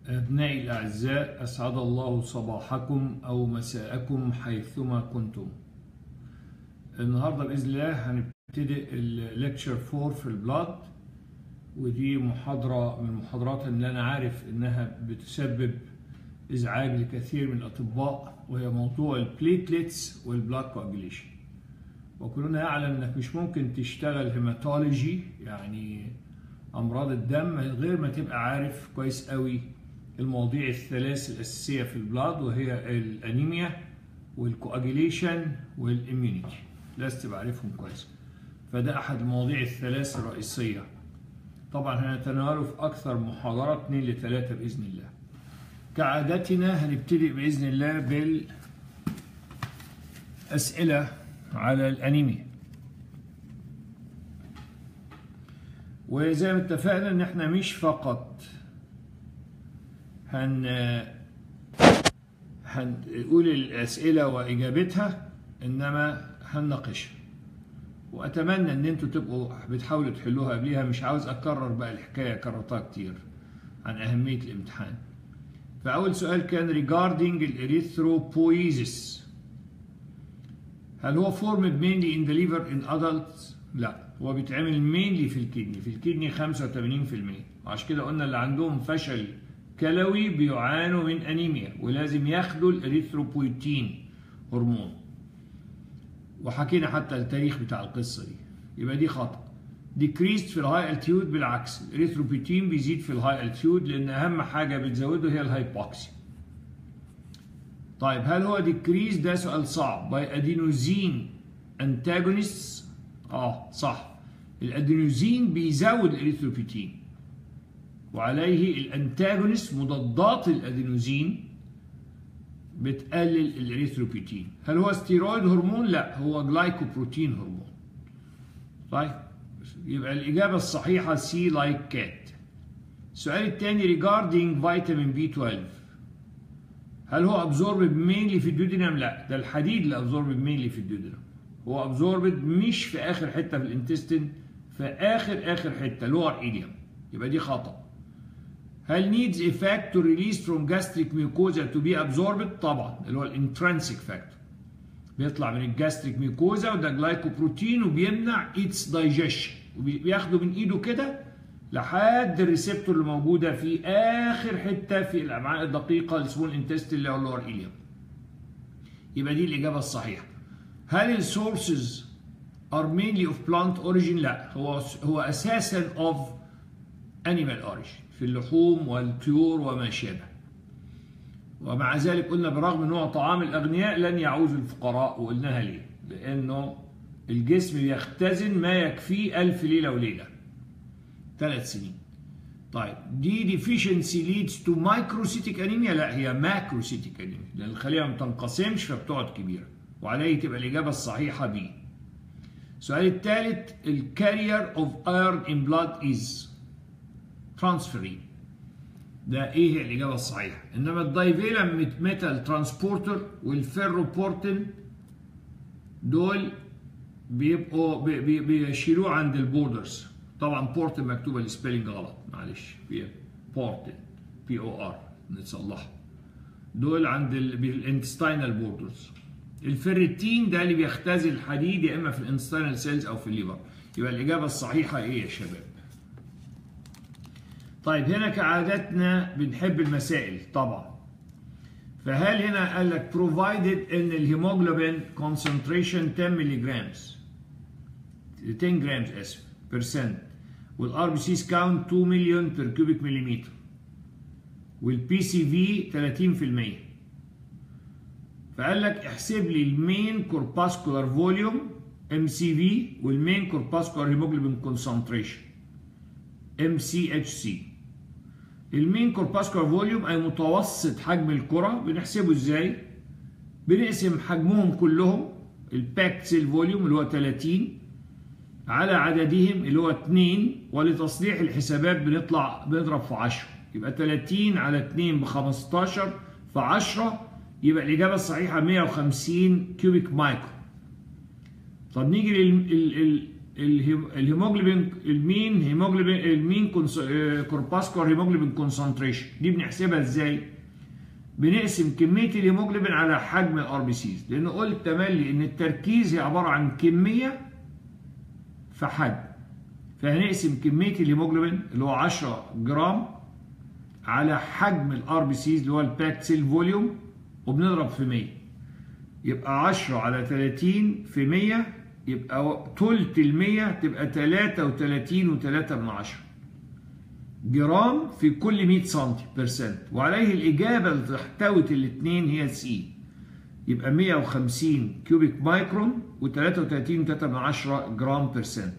أبنائي الأعزاء أسعد الله صباحكم أو مساءكم حيثما كنتم النهاردة بإذن الله هنبتدئ الليكتشر 4 في البلاد ودي محاضرة من المحاضرات اللي أنا عارف إنها بتسبب إزعاج لكثير من الأطباء وهي موضوع البليتلتس والبلاد كواجيليشن وكلنا يعلم إنك مش ممكن تشتغل هيماتولوجي يعني أمراض الدم غير ما تبقى عارف كويس قوي المواضيع الثلاث الأساسية في البلاد وهي الأنيميا والكواجيليشن والإميونيتي لازم تبقى عارفهم كويس فده أحد المواضيع الثلاث الرئيسية طبعا هنتناوله في أكثر محاضرة 2 ل 3 بإذن الله كعادتنا هنبتدي بإذن الله بالأسئلة على الأنيميا وزي ما اتفقنا ان احنا مش فقط هن هنقول الاسئله واجابتها انما هنناقشها واتمنى ان انتوا تبقوا بتحاولوا تحلوها قبليها مش عاوز اكرر بقى الحكايه كررتها كتير عن اهميه الامتحان فاول سؤال كان regarding الاريثروبويزيس هل هو formed mainly in the liver in adults لا هو بيتعمل مينلي في الكدني في الكدني 85% وعشان كده قلنا اللي عندهم فشل كلوي بيعانوا من انيميا ولازم ياخدوا الاريثروبويتين هرمون وحكينا حتى التاريخ بتاع القصه دي يبقى دي خطا ديكريست في الهاي التيود بالعكس الاريثروبويتين بيزيد في الهاي التيود لان اهم حاجه بتزوده هي الهايبوكسي طيب هل هو ديكريس ده سؤال صعب باي ادينوزين انتاجونيست اه صح الادينوزين بيزود الاريثروبيتين وعليه الانتاجونست مضادات الادينوزين بتقلل الاريثروبيتين هل هو ستيرويد هرمون لا هو جلايكوبروتين هرمون طيب يبقى الاجابه الصحيحه سي لايك كات السؤال الثاني ريجاردينج فيتامين بي 12 هل هو ابزورب مينلي في الدودينم لا ده الحديد اللي ابزورب مينلي في الدودينم هو ابزوربد مش في اخر حته في الانتستين في اخر اخر حته لور ايديوم يبقى دي خطا هل needs a factor released from gastric mucosa to be absorbed طبعا اللي هو الانترنسيك فاكتور بيطلع من الجاستريك ميوكوزا وده جلايكوبروتين وبيمنع its digestion وبياخده من ايده كده لحد الريسبتور اللي موجوده في اخر حته في الامعاء الدقيقه السمول انتستين اللي هو اللور ايليوم يبقى دي الاجابه الصحيحه هل السورسز are mainly of plant origin؟ لا هو هو اساسا of animal origin في اللحوم والطيور وما شابه. ومع ذلك قلنا برغم ان هو طعام الاغنياء لن يعوز الفقراء وقلناها ليه؟ لانه الجسم بيختزن ما يكفيه ألف ليله وليله. ثلاث سنين. طيب دي deficiency leads to microcytic anemia؟ لا هي macrocytic anemia لان الخليه ما بتنقسمش فبتقعد كبيره. وعليه تبقى الإجابة الصحيحة B. السؤال الثالث الكارير اوف ايرون ان بلاد از ترانسفيرين ده ايه هي الإجابة الصحيحة إنما الدايفيلم ميتال ترانسبورتر والفيروبورتين دول بيبقوا بي بي بيشيلوه عند البوردرز طبعا بورتن مكتوبة السبيلنج غلط معلش في بورتن بي او ار نصلحها دول عند الانتستينال بوردرز الفيرتين ده اللي بيختزل الحديد يا اما في الانستينال سيلز او في الليفر يبقى الاجابه الصحيحه ايه يا شباب طيب هنا كعادتنا بنحب المسائل طبعا فهل هنا قال لك provided ان الهيموجلوبين concentration 10 ملي جرامز 10 جرامز اسف بيرسنت والار بي سيز كاونت 2 مليون بير كيوبيك مليمتر والبي سي في 30% فقال لك احسب لي المين كورباسكولار فوليوم ام سي في والمين كورباسكولار هيموجلوبين كونسنتريشن ام سي اتش سي المين كورباسكولار فوليوم اي متوسط حجم الكره بنحسبه ازاي بنقسم حجمهم كلهم الباكت سيل فوليوم اللي هو 30 على عددهم اللي هو 2 ولتصليح الحسابات بنطلع بنضرب في 10 يبقى 30 على 2 ب 15 في 10 يبقى الإجابة الصحيحة 150 كيوبيك مايكرو طب نيجي الهيم- الهيموجلوبين المين هيموجلوبين المين كورباسكولار هيموجلوبين كونسنتريشن دي بنحسبها ازاي؟ بنقسم كميه الهيموجلوبين على حجم الار بي سيز لان قلت تملي ان التركيز هي عباره عن كميه في حجم فهنقسم كميه الهيموجلوبين اللي هو 10 جرام على حجم الار بي سيز اللي هو الباكت سيل فوليوم وبنضرب في 100 يبقى 10 على 30 في 100 يبقى تلت ال 100 تبقى 33 و3 من 10 جرام في كل 100 سم بيرسنت وعليه الإجابة اللي تحتوت الاثنين هي سي يبقى 150 كيوبيك مايكرون و33 من 10 جرام بيرسنت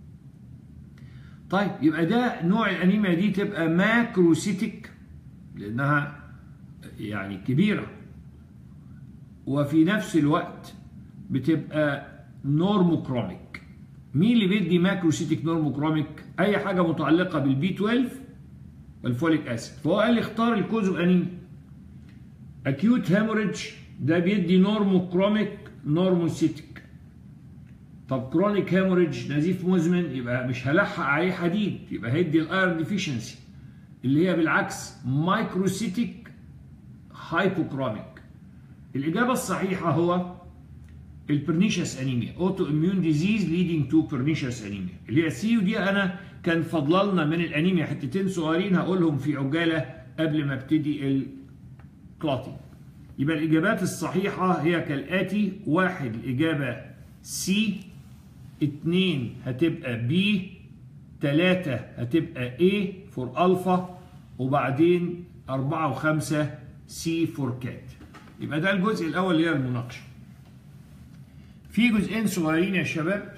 طيب يبقى ده نوع الأنيميا دي تبقى ماكروسيتك لأنها يعني كبيرة وفي نفس الوقت بتبقى نورموكروميك مين اللي بيدي ماكروسيتك نورموكروميك اي حاجه متعلقه بالبي 12 والفوليك اسيد فهو قال لي اختار الكوزو انيميا اكيوت هيموريدج ده بيدي نورموكروميك نورموسيتك طب كرونيك هيموريدج نزيف مزمن يبقى مش هلحق عليه حديد يبقى هيدي الايرون ديفيشنسي اللي هي بالعكس مايكروسيتك هايبوكروميك الاجابه الصحيحه هو البرنيشس انيميا اوتو اميون ديزيز ليدنج تو برنيشس انيميا اللي هي سي ودي انا كان فضلنا من الانيميا حتتين صغيرين هقولهم في عجاله قبل ما ابتدي الكلوتينج يبقى الاجابات الصحيحه هي كالاتي واحد الاجابه سي اتنين هتبقى بي تلاتة هتبقى A فور ألفا وبعدين أربعة وخمسة سي فور كات يبقى ده الجزء الأول اللي هي المناقشة في جزئين صغيرين يا شباب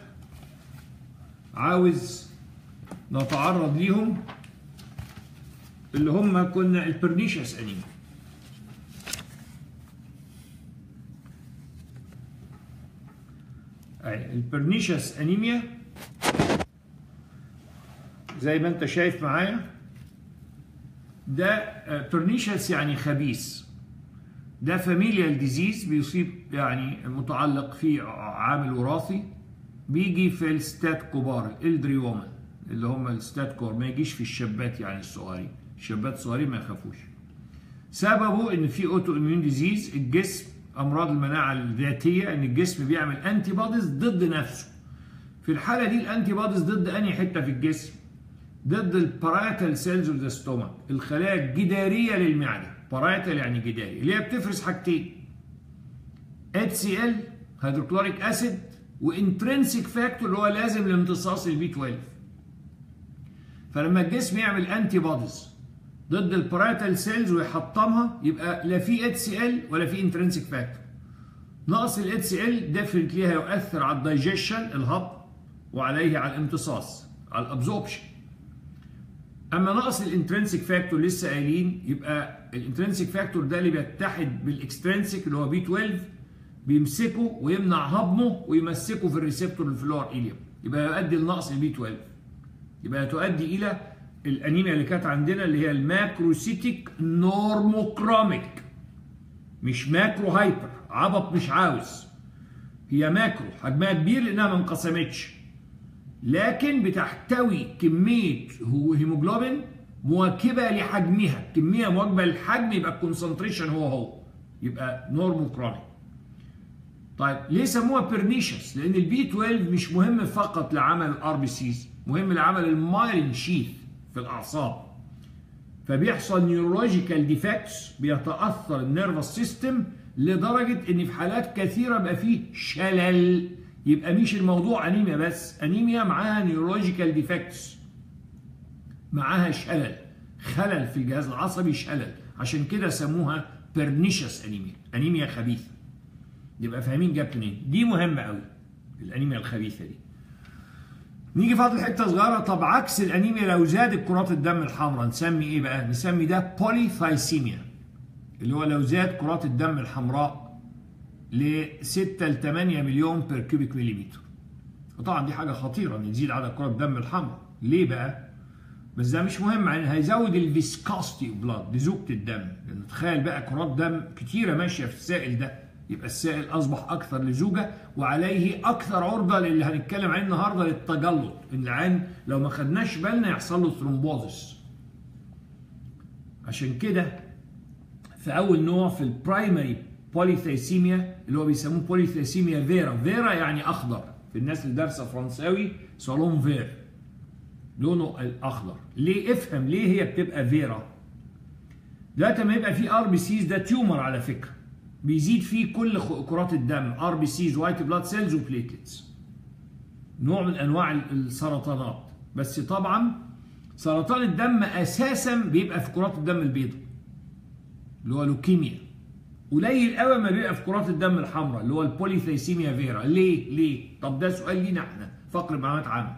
عاوز نتعرض ليهم اللي هم كنا البرنيشس انيميا البرنيشس انيميا زي ما انت شايف معايا ده برنيشس يعني خبيث ده فاميليال ديزيز بيصيب يعني متعلق في عامل وراثي بيجي في الستات كبار الالدري وومن اللي هم الستات كور ما يجيش في الشابات يعني الصغيرين الشابات الصغيرين ما يخافوش سببه ان في اوتو اميون ديزيز الجسم امراض المناعه الذاتيه ان الجسم بيعمل انتي بوديز ضد نفسه في الحاله دي الانتي بوديز ضد انهي حته في الجسم ضد الباراتال سيلز اوف ذا ستومك الخلايا الجداريه للمعده باراتال يعني جداري اللي هي بتفرز حاجتين HCl هيدروكلوريك اسيد وانترنسيك فاكتور اللي هو لازم لامتصاص البي 12 فلما الجسم يعمل انتي بوديز ضد الباراتال سيلز ويحطمها يبقى لا في HCl ولا في انترنسيك فاكتور نقص ال HCl ديفنتلي هيؤثر على الدايجيشن الهضم وعليه على الامتصاص على الابزوربشن اما نقص الانترنسيك فاكتور لسه قايلين يبقى الانترنسيك فاكتور ده اللي بيتحد بالاكسترنسيك اللي هو بي 12 بيمسكه ويمنع هضمه ويمسكه في الريسبتور اللي في اللور ايليوم يبقى يؤدي لنقص البي 12 يبقى تؤدي الى الانيميا اللي كانت عندنا اللي هي الماكروسيتيك نورموكروميك مش ماكرو هايبر عبط مش عاوز هي ماكرو حجمها كبير لانها ما انقسمتش لكن بتحتوي كميه هيموجلوبين مواكبه لحجمها كميه مواكبه للحجم يبقى الكونسنتريشن هو هو يبقى نورموكرونيك طيب ليه سموها بيرنيشس لان البي 12 مش مهم فقط لعمل الار بي سيز مهم لعمل المايلين شيث في الاعصاب فبيحصل نيورولوجيكال ديفكتس بيتاثر النيرفس سيستم لدرجه ان في حالات كثيره بقى فيه شلل يبقى مش الموضوع انيميا بس انيميا معاها نيورولوجيكال ديفكتس معاها شلل خلل في الجهاز العصبي شلل عشان كده سموها بيرنيشس انيميا انيميا خبيثه يبقى فاهمين جت منين دي مهمه قوي الانيميا الخبيثه دي نيجي فاضل حته صغيره طب عكس الانيميا لو زادت كرات الدم الحمراء نسمي ايه بقى نسمي ده بوليثايسيميا اللي هو لو زاد كرات الدم الحمراء ل 6 ل 8 مليون بير كيوبيك مليمتر وطبعا دي حاجه خطيره ان يزيد عدد كرات الدم الحمراء ليه بقى بس ده مش مهم يعني هيزود الفيسكاستي اوف بلاد لزوجة الدم لان تخيل بقى كرات دم كتيره ماشيه في السائل ده يبقى السائل اصبح اكثر لزوجه وعليه اكثر عرضه للي هنتكلم عليه النهارده للتجلط ان العين لو ما خدناش بالنا يحصل له ثرومبوزس عشان كده في اول نوع في البرايمري بوليثيسيميا اللي هو بيسموه بوليثيسيميا فيرا فيرا يعني اخضر في الناس اللي دارسه فرنساوي صالون فير لونه الاخضر ليه افهم ليه هي بتبقى فيرا دلوقتي لما يبقى في ار بي سيز ده تيومر على فكره بيزيد فيه كل كرات الدم ار بي سيز وايت بلاد سيلز وبليتلتس نوع من انواع السرطانات بس طبعا سرطان الدم اساسا بيبقى في كرات الدم البيضاء اللي هو لوكيميا قليل قوي ما بيبقى في كرات الدم الحمراء اللي هو البوليثيسيميا فيرا ليه ليه طب ده سؤال لينا احنا فقر معلومات عامه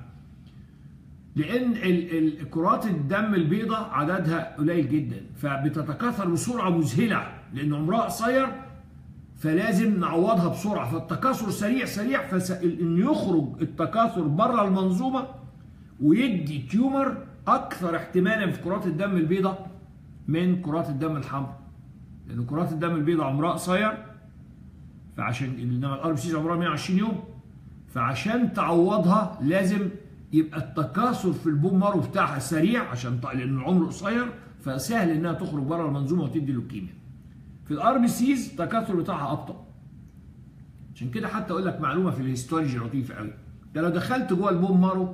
لان كرات الدم البيضاء عددها قليل جدا فبتتكاثر بسرعه مذهله لان عمرها قصير فلازم نعوضها بسرعه فالتكاثر سريع سريع فان يخرج التكاثر بره المنظومه ويدي تيومر اكثر احتمالا في كرات الدم البيضاء من كرات الدم الحمراء لان كرات الدم البيضاء عمرها قصير فعشان انما الار بي سيز عمرها 120 يوم فعشان تعوضها لازم يبقى التكاثر في البون مارو بتاعها سريع عشان لان العمر قصير فسهل انها تخرج بره المنظومه وتدي لوكيميا. في الار بي سيز التكاثر بتاعها ابطا. عشان كده حتى اقول لك معلومه في الهيستولوجي لطيفه قوي. ده لو دخلت جوه البون مارو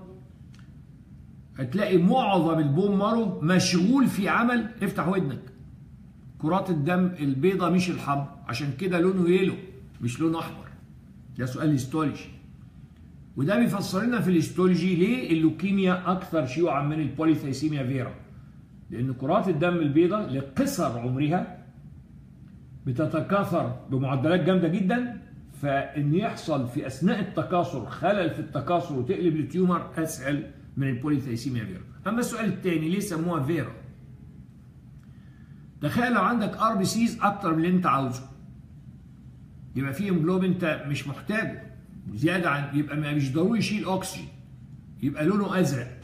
هتلاقي معظم البون مارو مشغول في عمل افتح ودنك. كرات الدم البيضاء مش الحمراء عشان كده لونه يلو مش لونه احمر. ده سؤال هيستولوجي. وده بيفسر لنا في الهيستولوجي ليه اللوكيميا اكثر شيوعا من البوليثيسيميا فيرا لان كرات الدم البيضاء لقصر عمرها بتتكاثر بمعدلات جامده جدا فان يحصل في اثناء التكاثر خلل في التكاثر وتقلب لتيومر اسهل من البوليثيسيميا فيرا اما السؤال الثاني ليه سموها فيرا تخيل لو عندك ار بي سيز اكتر من اللي انت عاوزه يبقى في امبلوب انت مش محتاجه زياده عن يبقى مش ضروري يشيل اكسجين يبقى لونه ازرق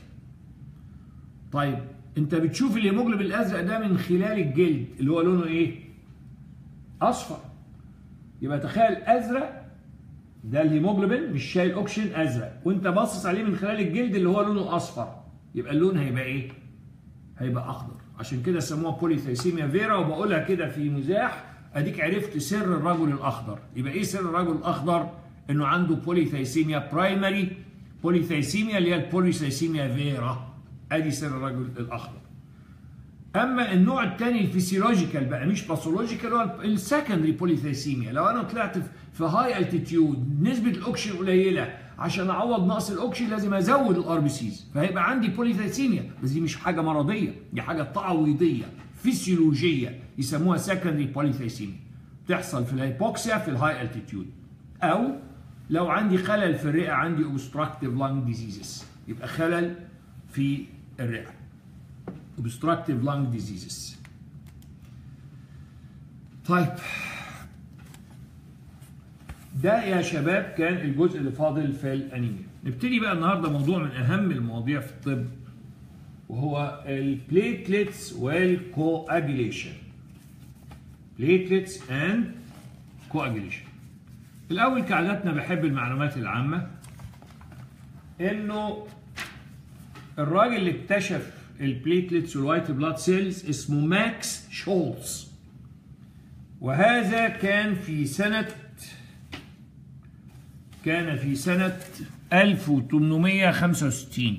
طيب انت بتشوف الهيموجلوبين الازرق ده من خلال الجلد اللي هو لونه ايه اصفر يبقى تخيل ازرق ده الهيموجلوبين مش شايل اكسجين ازرق وانت باصص عليه من خلال الجلد اللي هو لونه اصفر يبقى اللون هيبقى ايه هيبقى اخضر عشان كده سموها بوليثيسيميا فيرا وبقولها كده في مزاح اديك عرفت سر الرجل الاخضر يبقى ايه سر الرجل الاخضر انه عنده بوليثيسيميا برايمري بوليثيسيميا اللي هي البوليثيسيميا فيرا ادي سر الرجل الاخضر اما النوع الثاني الفسيولوجيكال بقى مش باثولوجيكال هو السكندري بوليثيسيميا لو انا طلعت في هاي التيتيود نسبه الاكسجين قليله عشان اعوض نقص الاكسجين لازم ازود الار بي سيز فهيبقى عندي بوليثيسيميا بس دي مش حاجه مرضيه دي حاجه تعويضيه فسيولوجيه يسموها سكندري بوليثيسيميا تحصل في الهيبوكسيا في الهاي التيتيود او لو عندي خلل في الرئه عندي obstructive lung diseases يبقى خلل في الرئه obstructive lung diseases طيب ده يا شباب كان الجزء اللي فاضل في الانيميا نبتدي بقى النهارده موضوع من اهم المواضيع في الطب وهو البليتلتس والكواجيليشن platelets and coagulation الأول كعادتنا بحب المعلومات العامة إنه الراجل اللي اكتشف البليتلتس والوايت بلاد سيلز اسمه ماكس شولتز وهذا كان في سنة كان في سنة 1865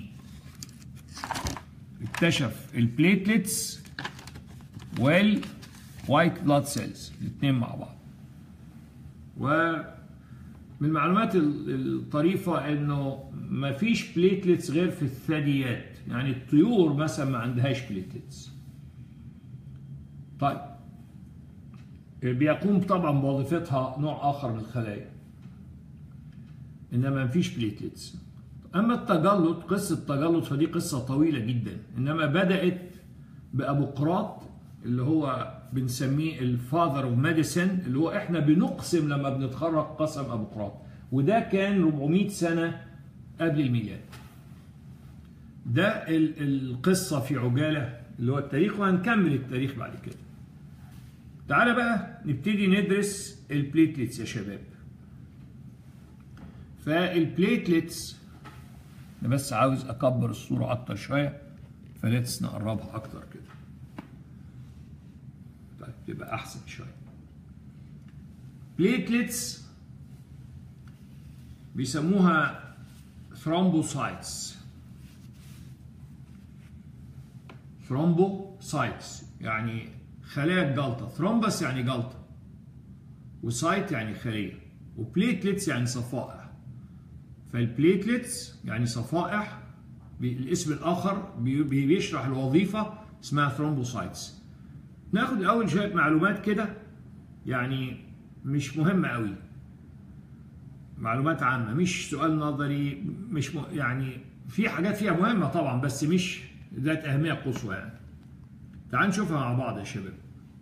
اكتشف البليتلتس والوايت بلاد سيلز الاثنين مع بعض ومن المعلومات الطريفة انه ما فيش بليتلتس غير في الثدييات يعني الطيور مثلا ما عندهاش بليتلتس طيب بيقوم طبعا بوظيفتها نوع اخر من الخلايا انما ما فيش بليتلتس اما التجلط قصه التجلط فدي قصه طويله جدا انما بدات بابوقراط اللي هو بنسميه الفاذر اوف ميديسن اللي هو احنا بنقسم لما بنتخرج قسم ابوقراط وده كان 400 سنه قبل الميلاد ده القصه في عجاله اللي هو التاريخ وهنكمل التاريخ بعد كده تعالى بقى نبتدي ندرس البليتلتس يا شباب فالبليتلتس انا بس عاوز اكبر الصوره اكتر شويه فليتس نقربها اكتر كده طيب تبقى احسن شويه بليتلتس بيسموها ثرومبوسايتس ثرومبوسايتس يعني خلايا الجلطه ثرومبس يعني جلطه وسايت يعني خليه وبليتلتس يعني صفائح فالبليتلتس يعني صفائح الاسم الاخر بيشرح الوظيفه اسمها ثرومبوسايتس ناخد الاول شويه معلومات كده يعني مش مهمه قوي معلومات عامه مش سؤال نظري مش م... يعني في حاجات فيها مهمه طبعا بس مش ذات اهميه قصوى يعني تعال نشوفها مع بعض يا شباب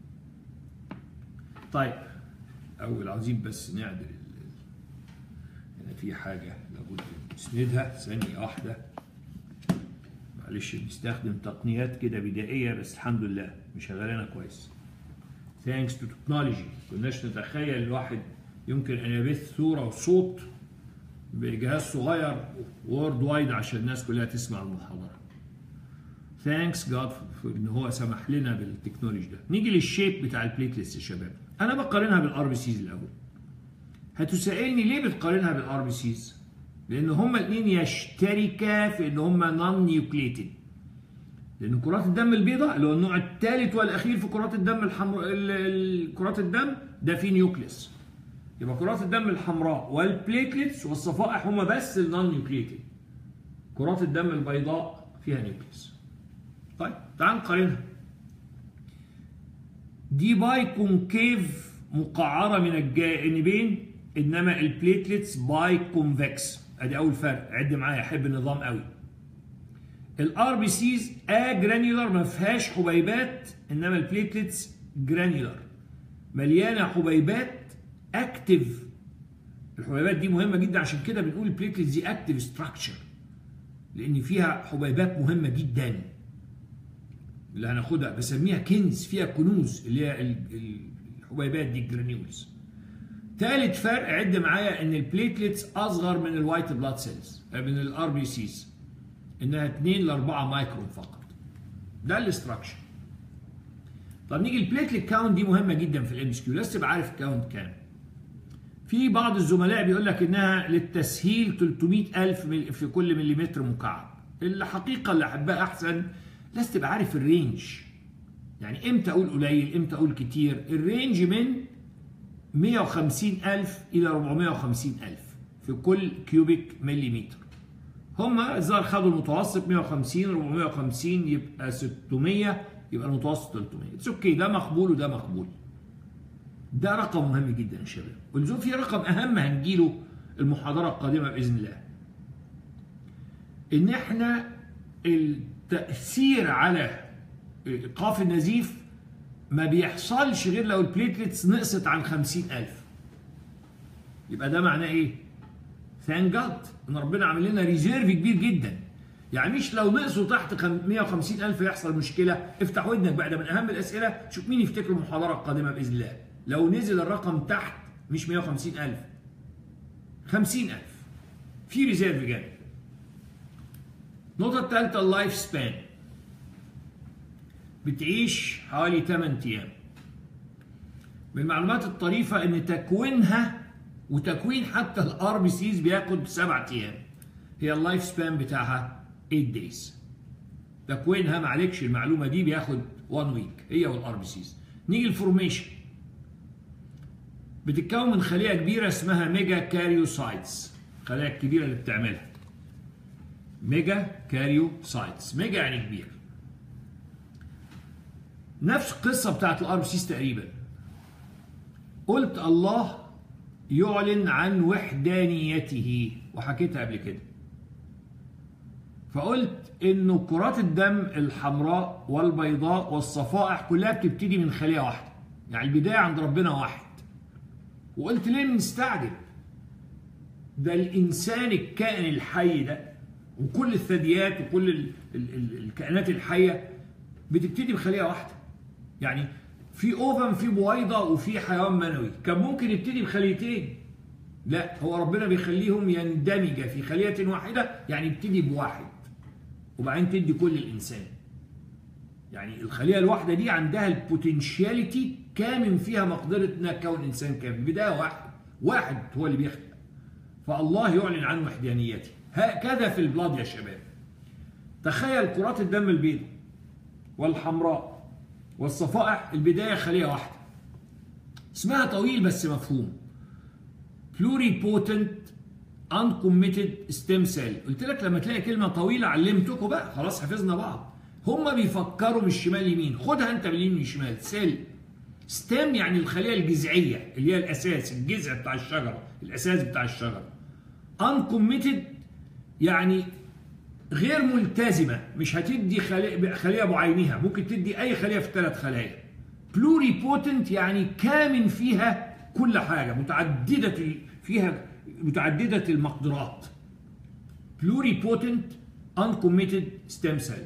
طيب اول عاوزين بس نعدل هنا في حاجه لابد نسندها ثانيه واحده معلش بنستخدم تقنيات كده بدائيه بس الحمد لله مشغلانا كويس ثانكس تو تكنولوجي كناش نتخيل الواحد يمكن ان يبث صوره وصوت بجهاز صغير وورد وايد عشان الناس كلها تسمع المحاضره ثانكس جاد ان هو سمح لنا بالتكنولوجي ده نيجي للشيب بتاع البليتلتس يا شباب انا بقارنها بالار بي سيز الاول هتسالني ليه بتقارنها بالار بي سيز لان هما الاثنين يشتركا في ان هما نون نيوكليتد لان كرات الدم البيضاء اللي هو النوع الثالث والاخير في كرات الدم الحمراء كرات الدم ده فيه نيوكليس يبقى كرات الدم الحمراء والبليتلتس والصفائح هما بس النون نيوكليتد كرات الدم البيضاء فيها نيوكليس طيب تعال نقارنها دي باي كونكيف مقعره من الجانبين انما البليتلتس باي كونفكس ادي اول فرق عد معايا احب النظام قوي الار بي سيز ا جرانيولار ما فيهاش حبيبات انما البليتلتس جرانيولار مليانه حبيبات اكتف الحبيبات دي مهمه جدا عشان كده بنقول البليتلتس دي اكتف ستراكشر لان فيها حبيبات مهمه جدا اللي هناخدها بسميها كنز فيها كنوز اللي هي الحبيبات دي الجرانيولز ثالث فرق عد معايا ان البليتلتس اصغر من الوايت بلاد سيلز من الار بي سيز انها 2 ل 4 مايكرون فقط ده الاستراكشر طب نيجي البليتلت كاونت دي مهمه جدا في الام اس كيو لازم تبقى عارف الكاونت كام في بعض الزملاء بيقول لك انها للتسهيل 300000 في كل مليمتر مكعب الحقيقه اللي احبها احسن لازم تبقى عارف الرينج يعني امتى اقول قليل امتى اقول كتير الرينج من 150000 الى 450000 في كل كيوبيك مليمتر هما الظاهر خدوا المتوسط 150 450 يبقى 600 يبقى المتوسط 300 اتس اوكي ده مقبول وده مقبول ده رقم مهم جدا يا شباب ولزوم في رقم اهم هنجيله المحاضره القادمه باذن الله ان احنا التاثير على ايقاف النزيف ما بيحصلش غير لو البليتلتس نقصت عن 50000 يبقى ده معناه ايه؟ ثان جاد ان ربنا عامل لنا ريزيرف كبير جدا يعني مش لو نقصوا تحت 150000 يحصل مشكله افتح ودنك بقى ده من اهم الاسئله شوف مين يفتكر المحاضره القادمه باذن الله لو نزل الرقم تحت مش 150000 50000 في ريزيرف جامد النقطه الثالثه اللايف سبان بتعيش حوالي 8 ايام من المعلومات الطريفه ان تكوينها وتكوين حتى الار بي سيز بياخد 7 ايام هي اللايف سبان بتاعها 8 دايز تكوينها معلكش المعلومه دي بياخد 1 ويك هي والار بي سيز نيجي الفورميشن بتتكون من خليه كبيره اسمها ميجا كاريوسايتس الخلايا الكبيره اللي بتعملها ميجا كاريوسايتس ميجا يعني كبير نفس القصه بتاعت الار بي سيز تقريبا قلت الله يعلن عن وحدانيته وحكيتها قبل كده فقلت انه كرات الدم الحمراء والبيضاء والصفائح كلها بتبتدي من خليه واحده يعني البدايه عند ربنا واحد وقلت ليه مستعجب ده الانسان الكائن الحي ده وكل الثدييات وكل ال ال ال الكائنات الحيه بتبتدي بخليه واحده يعني في اوفم في بويضه وفي حيوان منوي كان ممكن يبتدي بخليتين لا هو ربنا بيخليهم يندمج في خليه واحده يعني يبتدي بواحد وبعدين تدي كل الانسان يعني الخليه الواحده دي عندها البوتنشاليتي كامن فيها مقدره انها تكون انسان كامل بدايه واحد واحد هو اللي بيخلق فالله يعلن عن وحدانيته هكذا في البلاد يا شباب تخيل كرات الدم البيضاء والحمراء والصفائح البدايه خليه واحده اسمها طويل بس مفهوم pluripotent uncommitted stem cell قلت لك لما تلاقي كلمه طويله علمتكم بقى خلاص حفظنا بعض هم بيفكروا من الشمال يمين خدها انت باليمين شمال سيل ستيم يعني الخليه الجذعيه اللي هي الاساس الجذع بتاع الشجره الاساس بتاع الشجره uncommitted يعني غير ملتزمه مش هتدي خليه خليه بعينها ممكن تدي اي خليه في ثلاث خلايا بلوري بوتنت يعني كامن فيها كل حاجه متعدده فيها متعدده المقدرات بلوري بوتنت uncommitted stem cell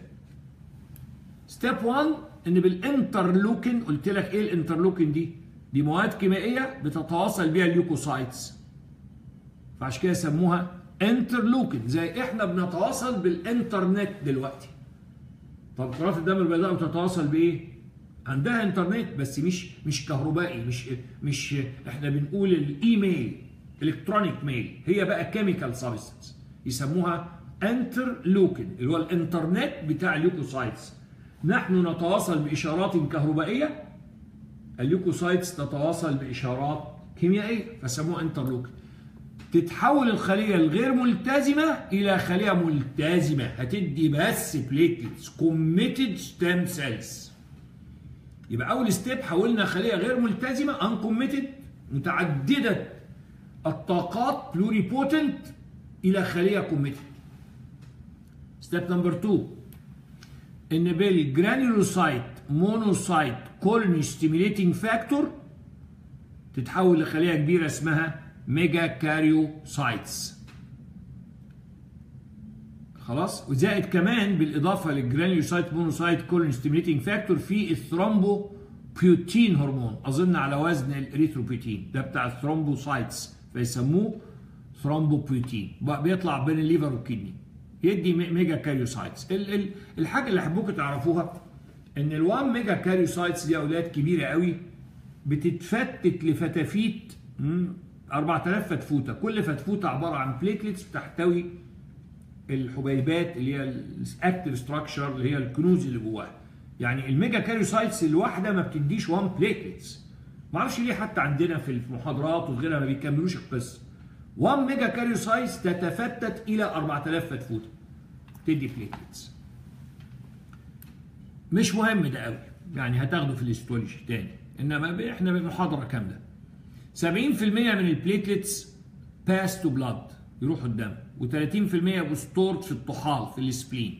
ستيب 1 ان بالانترلوكين قلت لك ايه الانترلوكين دي دي مواد كيميائيه بتتواصل بيها اليوكوسايتس فعشان كده سموها انترلوكين زي احنا بنتواصل بالانترنت دلوقتي طب كرات الدم البيضاء بتتواصل بايه عندها انترنت بس مش مش كهربائي مش مش احنا بنقول الايميل الكترونيك ميل هي بقى كيميكال سبستنس يسموها انترلوكين اللي هو الانترنت بتاع اليوكوسايتس نحن نتواصل باشارات كهربائيه اليوكوسايتس تتواصل باشارات كيميائيه فسموها انترلوكين تتحول الخليه الغير ملتزمه الى خليه ملتزمه هتدي بس بليتلتس كوميتد ستيم سيلز يبقى اول ستيب حولنا خليه غير ملتزمه انكوميتد متعدده الطاقات بلوريبوتنت الى خليه كوميتد ستيب نمبر 2 ان بالجرانيولوسايت مونوسايت كولوني ستيميليتنج فاكتور تتحول لخليه كبيره اسمها ميجا كاريوسايتس خلاص وزائد كمان بالاضافه للجرانيولوسايت مونوسايت كولوني ستيميليتنج فاكتور في الثرومبو بيوتين هرمون اظن على وزن الاريثروبيوتين ده بتاع الثرومبوسايتس فيسموه ثرومبوبيوتين بيطلع بين الليفر والكدني يدي ميجا كاريوسايتس ال ال الحاجه اللي احبكم تعرفوها ان ال1 ميجا كاريوسايتس دي اولاد كبيره قوي بتتفتت لفتافيت 4000 فتفوته كل فتفوته عباره عن بليتلتس بتحتوي الحبيبات اللي هي الاكتيف ستراكشر اللي هي الكنوز اللي جواها يعني الميجا كاريوسايتس الواحده ما بتديش 1 بليتلتس ما اعرفش ليه حتى عندنا في المحاضرات وغيرها ما بيكملوش القصه 1 ميجا كاريوسايتس تتفتت الى 4000 فتفوته تدي بليتلتس مش مهم ده قوي يعني هتاخده في الاستولوجي تاني انما احنا بمحاضره كامله 70% من البليتلتس باس تو بلاد يروحوا الدم و30% يبقوا ستورد في الطحال في السبلين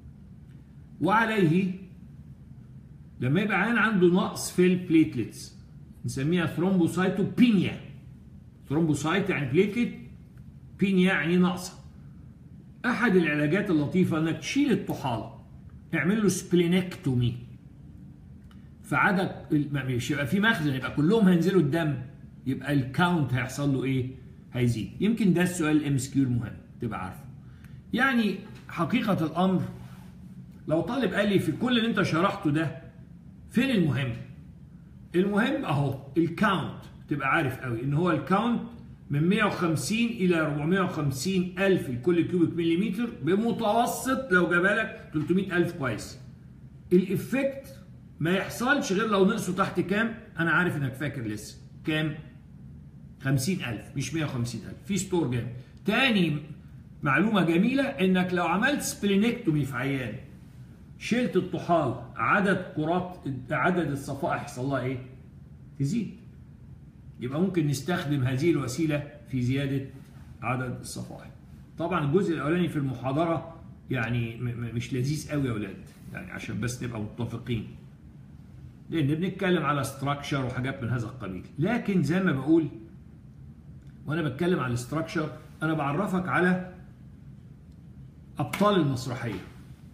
وعليه لما يبقى عين عنده نقص في البليتلتس نسميها ثرومبوسايتوبينيا ثرومبوسايت يعني بليتلت بينيا يعني ناقصه احد العلاجات اللطيفه انك تشيل الطحال تعمل له سبلينكتومي فعدد مش يبقى في مخزن يبقى كلهم هينزلوا الدم يبقى الكاونت هيحصل له ايه؟ هيزيد يمكن ده السؤال الام اس كيو المهم تبقى عارفه يعني حقيقه الامر لو طالب قال لي في كل اللي انت شرحته ده فين المهم؟ المهم اهو الكاونت تبقى عارف قوي ان هو الكاونت من 150 الى 450 الف لكل كيوبيك مليمتر بمتوسط لو جابها لك 300 الف كويس الافكت ما يحصلش غير لو نقصوا تحت كام انا عارف انك فاكر لسه كام 50000 مش 150000 في ستور جامد تاني معلومه جميله انك لو عملت سبلينكتومي في عيان شلت الطحال عدد كرات عدد الصفائح يحصل لها ايه تزيد يبقى ممكن نستخدم هذه الوسيله في زياده عدد الصفائح طبعا الجزء الاولاني في المحاضره يعني مش لذيذ قوي يا اولاد يعني عشان بس نبقى متفقين لان بنتكلم على ستراكشر وحاجات من هذا القبيل لكن زي ما بقول وانا بتكلم على الاستراكشر انا بعرفك على ابطال المسرحيه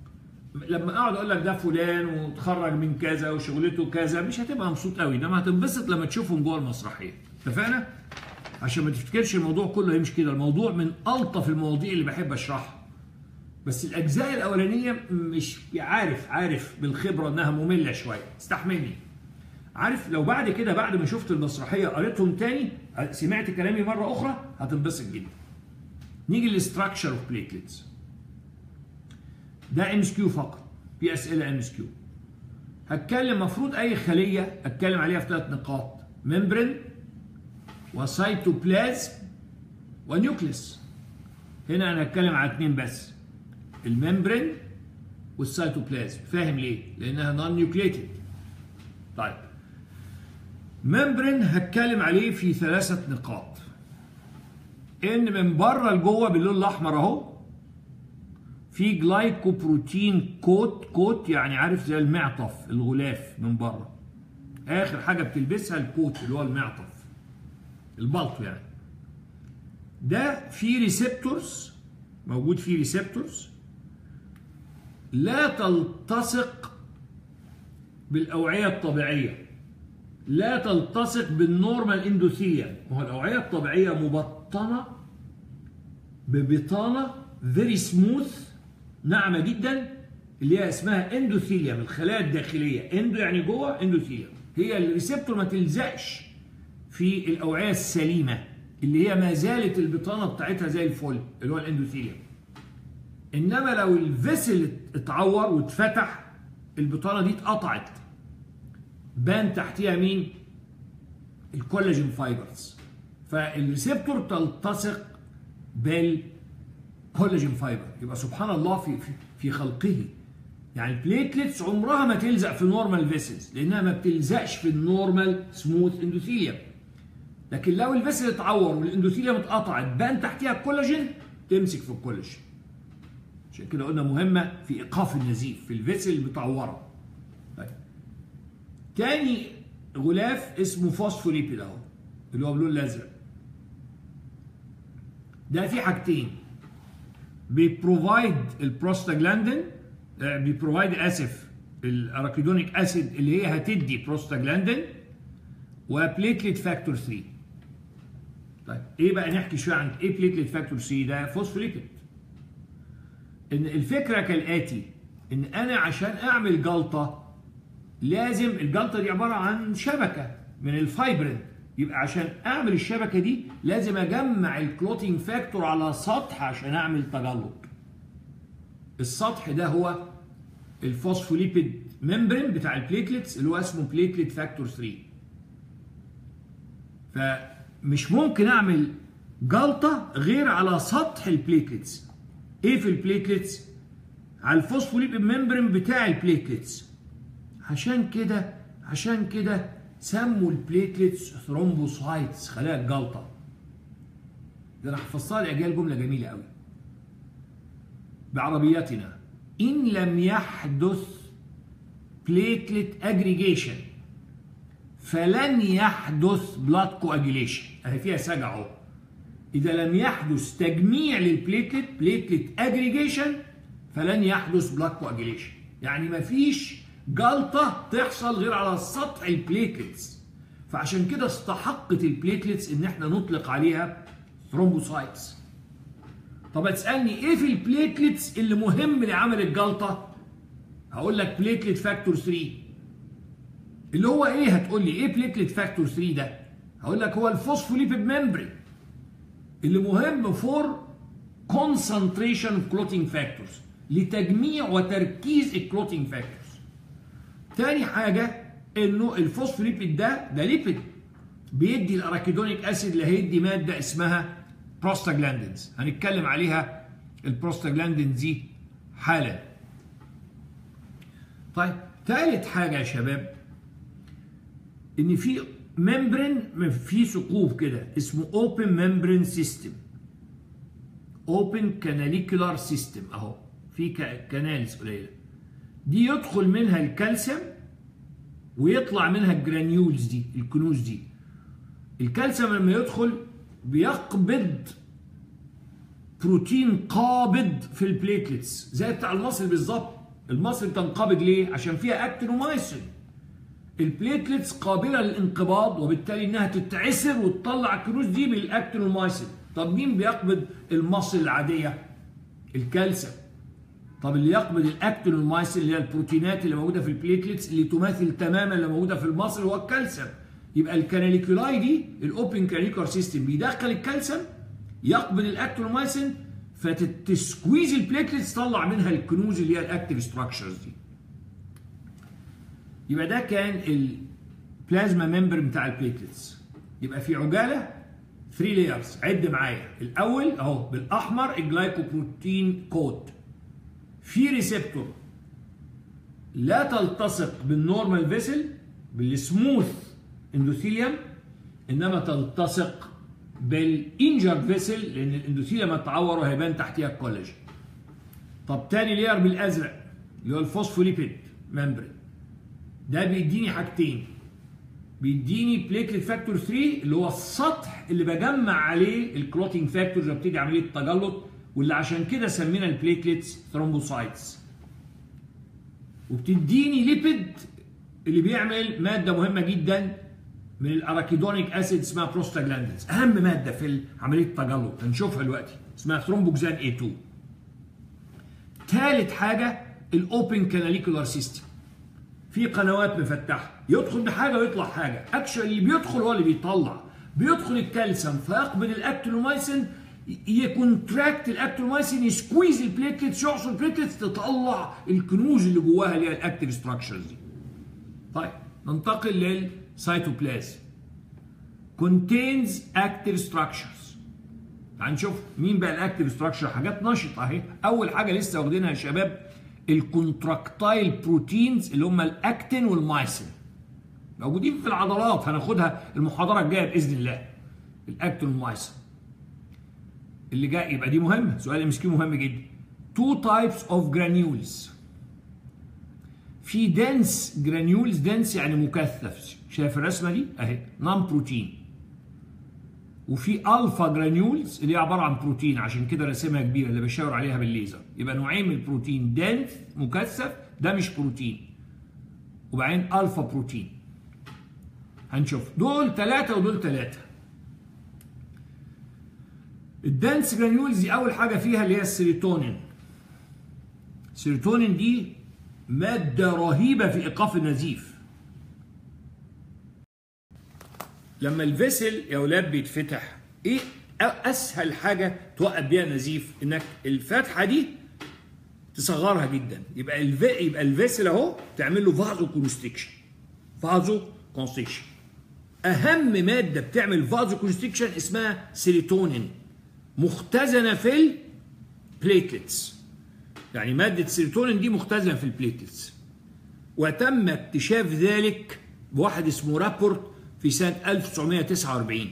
لما اقعد اقول لك ده فلان وتخرج من كذا وشغلته كذا مش هتبقى مبسوط قوي انما هتنبسط لما تشوفهم جوه المسرحيه اتفقنا عشان ما تفتكرش الموضوع كله هيمشي كده الموضوع من الطف المواضيع اللي بحب اشرحها بس الاجزاء الاولانيه مش عارف عارف بالخبره انها ممله شويه استحملني عارف لو بعد كده بعد ما شفت المسرحيه قريتهم تاني سمعت كلامي مره اخرى هتنبسط جدا نيجي للستراكشر اوف بليتلتس ده ام اس كيو فقط في اسئله ام اس كيو هتكلم مفروض اي خليه اتكلم عليها في ثلاث نقاط ممبرين وسيتوبلازم ونيوكليس هنا انا هتكلم على اثنين بس الممبرين والسيتوبلازم فاهم ليه لانها نون نيوكليتد طيب ممبرين هتكلم عليه في ثلاثه نقاط ان من بره لجوه باللون الاحمر اهو في جلايكوبروتين كوت كوت يعني عارف زي المعطف الغلاف من بره اخر حاجه بتلبسها الكوت اللي هو المعطف البلطو يعني ده في ريسبتورز موجود فيه ريسبتورز لا تلتصق بالاوعيه الطبيعيه لا تلتصق بالنورمال اندوثيليا هو الاوعيه الطبيعيه مبطنه ببطانه فيري سموث ناعمه جدا اللي هي اسمها اندوثيليا من الخلايا الداخليه اندو يعني جوه اندوثيليا هي الريسبتور ما تلزقش في الاوعيه السليمه اللي هي ما زالت البطانه بتاعتها زي الفل اللي هو الاندوثيليا انما لو الفيسل اتعور واتفتح البطانه دي اتقطعت بان تحتيها مين الكولاجين فايبرز فالريسبتور تلتصق بالكولاجين فايبر يبقى سبحان الله في في, في خلقه يعني البليتلتس عمرها ما تلزق في نورمال فيسلز لانها ما بتلزقش في النورمال سموث اندوثيليوم لكن لو الفيسل اتعور والاندوثيليوم اتقطعت بان تحتيها الكولاجين تمسك في الكولاجين عشان كده قلنا مهمه في ايقاف النزيف في الفيسل المتعوره طيب تاني غلاف اسمه فوسفوليبيد اهو اللي هو باللون الازرق ده في حاجتين بيبروفايد البروستاجلاندين بيبروفايد اسف الاراكيدونيك اسيد اللي هي هتدي بروستاجلاندين وبليتليت فاكتور 3 طيب ايه بقى نحكي شويه عن ايه بليتليت فاكتور 3 ده فوسفوليبيد ان الفكره كالاتي ان انا عشان اعمل جلطه لازم الجلطه دي عباره عن شبكه من الفايبرين يبقى عشان اعمل الشبكه دي لازم اجمع الكلوتينج فاكتور على سطح عشان اعمل تجلط السطح ده هو الفوسفوليبيد ممبرين بتاع البليتلتس اللي هو اسمه بليتلت فاكتور 3 فمش ممكن اعمل جلطه غير على سطح البليتلتس ايه في البليتلتس على الفوسفوليبيد ممبرين بتاع البليتلتس عشان كده عشان كده سموا البليتلتس ثرومبوسايتس خلايا الجلطه ده انا حفظتها لاجيال جمله جميله قوي بعربيتنا ان لم يحدث بليتلت اجريجيشن فلن يحدث بلاد كواجيليشن اهي فيها سجع اهو اذا لم يحدث تجميع للبليتلت بليتلت اجريجيشن فلن يحدث بلاد كواجيليشن يعني مفيش جلطه تحصل غير على سطح البليتلتس فعشان كده استحقت البليتلتس ان احنا نطلق عليها ثرومبوسايتس طب هتسالني ايه في البليتلتس اللي مهم لعمل الجلطه هقول لك بليتلت فاكتور 3 اللي هو ايه هتقول لي ايه بليتلت فاكتور 3 ده هقول لك هو الفوسفوليبيد ممبرين اللي مهم فور concentration of clotting factors لتجميع وتركيز الكلوتينج فاكتورز تاني حاجة انه الفوسفوليبيد ده ده ليبيد بيدي الاراكيدونيك اسيد اللي هيدي مادة اسمها بروستاجلاندينز هنتكلم عليها البروستاجلاندينز دي حالا طيب تالت حاجة يا شباب ان في ممبرين في ثقوب كده اسمه اوبن ممبرين سيستم اوبن كاناليكولار سيستم اهو في كانالز قليله دي يدخل منها الكالسيوم ويطلع منها الجرانيولز دي الكنوز دي الكالسيوم لما يدخل بيقبض بروتين قابض في البليتلتس زي بتاع المصل بالظبط المصل تنقبض ليه عشان فيها اكتين ومايسين البليتلتس قابله للانقباض وبالتالي انها تتعسر وتطلع الكنوز دي بالاكتين والمايسين طب مين بيقبض المصل العاديه الكالسيوم طب اللي يقبض الاكتين والمايسين اللي هي البروتينات اللي موجوده في البليتلتس اللي تماثل تماما اللي موجوده في المصل هو الكالسيوم يبقى الكاناليكولاي دي الاوبن كاناليكولار سيستم بيدخل الكالسيوم يقبض الاكتين والمايسين فتسكويز البليتلتس تطلع منها الكنوز اللي هي الاكتيف ستراكشرز دي يبقى ده كان البلازما ممبر بتاع البليتلتس يبقى في عجاله 3 لايرز عد معايا الاول اهو بالاحمر الجلايكوبروتين كود في ريسبتور لا تلتصق بالنورمال فيسل بالسموث اندوثيليوم انما تلتصق بالانجر فيسل لان الاندوثيليوم اتعور وهيبان تحتها الكولاجين طب تاني لير بالازرق اللي هو الفوسفوليبيد ممبرين ده بيديني حاجتين بيديني بليتلت فاكتور 3 اللي هو السطح اللي بجمع عليه الكلوتينج فاكتورز وبتدي عمليه التجلط واللي عشان كده سمينا البليتلتس ثرومبوسايتس وبتديني ليبيد اللي بيعمل ماده مهمه جدا من الاراكيدونيك اسيد اسمها بروستاجلاندينز اهم ماده في عمليه التجلط هنشوفها دلوقتي اسمها ثرومبوكسان A2 ثالث حاجه الاوبن كاناليكولار سيستم في قنوات مفتحه يدخل بحاجه ويطلع حاجه اكشن اللي بيدخل هو اللي بيطلع بيدخل الكالسيوم فيقبل الاكتينومايسين يكونتراكت الاكتينومايسين يسكويز البليتلتس يعصر البليتلتس تطلع الكنوز اللي جواها اللي هي الاكتيف ستراكشرز دي طيب ننتقل للسيتوبلازم contains active structures تعال نشوف مين بقى الاكتيف ستراكشر حاجات نشطه اهي اول حاجه لسه واخدينها يا شباب الكونتراكتايل بروتينز اللي هم الاكتين والمايسين موجودين في العضلات هناخدها المحاضره الجايه باذن الله الاكتين والمايسين اللي جاي يبقى دي مهمه سؤال ام مهم جدا تو تايبس اوف جرانيولز في دنس جرانيولز دنس يعني مكثف شايف الرسمه دي اهي نون بروتين وفي الفا جرانيولز اللي هي عباره عن بروتين عشان كده رسمها كبيره اللي بشاور عليها بالليزر يبقى نوعين من البروتين دنس مكثف ده مش بروتين وبعدين الفا بروتين هنشوف دول ثلاثه ودول ثلاثه الدنس جرانيولز دي اول حاجه فيها اللي هي السيروتونين السيروتونين دي ماده رهيبه في ايقاف النزيف لما الفيسل يا اولاد بيتفتح ايه اسهل حاجه توقف بيها النزيف انك الفتحه دي تصغرها جدا يبقى الف... يبقى الفيسل اهو تعمل له فازو كونستريكشن فازو كونستريكشن اهم ماده بتعمل فازو كونستريكشن اسمها سيروتونين مختزنه في البليتلتس يعني ماده السيروتونين دي مختزنه في البليتلتس وتم اكتشاف ذلك بواحد اسمه رابورت في سنه 1949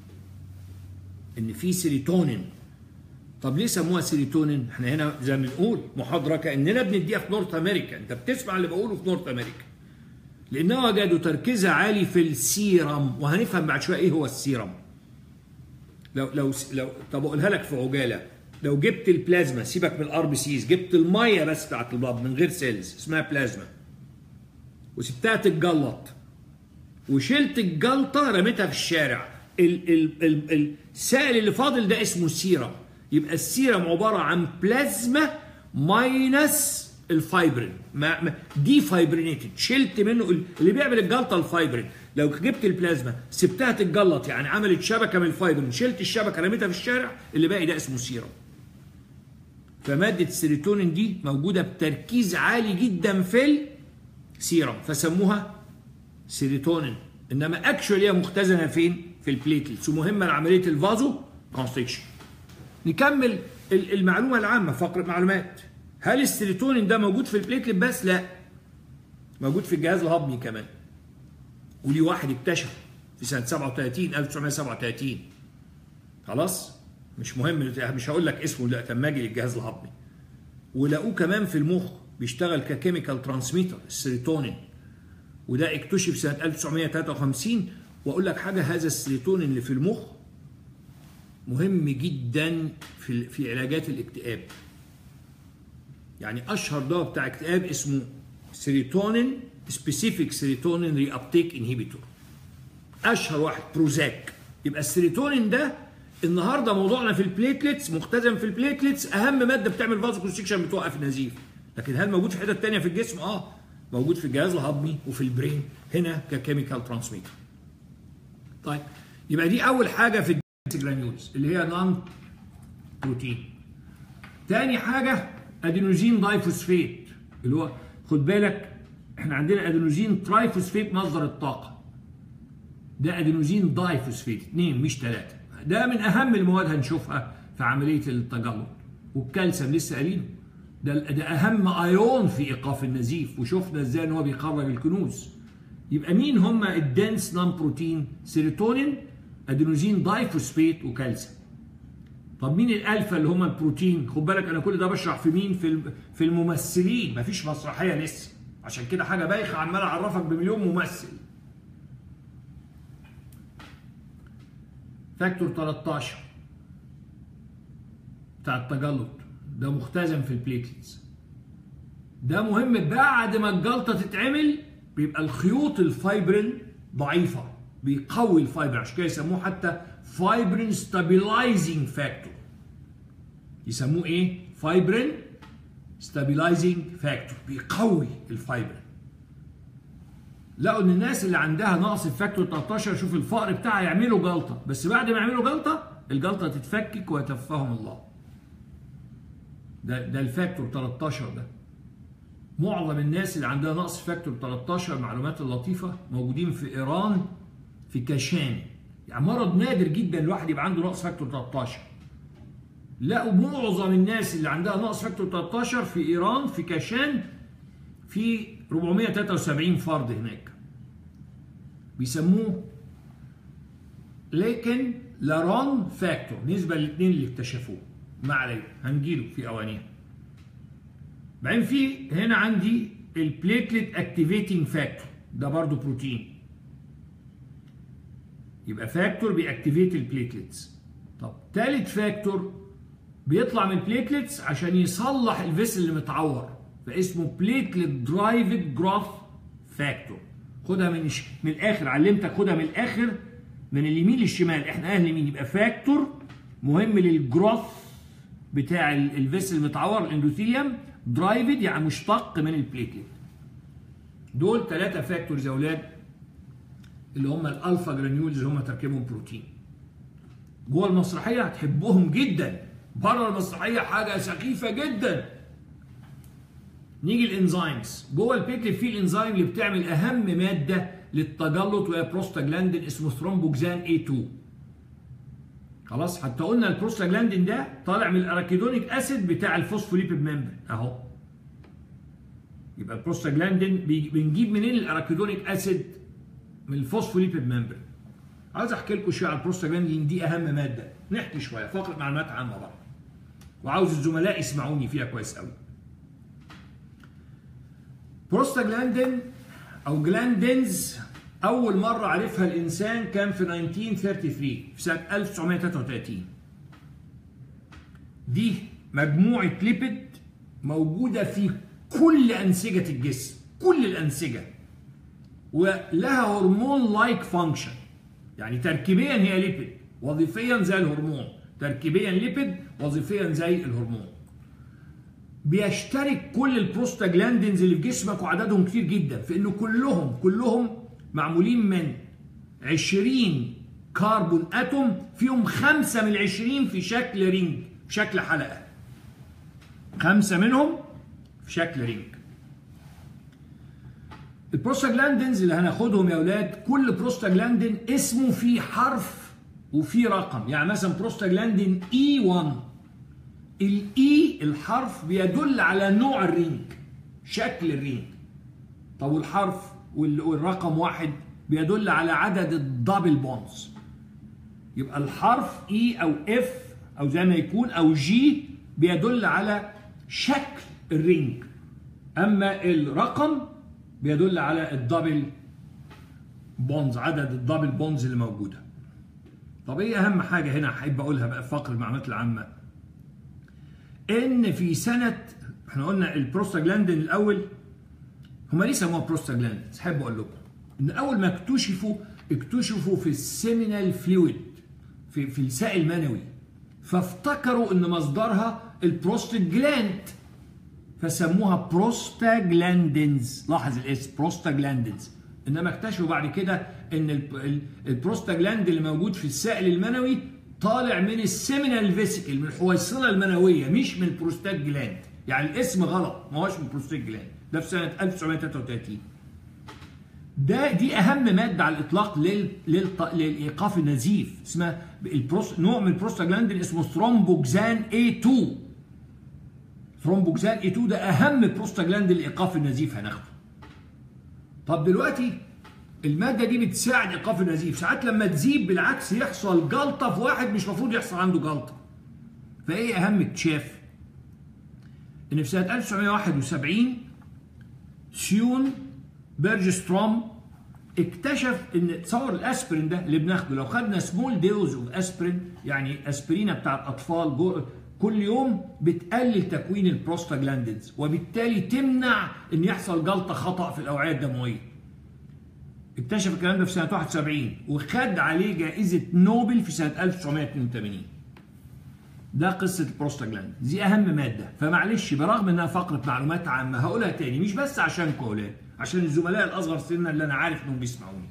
ان في سيروتونين طب ليه سموها سيروتونين؟ احنا هنا زي ما بنقول محاضره كاننا بنديها في نورث امريكا، انت بتسمع اللي بقوله في نورث امريكا. لانها وجدوا تركيزها عالي في السيرم وهنفهم بعد شويه ايه هو السيرم. لو لو لو طب اقولها لك في عجاله لو جبت البلازما سيبك من الار بي سيز جبت الميه بس بتاعت البلد من غير سيلز اسمها بلازما وسبتها تتجلط وشلت الجلطه رميتها في الشارع ال ال ال السائل اللي فاضل ده اسمه سيرم يبقى السيرم عباره عن بلازما ماينس الفايبرين ما ما دي فايبرينيتد شلت منه اللي بيعمل الجلطه الفايبرين لو جبت البلازما سبتها تتجلط يعني عملت شبكه من الفايبرين شلت الشبكه رميتها في الشارع اللي باقي ده اسمه سيرم فماده السيروتونين دي موجوده بتركيز عالي جدا في السيرم فسموها سيروتونين انما اكشولي هي مختزنه فين؟ في البليتلتس ومهمه لعمليه الفازو كونستريكشن. نكمل المعلومه العامه فقره معلومات. هل السيروتونين ده موجود في البليتلت بس؟ لا. موجود في الجهاز الهضمي كمان. وليه واحد اكتشف في سنه 37 1937 خلاص؟ مش مهم مش هقول لك اسمه لا لما اجي للجهاز الهضمي. ولقوه كمان في المخ بيشتغل ككيميكال ترانسميتر السيروتونين وده اكتشف سنة 1953 وأقول لك حاجة هذا السيروتونين اللي في المخ مهم جدا في في علاجات الاكتئاب. يعني اشهر دواء بتاع اكتئاب اسمه سيروتونين سبيسيفيك سيروتونين ري ابتيك انهيبيتور اشهر واحد بروزاك يبقى السيروتونين ده النهارده موضوعنا في البليتلتس مختزن في البليتلتس اهم ماده بتعمل فازو كونستريكشن بتوقف النزيف لكن هل موجود في حته تانية في الجسم اه موجود في الجهاز الهضمي وفي البرين هنا ككيميكال ترانسميتر طيب يبقى دي اول حاجه في الجرانيولز اللي هي نون بروتين تاني حاجه ادينوزين دايفوسفيت اللي هو خد بالك احنا عندنا ادينوزين ترايفوسفيت مصدر الطاقه ده ادينوزين دايفوسفيت اثنين مش ثلاثه ده من اهم المواد هنشوفها في عمليه التجلط والكالسيوم لسه قايلينه ده ده اهم ايون في ايقاف النزيف وشفنا ازاي ان هو بيخرج الكنوز يبقى مين هم الدنس نون بروتين سيروتونين ادينوزين دايفوسفيت وكالسيوم طب مين الالفا اللي هم البروتين خد بالك انا كل ده بشرح في مين في في الممثلين مفيش مسرحيه لسه عشان كده حاجه بايخه عمال اعرفك بمليون ممثل فاكتور 13 بتاع التجلط ده مختزن في البليتلتس ده مهم بعد ما الجلطه تتعمل بيبقى الخيوط الفايبرين ضعيفه بيقوي الفايبر عشان كده يسموه حتى فايبرين ستابيلايزنج فاكتور يسموه ايه فايبرين ستابيلايزنج فاكتور بيقوي الفايبرين لقوا ان الناس اللي عندها نقص في فاكتور 13 شوف الفقر بتاعها يعملوا جلطه بس بعد ما يعملوا جلطه الجلطه تتفكك ويتفهم الله ده ده الفاكتور 13 ده معظم الناس اللي عندها نقص في فاكتور 13 المعلومات اللطيفه موجودين في ايران في كاشان يعني مرض نادر جدا الواحد يبقى عنده نقص فاكتور 13 لقوا معظم الناس اللي عندها نقص فاكتور 13 في ايران في كاشان في 473 فرد هناك بيسموه لكن لارون فاكتور نسبة للاثنين اللي اكتشفوه ما عليه هنجيله في اوانيه بعدين في هنا عندي البليتلت اكتيفيتنج فاكتور ده برضو بروتين يبقى فاكتور بيأكتيفيت البليتلتس طب ثالث فاكتور بيطلع من البليتلتس عشان يصلح الفيسل اللي متعور فاسمه بليتلت درايفد جروث فاكتور خدها من من الاخر علمتك خدها من الاخر من اليمين للشمال احنا اهل اليمين يبقى فاكتور مهم للجروث بتاع الفيسل المتعور الاندوثيليوم درايفد يعني مشتق من البليتلت دول ثلاثه فاكتورز يا اولاد اللي هم الالفا جرانيولز اللي هم تركيبهم بروتين جوه المسرحيه هتحبهم جدا بره المسرحيه حاجه سخيفه جدا نيجي الانزيمز جوه البيتلت في الانزيم اللي بتعمل اهم ماده للتجلط وهي بروستاجلاندين اسمه ثرومبوكسان A2 خلاص حتى قلنا البروستاجلاندين ده طالع من الاراكيدونيك اسيد بتاع الفوسفوليبيد ممبرين اهو يبقى البروستاجلاندين بنجيب منين الاراكيدونيك اسيد من الفوسفوليبيد ممبرين عايز احكي لكم شويه على البروستاجلاندين دي اهم ماده نحكي شويه فقره معلومات عامه بقى وعاوز الزملاء يسمعوني فيها كويس قوي بروستاجلاندين او جلاندينز اول مره عرفها الانسان كان في 1933 في سنه 1933 دي مجموعه ليبيد موجوده في كل انسجه الجسم كل الانسجه ولها هرمون لايك فانكشن يعني تركيبيا هي ليبيد وظيفيا زي الهرمون تركيبيا ليبيد وظيفيا زي الهرمون بيشترك كل البروستاجلاندينز اللي في جسمك وعددهم كتير جدا في انه كلهم كلهم معمولين من 20 كربون اتوم فيهم خمسه من ال 20 في شكل رينج في شكل حلقه خمسه منهم في شكل رينج البروستاجلاندينز اللي هناخدهم يا اولاد كل بروستاجلاندين اسمه فيه حرف وفيه رقم يعني مثلا بروستاجلاندين اي 1 الاي الحرف بيدل على نوع الرينج شكل الرينج طب والحرف والرقم واحد بيدل على عدد الدبل بونز يبقى الحرف اي او اف او زي ما يكون او جي بيدل على شكل الرينج اما الرقم بيدل على الدبل بونز عدد الدبل بونز اللي موجوده طب ايه اهم حاجه هنا احب اقولها بقى في فقر المعلومات العامه ان في سنه احنا قلنا البروستاجلاندين الاول هما ليه سموها بروستاجلاندين احب اقول لكم ان اول ما اكتشفوا اكتشفوا في السيمينال فلويد في في السائل المنوي فافتكروا ان مصدرها البروستات جلاند فسموها بروستاجلاندينز لاحظ الاسم بروستاجلاندينز انما اكتشفوا بعد كده ان ال- ال- البروستاجلاند اللي موجود في السائل المنوي طالع من السيمينال فيسيكل من الحويصله المنويه مش من البروستات جلاند يعني الاسم غلط ما هوش من البروستات جلاند ده في سنه 1933 ده دي اهم ماده على الاطلاق لل... لل... للايقاف النزيف اسمها البروس... نوع من البروستاجلاندين اسمه ثرومبوكسان A2 ثرومبوكسان A2 ده اهم بروستاجلاندين لايقاف النزيف هناخده طب دلوقتي الماده دي بتساعد ايقاف النزيف ساعات لما تزيد بالعكس يحصل جلطه في واحد مش المفروض يحصل عنده جلطه فايه اهم اكتشاف ان في سنه 1971 سيون بيرجستروم اكتشف ان تصور الاسبرين ده اللي بناخده لو خدنا سمول دوز اوف اسبرين يعني اسبرينه بتاعت اطفال جو كل يوم بتقلل تكوين البروستاجلاندينز وبالتالي تمنع ان يحصل جلطه خطا في الاوعيه الدمويه. اكتشف الكلام ده في سنه 71 وخد عليه جائزه نوبل في سنه 1982. ده قصه البروستاجلاند دي اهم ماده فمعلش برغم انها فقره معلومات عامه هقولها تاني مش بس عشانكم اولاد عشان الزملاء الاصغر سنا اللي انا عارف انهم بيسمعوني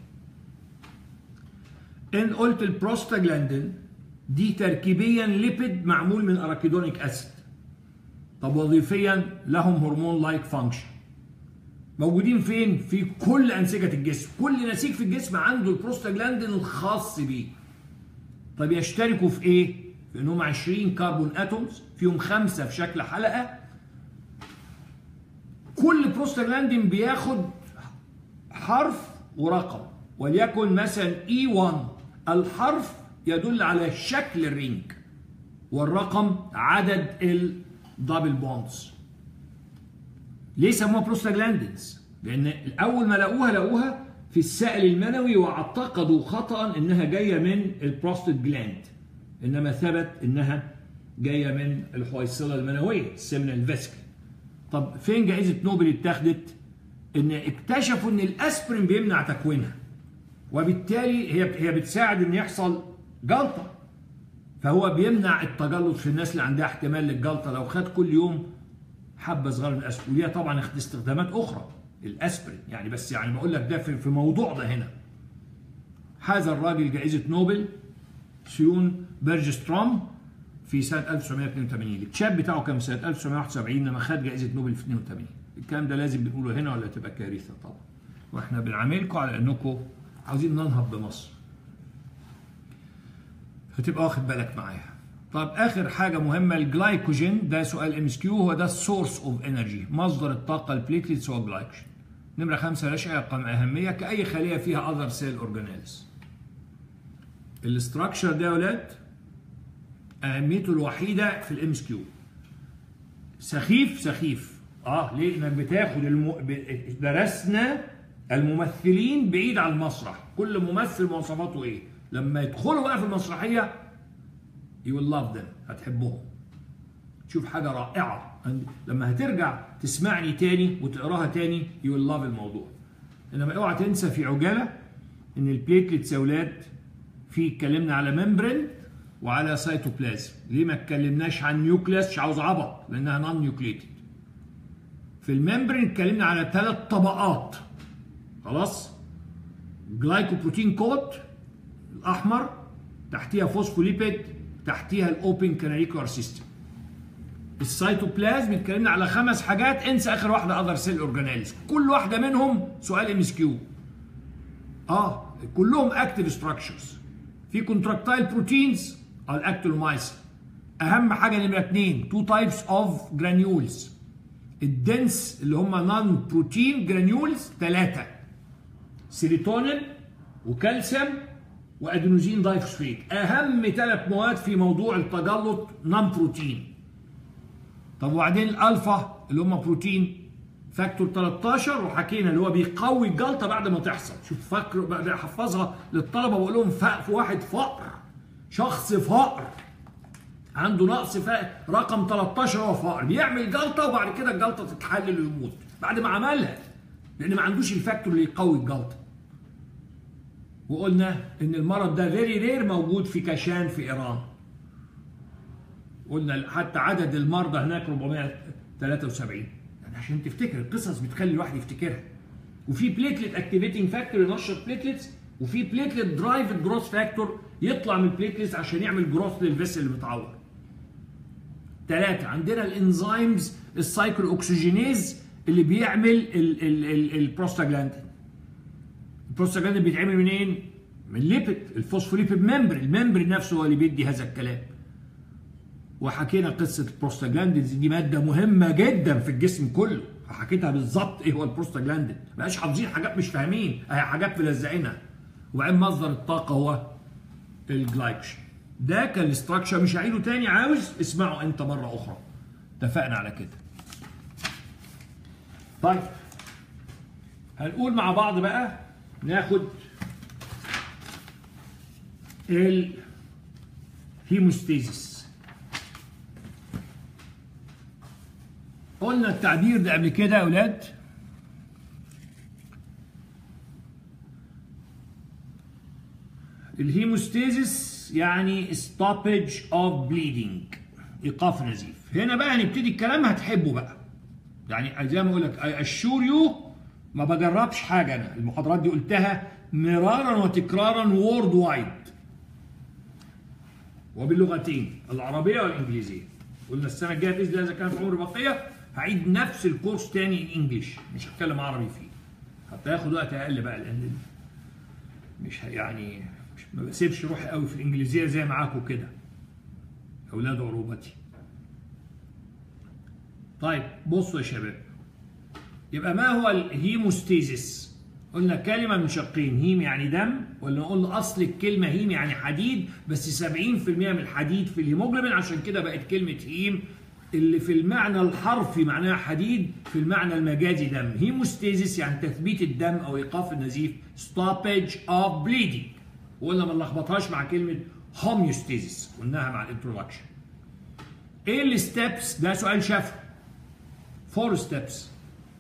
ان قلت البروستاجلاندين دي تركيبيا ليبيد معمول من اراكيدونيك اسيد طب وظيفيا لهم هرمون لايك فانكشن موجودين فين في كل انسجه الجسم كل نسيج في الجسم عنده البروستاجلاندين الخاص بيه طب يشتركوا في ايه في انهم 20 كربون اتومز فيهم خمسه في شكل حلقه كل بروستاجلاندين بياخد حرف ورقم وليكن مثلا E1 الحرف يدل على شكل الرينج والرقم عدد الدبل بوندز ليه سموها بروستاجلاندينز لان اول ما لقوها لقوها في السائل المنوي واعتقدوا خطا انها جايه من البروستات جلاند انما ثبت انها جايه من الحويصله المنويه السيمينال فيسكل طب فين جائزه نوبل اتاخدت ان اكتشفوا ان الاسبرين بيمنع تكوينها وبالتالي هي هي بتساعد ان يحصل جلطه فهو بيمنع التجلط في الناس اللي عندها احتمال للجلطه لو خد كل يوم حبه صغيره من الاسبرين وليها طبعا استخدامات اخرى الاسبرين يعني بس يعني بقول لك ده في في موضوع ده هنا هذا الراجل جائزه نوبل سيون بيرجستروم في سنه 1982 الاكتشاف بتاعه كان في سنه 1971 لما خد جائزه نوبل في 82 الكلام ده لازم بنقوله هنا ولا تبقى كارثه طبعا واحنا بنعاملكم على انكم عاوزين ننهض بمصر هتبقى واخد بالك معايا طب اخر حاجه مهمه الجلايكوجين ده سؤال ام اس كيو هو ده السورس اوف انرجي مصدر الطاقه البليتلتس هو الجلايكوجين نمره خمسه لاش ارقام اهميه كاي خليه فيها اذر سيل اورجانيلز الاستراكشر ده يا ولاد اهميته الوحيده في الام اس كيو سخيف سخيف اه ليه انك بتاخد الم... ب- درسنا الممثلين بعيد عن المسرح كل ممثل مواصفاته ايه لما يدخلوا بقى في المسرحيه you will love them هتحبهم تشوف حاجه رائعه لما هترجع تسمعني تاني وتقراها تاني you will love الموضوع انما اوعى تنسى في عجاله ان البليتلتس يا اولاد في اتكلمنا على ممبرين وعلى سيتوبلازم ليه ما اتكلمناش عن نيوكليس مش عاوز عبط لانها نون نيوكليتد في الممبرين اتكلمنا على ثلاث طبقات خلاص جلايكوبروتين كوت الاحمر تحتيها فوسفوليبيد تحتيها الاوبن كاناليكولار سيستم السيتوبلازم اتكلمنا على خمس حاجات انسى اخر واحده اذر سيل اورجانيلز كل واحده منهم سؤال ام اس كيو اه كلهم اكتيف ستراكشرز في كونتراكتايل بروتينز الاكتيلومايسين اهم حاجه نمره اثنين تو تايبس اوف جرانيولز الدنس اللي هم نون بروتين جرانيولز ثلاثه سيروتونين وكالسيوم وادينوزين دايفوسفيت اهم ثلاث مواد في موضوع التجلط نون بروتين طب وبعدين الالفا اللي هم بروتين فاكتور 13 وحكينا اللي هو بيقوي الجلطه بعد ما تحصل شوف فاكر بقى احفظها للطلبه بقول لهم في واحد فقر شخص فقر عنده نقص فا... رقم 13 هو فقر بيعمل جلطه وبعد كده الجلطه تتحلل ويموت بعد ما عملها لان ما عندوش الفاكتور اللي يقوي الجلطه وقلنا ان المرض ده فيري رير موجود في كاشان في ايران قلنا حتى عدد المرضى هناك 473 يعني عشان تفتكر القصص بتخلي الواحد يفتكرها وفي بليتلت اكتيفيتنج فاكتور ينشط بليتلتس وفي بليتلت درايف جروث فاكتور يطلع من البليتلتس عشان يعمل جروث للفيسل اللي متعور ثلاثة عندنا الانزيمز السايكل اوكسجينيز اللي بيعمل البروستاجلاندين البروستاجلاندين بيتعمل منين؟ من ليبيد الفوسفوليبيد ممبر الممبر نفسه هو اللي بيدي هذا الكلام وحكينا قصه البروستاجلاندينز دي ماده مهمه جدا في الجسم كله حكيتها بالظبط ايه هو البروستاجلاندين ما بقاش حافظين حاجات مش فاهمين اهي حاجات ملزقينها وبعدين مصدر الطاقه هو الجلايكوجين ده كان الاستراكشر مش هعيده تاني عاوز اسمعه انت مره اخرى اتفقنا على كده طيب هنقول مع بعض بقى ناخد الهيموستيزيس قلنا التعبير ده قبل كده يا اولاد الهيموستيزيس يعني stoppage of bleeding ايقاف نزيف هنا بقى هنبتدي الكلام هتحبه بقى يعني زي ما اقول لك اشور يو ما بجربش حاجه انا المحاضرات دي قلتها مرارا وتكرارا وورد وايد وباللغتين العربيه والانجليزيه قلنا السنه الجايه باذن الله اذا كان في عمر بقيه هعيد نفس الكورس تاني انجلش مش هتكلم عربي فيه حتى ياخد وقت اقل بقى لان مش يعني مش ما بسيبش روحي قوي في الانجليزيه زي معاكم كده اولاد عروبتي طيب بصوا يا شباب يبقى ما هو الهيموستيزيس قلنا كلمة من شقين هيم يعني دم ولا نقول أصل الكلمة هيم يعني حديد بس 70% من الحديد في الهيموجلوبين عشان كده بقت كلمة هيم اللي في المعنى الحرفي معناها حديد في المعنى المجازي دم هيموستيزيس يعني تثبيت الدم أو إيقاف النزيف stoppage of bleeding وقلنا ما نلخبطهاش مع كلمة هوميوستيزيس قلناها مع الانترودكشن ايه الستبس ده سؤال شفوي فور ستبس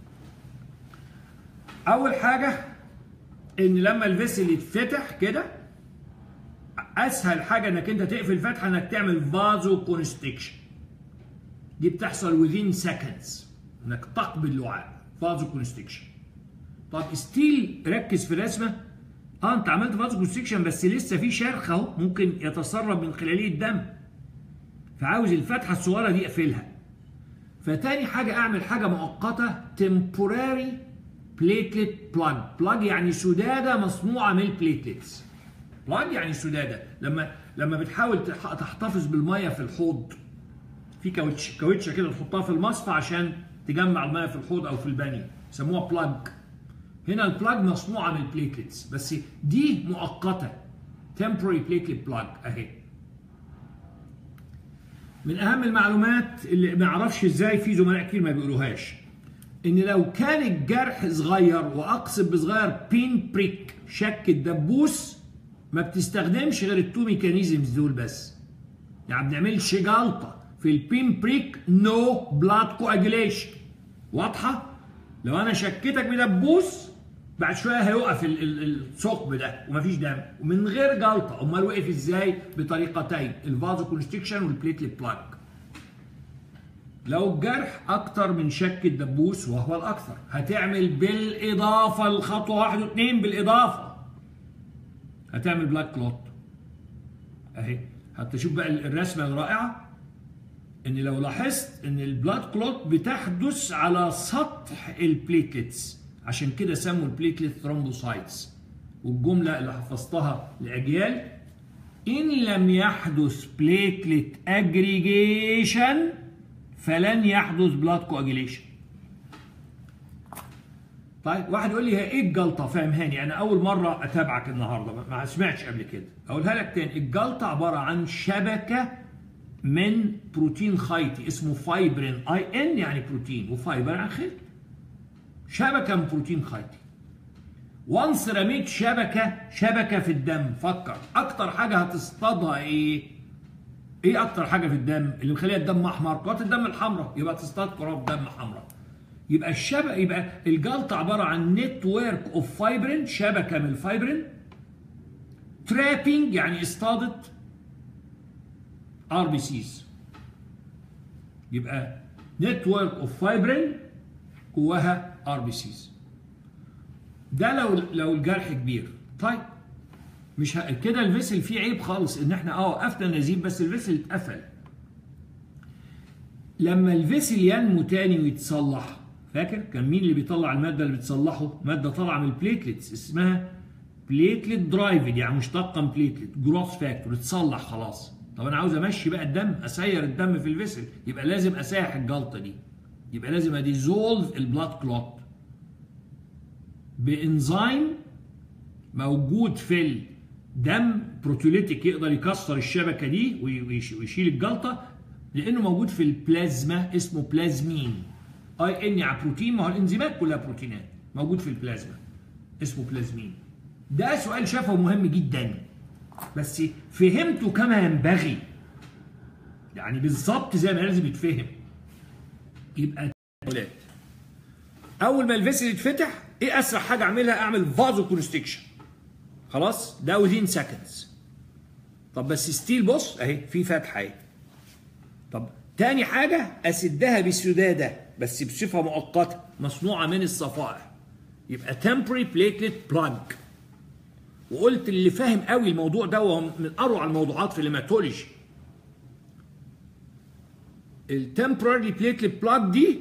اول حاجه ان لما الفيسل يتفتح كده اسهل حاجه انك انت تقفل الفتحه انك تعمل فازو كونستكشن دي بتحصل within seconds انك تقبل اللعاب فازو كونستكشن طب ستيل ركز في الرسمه اه انت عملت فازو كونستكشن بس لسه في شرخ اهو ممكن يتسرب من خلاليه الدم فعاوز الفتحه الصغيره دي اقفلها فتاني حاجه اعمل حاجه مؤقته temporary بليتلت بلاج بلاج يعني سداده مصنوعه من البليتلتس بلاج يعني سداده لما لما بتحاول تحتفظ بالميه في الحوض في كاوتش كاوتشه كده تحطها في المصفى عشان تجمع الميه في الحوض او في البانيو يسموها بلاج هنا البلاج مصنوعه من البليتلتس بس دي مؤقته temporary platelet plug اهي من اهم المعلومات اللي ما اعرفش ازاي في زملاء كتير ما بيقولوهاش ان لو كان الجرح صغير واقصد بصغير بين بريك شك الدبوس ما بتستخدمش غير التو ميكانيزمز دول بس يعني ما بنعملش جلطه في البين بريك نو بلاد كواجيليشن واضحه لو انا شكيتك بدبوس بعد شويه هيقف الثقب ده ومفيش دم ومن غير جلطه امال وقف ازاي بطريقتين الفازو كونستكشن والبليتلت بلاك لو الجرح اكتر من شك الدبوس وهو الاكثر هتعمل بالاضافه الخطوه واحد واثنين بالاضافه هتعمل بلاك كلوت اهي حتى شوف بقى الرسمه الرائعه ان لو لاحظت ان البلاد كلوت بتحدث على سطح البليتلتس عشان كده سموا البليتلت ثرومبوسايتس والجمله اللي حفظتها لاجيال ان لم يحدث بليتلت اجريجيشن فلن يحدث بلاد كواجيليشن طيب واحد يقول لي هي ايه الجلطه فاهمهاني انا اول مره اتابعك النهارده ما سمعتش قبل كده اقولها لك تاني الجلطه عباره عن شبكه من بروتين خيطي اسمه فايبرين اي ان يعني بروتين وفايبر يعني خيط شبكه من بروتين خيطي وانس رميت شبكه شبكه في الدم فكر اكتر حاجه هتصطادها ايه ايه اكتر حاجه في الدم اللي مخليها الدم احمر كرات الدم الحمراء يبقى تصطاد كرات دم حمراء يبقى الشبكه يبقى الجلطه عباره عن نتورك اوف فايبرين شبكه من الفايبرين ترابينج يعني اصطادت ار بي سيز يبقى نتورك اوف فايبرين جواها ار بي سيز ده لو لو الجرح كبير طيب مش ه... كده الفيسل فيه عيب خالص ان احنا اه وقفنا النزيف بس الفيسل اتقفل لما الفيسل ينمو تاني ويتصلح فاكر كان مين اللي بيطلع الماده اللي بتصلحه ماده طالعه من البليتلتس اسمها بليتلت درايفد يعني مشتقه من بليتلت جروث فاكتور اتصلح خلاص طب انا عاوز امشي بقى الدم اسير الدم في الفيسل يبقى لازم اسايح الجلطه دي يبقى لازم اديزولف البلاد كلوت بانزيم موجود في الدم بروتوليتيك يقدر يكسر الشبكه دي ويشيل الجلطه لانه موجود في البلازما اسمه بلازمين اي ان يعني بروتين ما هو الانزيمات كلها بروتينات موجود في البلازما اسمه بلازمين ده سؤال شافه مهم جدا بس فهمته كما ينبغي يعني بالظبط زي ما لازم يتفهم يبقى ولاد اول ما الفيسل يتفتح ايه اسرع حاجه اعملها اعمل فازو كونستكشن خلاص ده within seconds طب بس ستيل بص اهي في فتحه اهي طب تاني حاجه اسدها بسداده بس بصفه مؤقته مصنوعه من الصفائح يبقى temporary platelet plug وقلت اللي فاهم قوي الموضوع ده وهو من اروع الموضوعات في الهيماتولوجي التمبراري بليتلت بلاك دي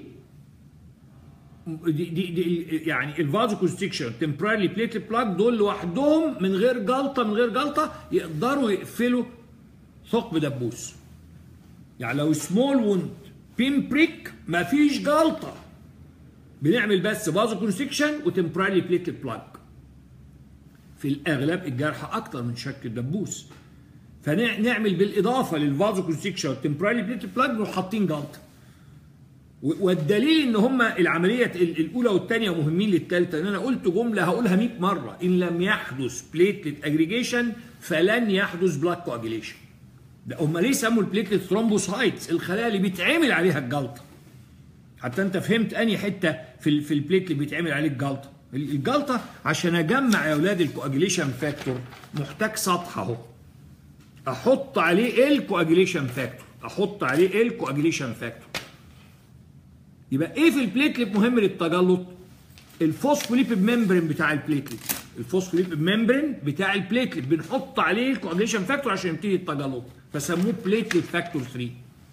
دي, دي, دي يعني الفازو كونستكشن تمبراري بليتلت بلاك دول لوحدهم من غير جلطه من غير جلطه يقدروا يقفلوا ثقب دبوس يعني لو سمول ووند بين بريك مفيش جلطه بنعمل بس فازو كونستكشن وتمبراري بليتلت بلاك في الاغلب الجرح اكتر من شك الدبوس فنعمل بالاضافه للفازو كونستكشن والتمبراري بليت بلاج نروح حاطين جلطه والدليل ان هم العمليه الاولى والثانيه مهمين للثالثه ان انا قلت جمله هقولها 100 مره ان لم يحدث بليتلت اجريجيشن فلن يحدث بلاك كواجيليشن ده هم ليه سموا البليتلت ثرومبوسايتس الخلايا اللي بيتعمل عليها الجلطه حتى انت فهمت انهي حته في في البليتلت بيتعمل عليه الجلطه الجلطه عشان اجمع يا اولاد الكواجيليشن فاكتور محتاج سطح اهو احط عليه الكواجيليشن فاكتور احط عليه الكواجيليشن فاكتور يبقى ايه في البليتلت مهم للتجلط الفوسفوليبيد ممبرين بتاع البليتلت الفوسفوليبيد ممبرين بتاع البليتلت بنحط عليه الكواجيليشن فاكتور عشان يبتدي التجلط فسموه بليتلت فاكتور 3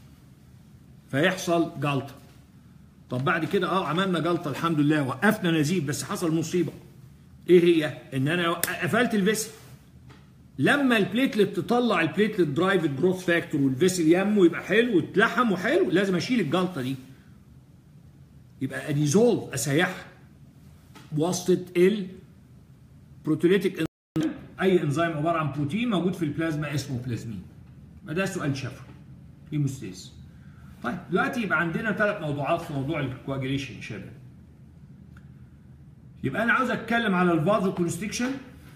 فيحصل جلطه طب بعد كده اه عملنا جلطه الحمد لله وقفنا نزيف بس حصل مصيبه ايه هي ان انا قفلت الفيسل لما البليتلت تطلع البليتلت درايفد جروث فاكتور والفيسل يمه يبقى حلو واتلحم وحلو لازم اشيل الجلطه دي يبقى اديزولف اسيحها بواسطه البروتوليتيك اي انزيم عباره عن بروتين موجود في البلازما اسمه بلازمين ده سؤال شفوي هيموستيز طيب دلوقتي يبقى عندنا ثلاث موضوعات في موضوع الكواجيليشن شباب يبقى انا عاوز اتكلم على الفازو كونستكشن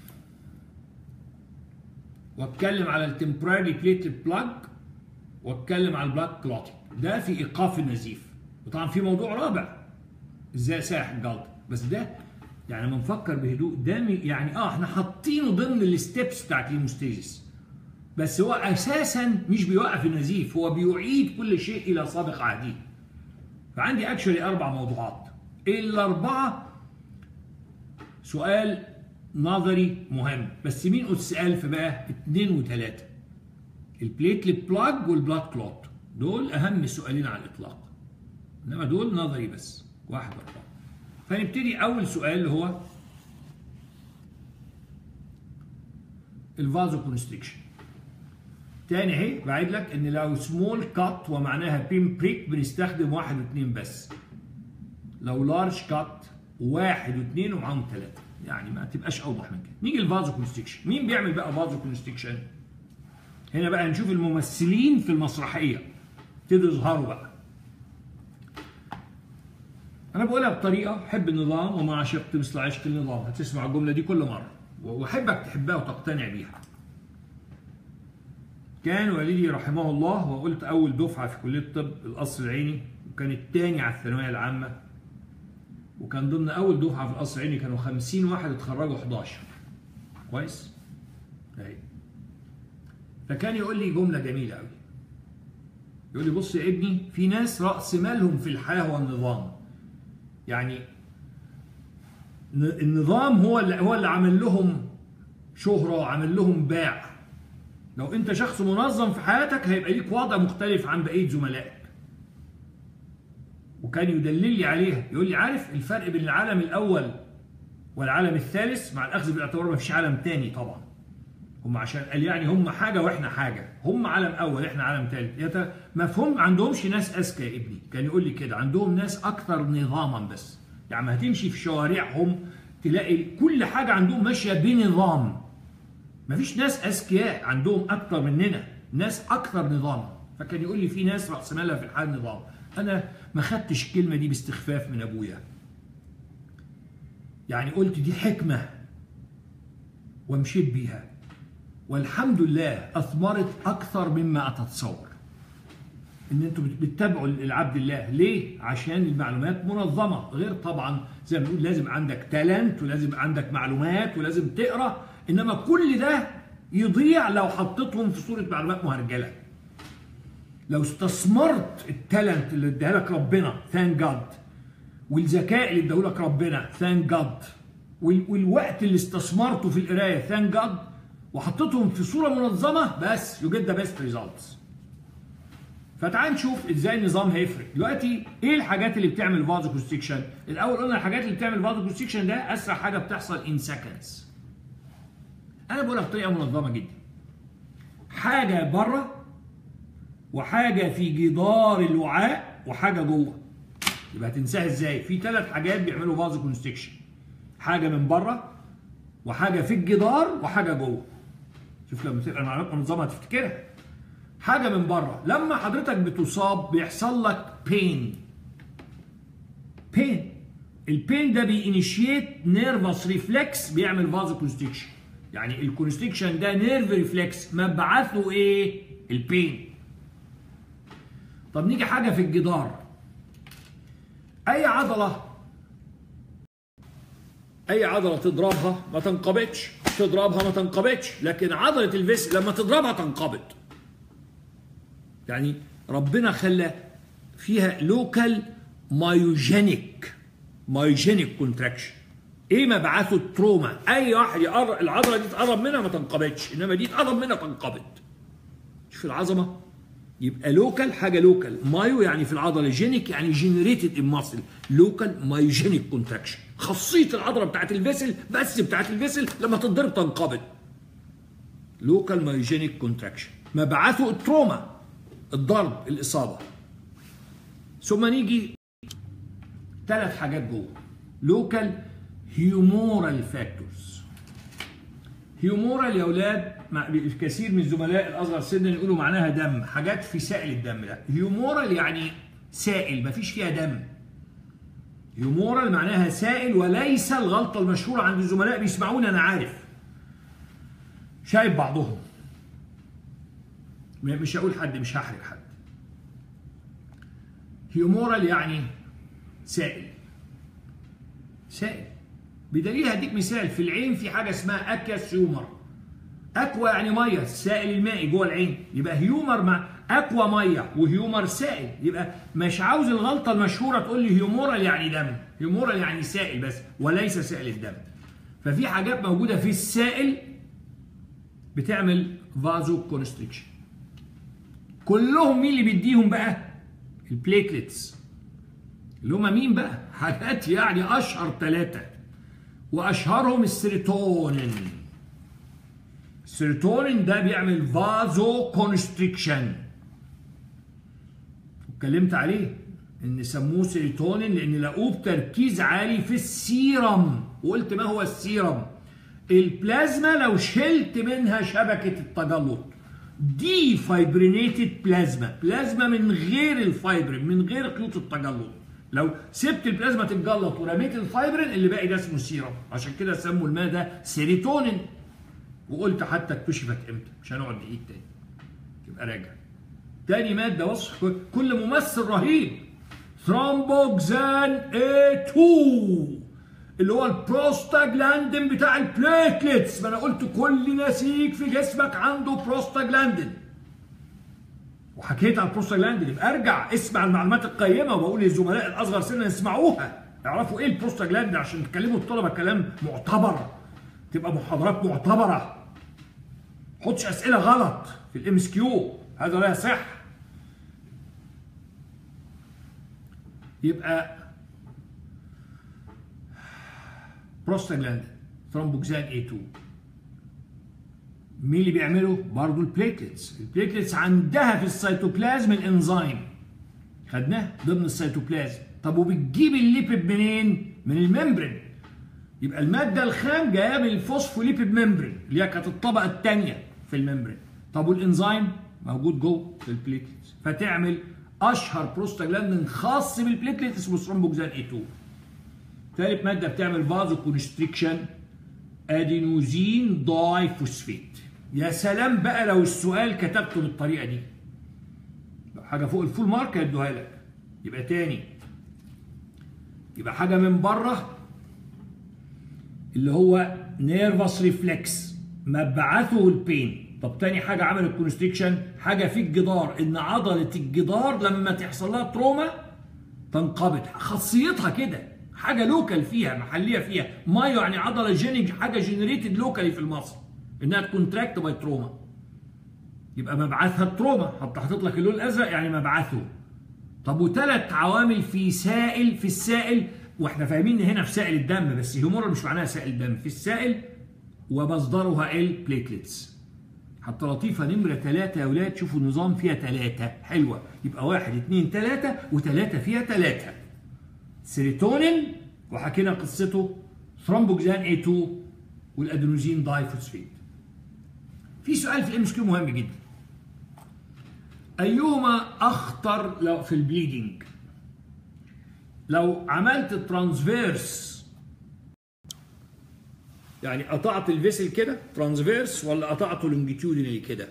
واتكلم على التمبراري بليتد بلاج واتكلم على البلاك كلوتنج ده في ايقاف النزيف وطبعا في موضوع رابع ازاي اساح الجلطه بس ده يعني لما نفكر بهدوء ده يعني اه احنا حاطينه ضمن الستبس بتاعت الهيموستيزيس بس هو اساسا مش بيوقف النزيف هو بيعيد كل شيء الى سابق عهده فعندي اكشولي اربع موضوعات الاربعه سؤال نظري مهم بس مين اتسال في بقى اثنين وثلاثه البليتلت بلاج والبلاد كلوت دول اهم سؤالين على الاطلاق انما دول نظري بس واحد اربعه فنبتدي اول سؤال اللي هو الفازو كونستريكشن تاني اهي بعيد لك ان لو سمول كات ومعناها بين بريك بنستخدم واحد واثنين بس لو لارج كات واحد واثنين ومعاهم ثلاثه يعني ما تبقاش اوضح من كده نيجي الفازو كونستريكشن مين بيعمل بقى فازو كونستريكشن هنا بقى نشوف الممثلين في المسرحيه ابتدوا يظهروا بقى انا بقولها بطريقه حب النظام وما عشقت مثل عشق النظام هتسمع الجمله دي كل مره واحبك تحبها وتقتنع بيها كان والدي رحمه الله وقلت اول دفعه في كليه الطب القصر العيني وكان الثاني على الثانويه العامه وكان ضمن اول دفعه في القصر العيني كانوا 50 واحد اتخرجوا 11 كويس اهي فكان يقول لي جمله جميله قوي يقول لي بص يا ابني في ناس راس مالهم في الحياه هو النظام يعني النظام هو اللي هو اللي عمل لهم شهره وعمل لهم باع لو انت شخص منظم في حياتك هيبقى ليك وضع مختلف عن بقيه زملائك وكان يدلل لي عليها يقول لي عارف الفرق بين العالم الاول والعالم الثالث مع الاخذ بالاعتبار ما فيش عالم تاني طبعا هم عشان قال يعني هم حاجه واحنا حاجه هم عالم اول احنا عالم ثالث مفهوم ما عندهمش ناس اذكى يا ابني كان يقول لي كده عندهم ناس اكثر نظاما بس يعني ما هتمشي في شوارعهم تلاقي كل حاجه عندهم ماشيه بنظام مفيش ناس اذكياء عندهم اكتر مننا ناس اكثر نظاما فكان يقول لي في ناس راس مالها في الحال نظام انا ما خدتش الكلمه دي باستخفاف من ابويا يعني قلت دي حكمه ومشيت بيها والحمد لله اثمرت اكثر مما اتتصور ان انتوا بتتابعوا العبد الله ليه عشان المعلومات منظمه غير طبعا زي ما بنقول لازم عندك تالنت ولازم عندك معلومات ولازم تقرا انما كل ده يضيع لو حطيتهم في صوره معلومات مهرجله لو استثمرت التالنت اللي اداها لك ربنا ثان جاد والذكاء اللي اداه لك ربنا ثان جاد والوقت اللي استثمرته في القرايه ثان جاد وحطيتهم في صوره منظمه بس يو جيت ذا بيست ريزلتس فتعال نشوف ازاي النظام هيفرق دلوقتي ايه الحاجات اللي بتعمل فازو كونستريكشن الاول قلنا الحاجات اللي بتعمل فازو كونستريكشن ده اسرع حاجه بتحصل ان سكندز انا بقولها بطريقه منظمه جدا حاجه بره وحاجه في جدار الوعاء وحاجه جوه يبقى هتنساها ازاي في ثلاث حاجات بيعملوا فازو كونستريكشن حاجه من بره وحاجه في الجدار وحاجه جوه شوف لما تبقى المعلومات منظمه هتفتكرها حاجه من بره لما حضرتك بتصاب بيحصل لك بين بين البين ده بينيشيت نيرفس ريفلكس بيعمل فازو كونستريكشن يعني الكونستريكشن ده نيرف ريفلكس مبعثه ايه البين طب نيجي حاجه في الجدار اي عضله اي عضله تضربها ما تنقبضش تضربها ما تنقبضش لكن عضله الفيس لما تضربها تنقبض يعني ربنا خلى فيها لوكال مايوجينيك مايوجينيك كونتراكشن ايه مبعثه التروما اي واحد يقرب العضله دي تقرب منها ما تنقبضش انما دي تقرب منها تنقبض شوف العظمه يبقى لوكال حاجه لوكال مايو يعني في العضله جينيك يعني جنريتد ان ماسل لوكال مايوجينيك كونتراكشن خاصيه العضله بتاعت الفيسل بس بتاعت الفيسل لما تتضرب تنقبض لوكال مايوجينيك كونتراكشن مبعثه التروما الضرب الاصابه ثم نيجي ثلاث حاجات جوه لوكال هيومورال فاكتورز هيومورال يا اولاد الكثير من زملاء الاصغر سنا يقولوا معناها دم حاجات في سائل الدم ده هيومورال يعني سائل مفيش فيها دم هيومورال معناها سائل وليس الغلطه المشهوره عند الزملاء بيسمعوني انا عارف شايف بعضهم مش هقول حد مش هحرق حد هيومورال يعني سائل سائل بدليل هديك مثال في العين في حاجه اسمها اكياس هيومر اكوا يعني ميه السائل المائي جوه العين يبقى هيومر مع اكوا ميه وهيومر سائل يبقى مش عاوز الغلطه المشهوره تقول لي هيومورال يعني دم هيومورال يعني سائل بس وليس سائل الدم ففي حاجات موجوده في السائل بتعمل فازو كونستريكشن كلهم مين اللي بيديهم بقى البليتلتس اللي هم مين بقى حاجات يعني اشهر ثلاثه واشهرهم السيروتونين السيروتونين ده بيعمل فازو كونستريكشن اتكلمت عليه ان سموه سيروتونين لان لقوه بتركيز عالي في السيرم وقلت ما هو السيرم البلازما لو شلت منها شبكه التجلط دي فايبرينيتد بلازما بلازما من غير الفايبرين من غير خيوط التجلط لو سبت البلازما تتجلط ورميت الفايبرين اللي باقي ده اسمه سيرم عشان كده سموا الماء ده سيروتونين وقلت حتى اكتشفت امتى مش هنقعد نعيد تاني تبقى راجع تاني ماده بص كل ممثل رهيب ثرومبوكسان A2 اللي هو البروستاجلاندين بتاع البليتلتس ما انا قلت كل نسيج في جسمك عنده بروستاجلاندين وحكيت عن البروستاجلاندين يبقى ارجع اسمع المعلومات القيمه وبقول للزملاء الاصغر سنا يسمعوها يعرفوا ايه البروستاجلاندين عشان تكلموا الطلبه كلام معتبر تبقى محاضرات معتبره حطش اسئله غلط في الام اس كيو هذا لا يصح يبقى بروستاجلاندين ثرومبوكسان A2 مين اللي بيعمله؟ برضه البليتلتس، البليتلتس عندها في السيتوبلازم الانزيم خدناه ضمن السيتوبلازم، طب وبتجيب الليبيد منين؟ من الممبرين يبقى المادة الخام جاية من الفوسفوليبيد ممبرين اللي هي كانت الطبقة الثانية في الممبرين، طب والانزيم موجود جوه في البليتلتس، فتعمل اشهر بروستاجلاندين خاص بالبليتلت اسمه ثرومبوكسان A2 ثالث ماده بتعمل فازو كونستريكشن ادينوزين داي فوسفيت يا سلام بقى لو السؤال كتبته بالطريقه دي لو حاجه فوق الفول مارك هيدوها لك يبقى تاني يبقى حاجه من بره اللي هو نيرفس ريفلكس مبعثه البين طب تاني حاجه عمل الكونستريكشن حاجه في الجدار ان عضله الجدار لما تحصل لها تروما تنقبض خاصيتها كده حاجه لوكال فيها محليه فيها مايو يعني عضله جينيك حاجه جنريتد لوكالي في المصل انها تكونتراكت باي تروما يبقى مبعثها التروما حط حاطط لك اللون الازرق يعني مبعثه طب وثلاث عوامل في سائل في السائل واحنا فاهمين هنا في سائل الدم بس هيمورال مش معناها سائل دم في السائل ومصدرها البليتلتس حتى لطيفة نمرة ثلاثة يا ولاد شوفوا النظام فيها ثلاثة حلوة يبقى واحد اثنين ثلاثة وثلاثة فيها ثلاثة سيروتونين وحكينا قصته ثرومبوكسان A2 والادينوزين دايفوسفيت في سؤال في الام اس كيو مهم جدا ايهما اخطر لو في البليدنج لو عملت ترانسفيرس يعني قطعت الفيسل كده ترانسفيرس ولا قطعته لونجيتيودينالي كده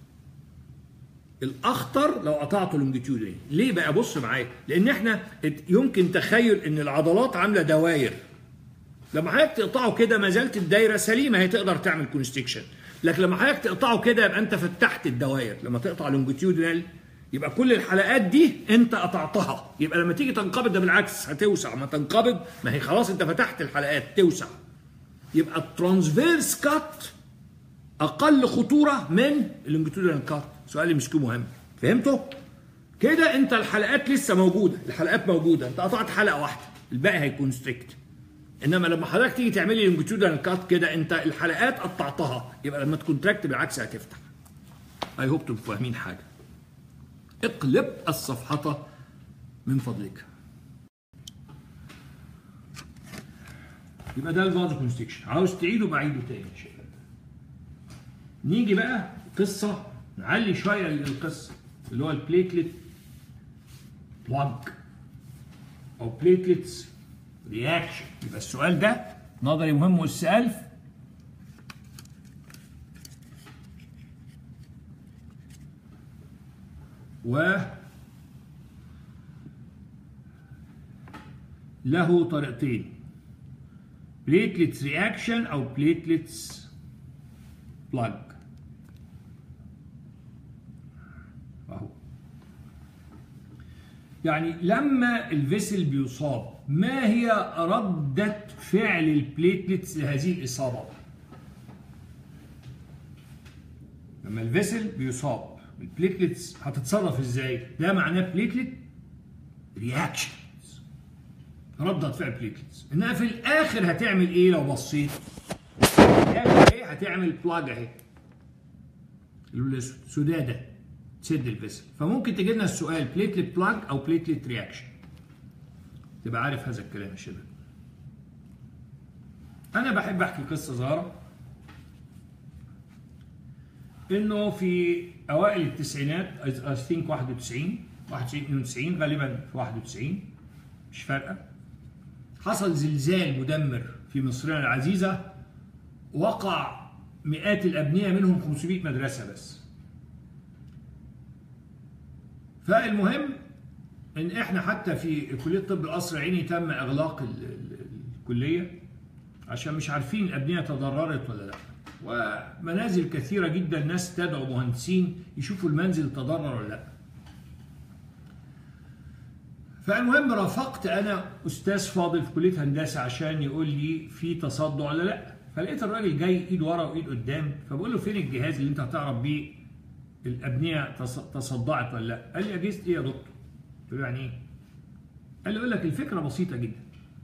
الاخطر لو قطعته لونجيتيودينالي ليه بقى بص معايا لان احنا يمكن تخيل ان العضلات عامله دواير لما حضرتك تقطعه كده ما زالت الدايره سليمه هي تقدر تعمل كونستكشن لكن لما حضرتك تقطعه كده يبقى انت فتحت الدواير لما تقطع لونجيتيودينال يبقى كل الحلقات دي انت قطعتها يبقى لما تيجي تنقبض ده بالعكس هتوسع ما تنقبض ما هي خلاص انت فتحت الحلقات توسع يبقى الترانسفيرس كات اقل خطوره من اللونجيتودينال كات سؤال مش مهم فهمتوا كده انت الحلقات لسه موجوده الحلقات موجوده انت قطعت حلقه واحده الباقي هيكون ستريكت انما لما حضرتك تيجي تعملي لونجيتودينال كات كده انت الحلقات قطعتها يبقى لما تكونتراكت بالعكس هتفتح اي هوب تبقوا فاهمين حاجه اقلب الصفحه من فضلك يبقى ده الفازو كونستكشن عاوز تعيده بعيده تاني يا شباب نيجي بقى قصه نعلي شويه القصه اللي هو البليتلت بلاج او بليتلتس رياكشن يبقى السؤال ده نظري مهم والسألف و له طريقتين بليتلتس رياكشن او بليتلتس بلاج اهو يعني لما الفيسل بيصاب ما هي ردة فعل البليتلتس لهذه الإصابة لما الفيسل بيصاب البليتلتس هتتصرف ازاي ده معناه بليتلت رياكشن ردة فعل بليتلتس انها في الاخر هتعمل ايه لو بصيت ايه هتعمل بلاج اهي الاسود سداده تسد الفيسل فممكن تجي لنا السؤال بليتلت بلاج او بليتلت رياكشن تبقى عارف هذا الكلام يا شباب انا بحب احكي قصه صغيره انه في اوائل التسعينات اي ثينك 91 91 92 غالبا في 91 مش فارقه حصل زلزال مدمر في مصرنا العزيزه وقع مئات الابنيه منهم 500 مدرسه بس فالمهم ان احنا حتى في كليه طب القصر العيني تم اغلاق ال ال الكليه عشان مش عارفين الابنيه تضررت ولا لا ومنازل كثيره جدا ناس تدعو مهندسين يشوفوا المنزل تضرر ولا لا فالمهم رافقت انا استاذ فاضل في كليه هندسه عشان يقول لي في تصدع ولا لا فلقيت الراجل جاي ايد ورا وايد قدام فبقول له فين الجهاز اللي انت هتعرف بيه الابنيه تصدعت ولا لا قال لي اجهزه ايه يا دكتور قلت له يعني ايه قال لي اقول لك الفكره بسيطه جدا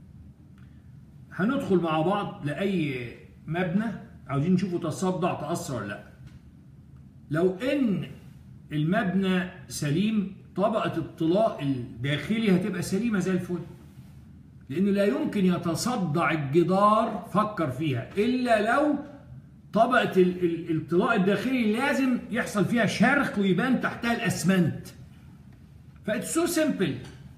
هندخل مع بعض لاي مبنى عاوزين نشوفه تصدع تاثر ولا لا لو ان المبنى سليم طبقه الطلاء الداخلي هتبقى سليمه زي الفل لانه لا يمكن يتصدع الجدار فكر فيها الا لو طبقه الطلاء الداخلي لازم يحصل فيها شرخ ويبان تحتها الاسمنت فاتس سو سمبل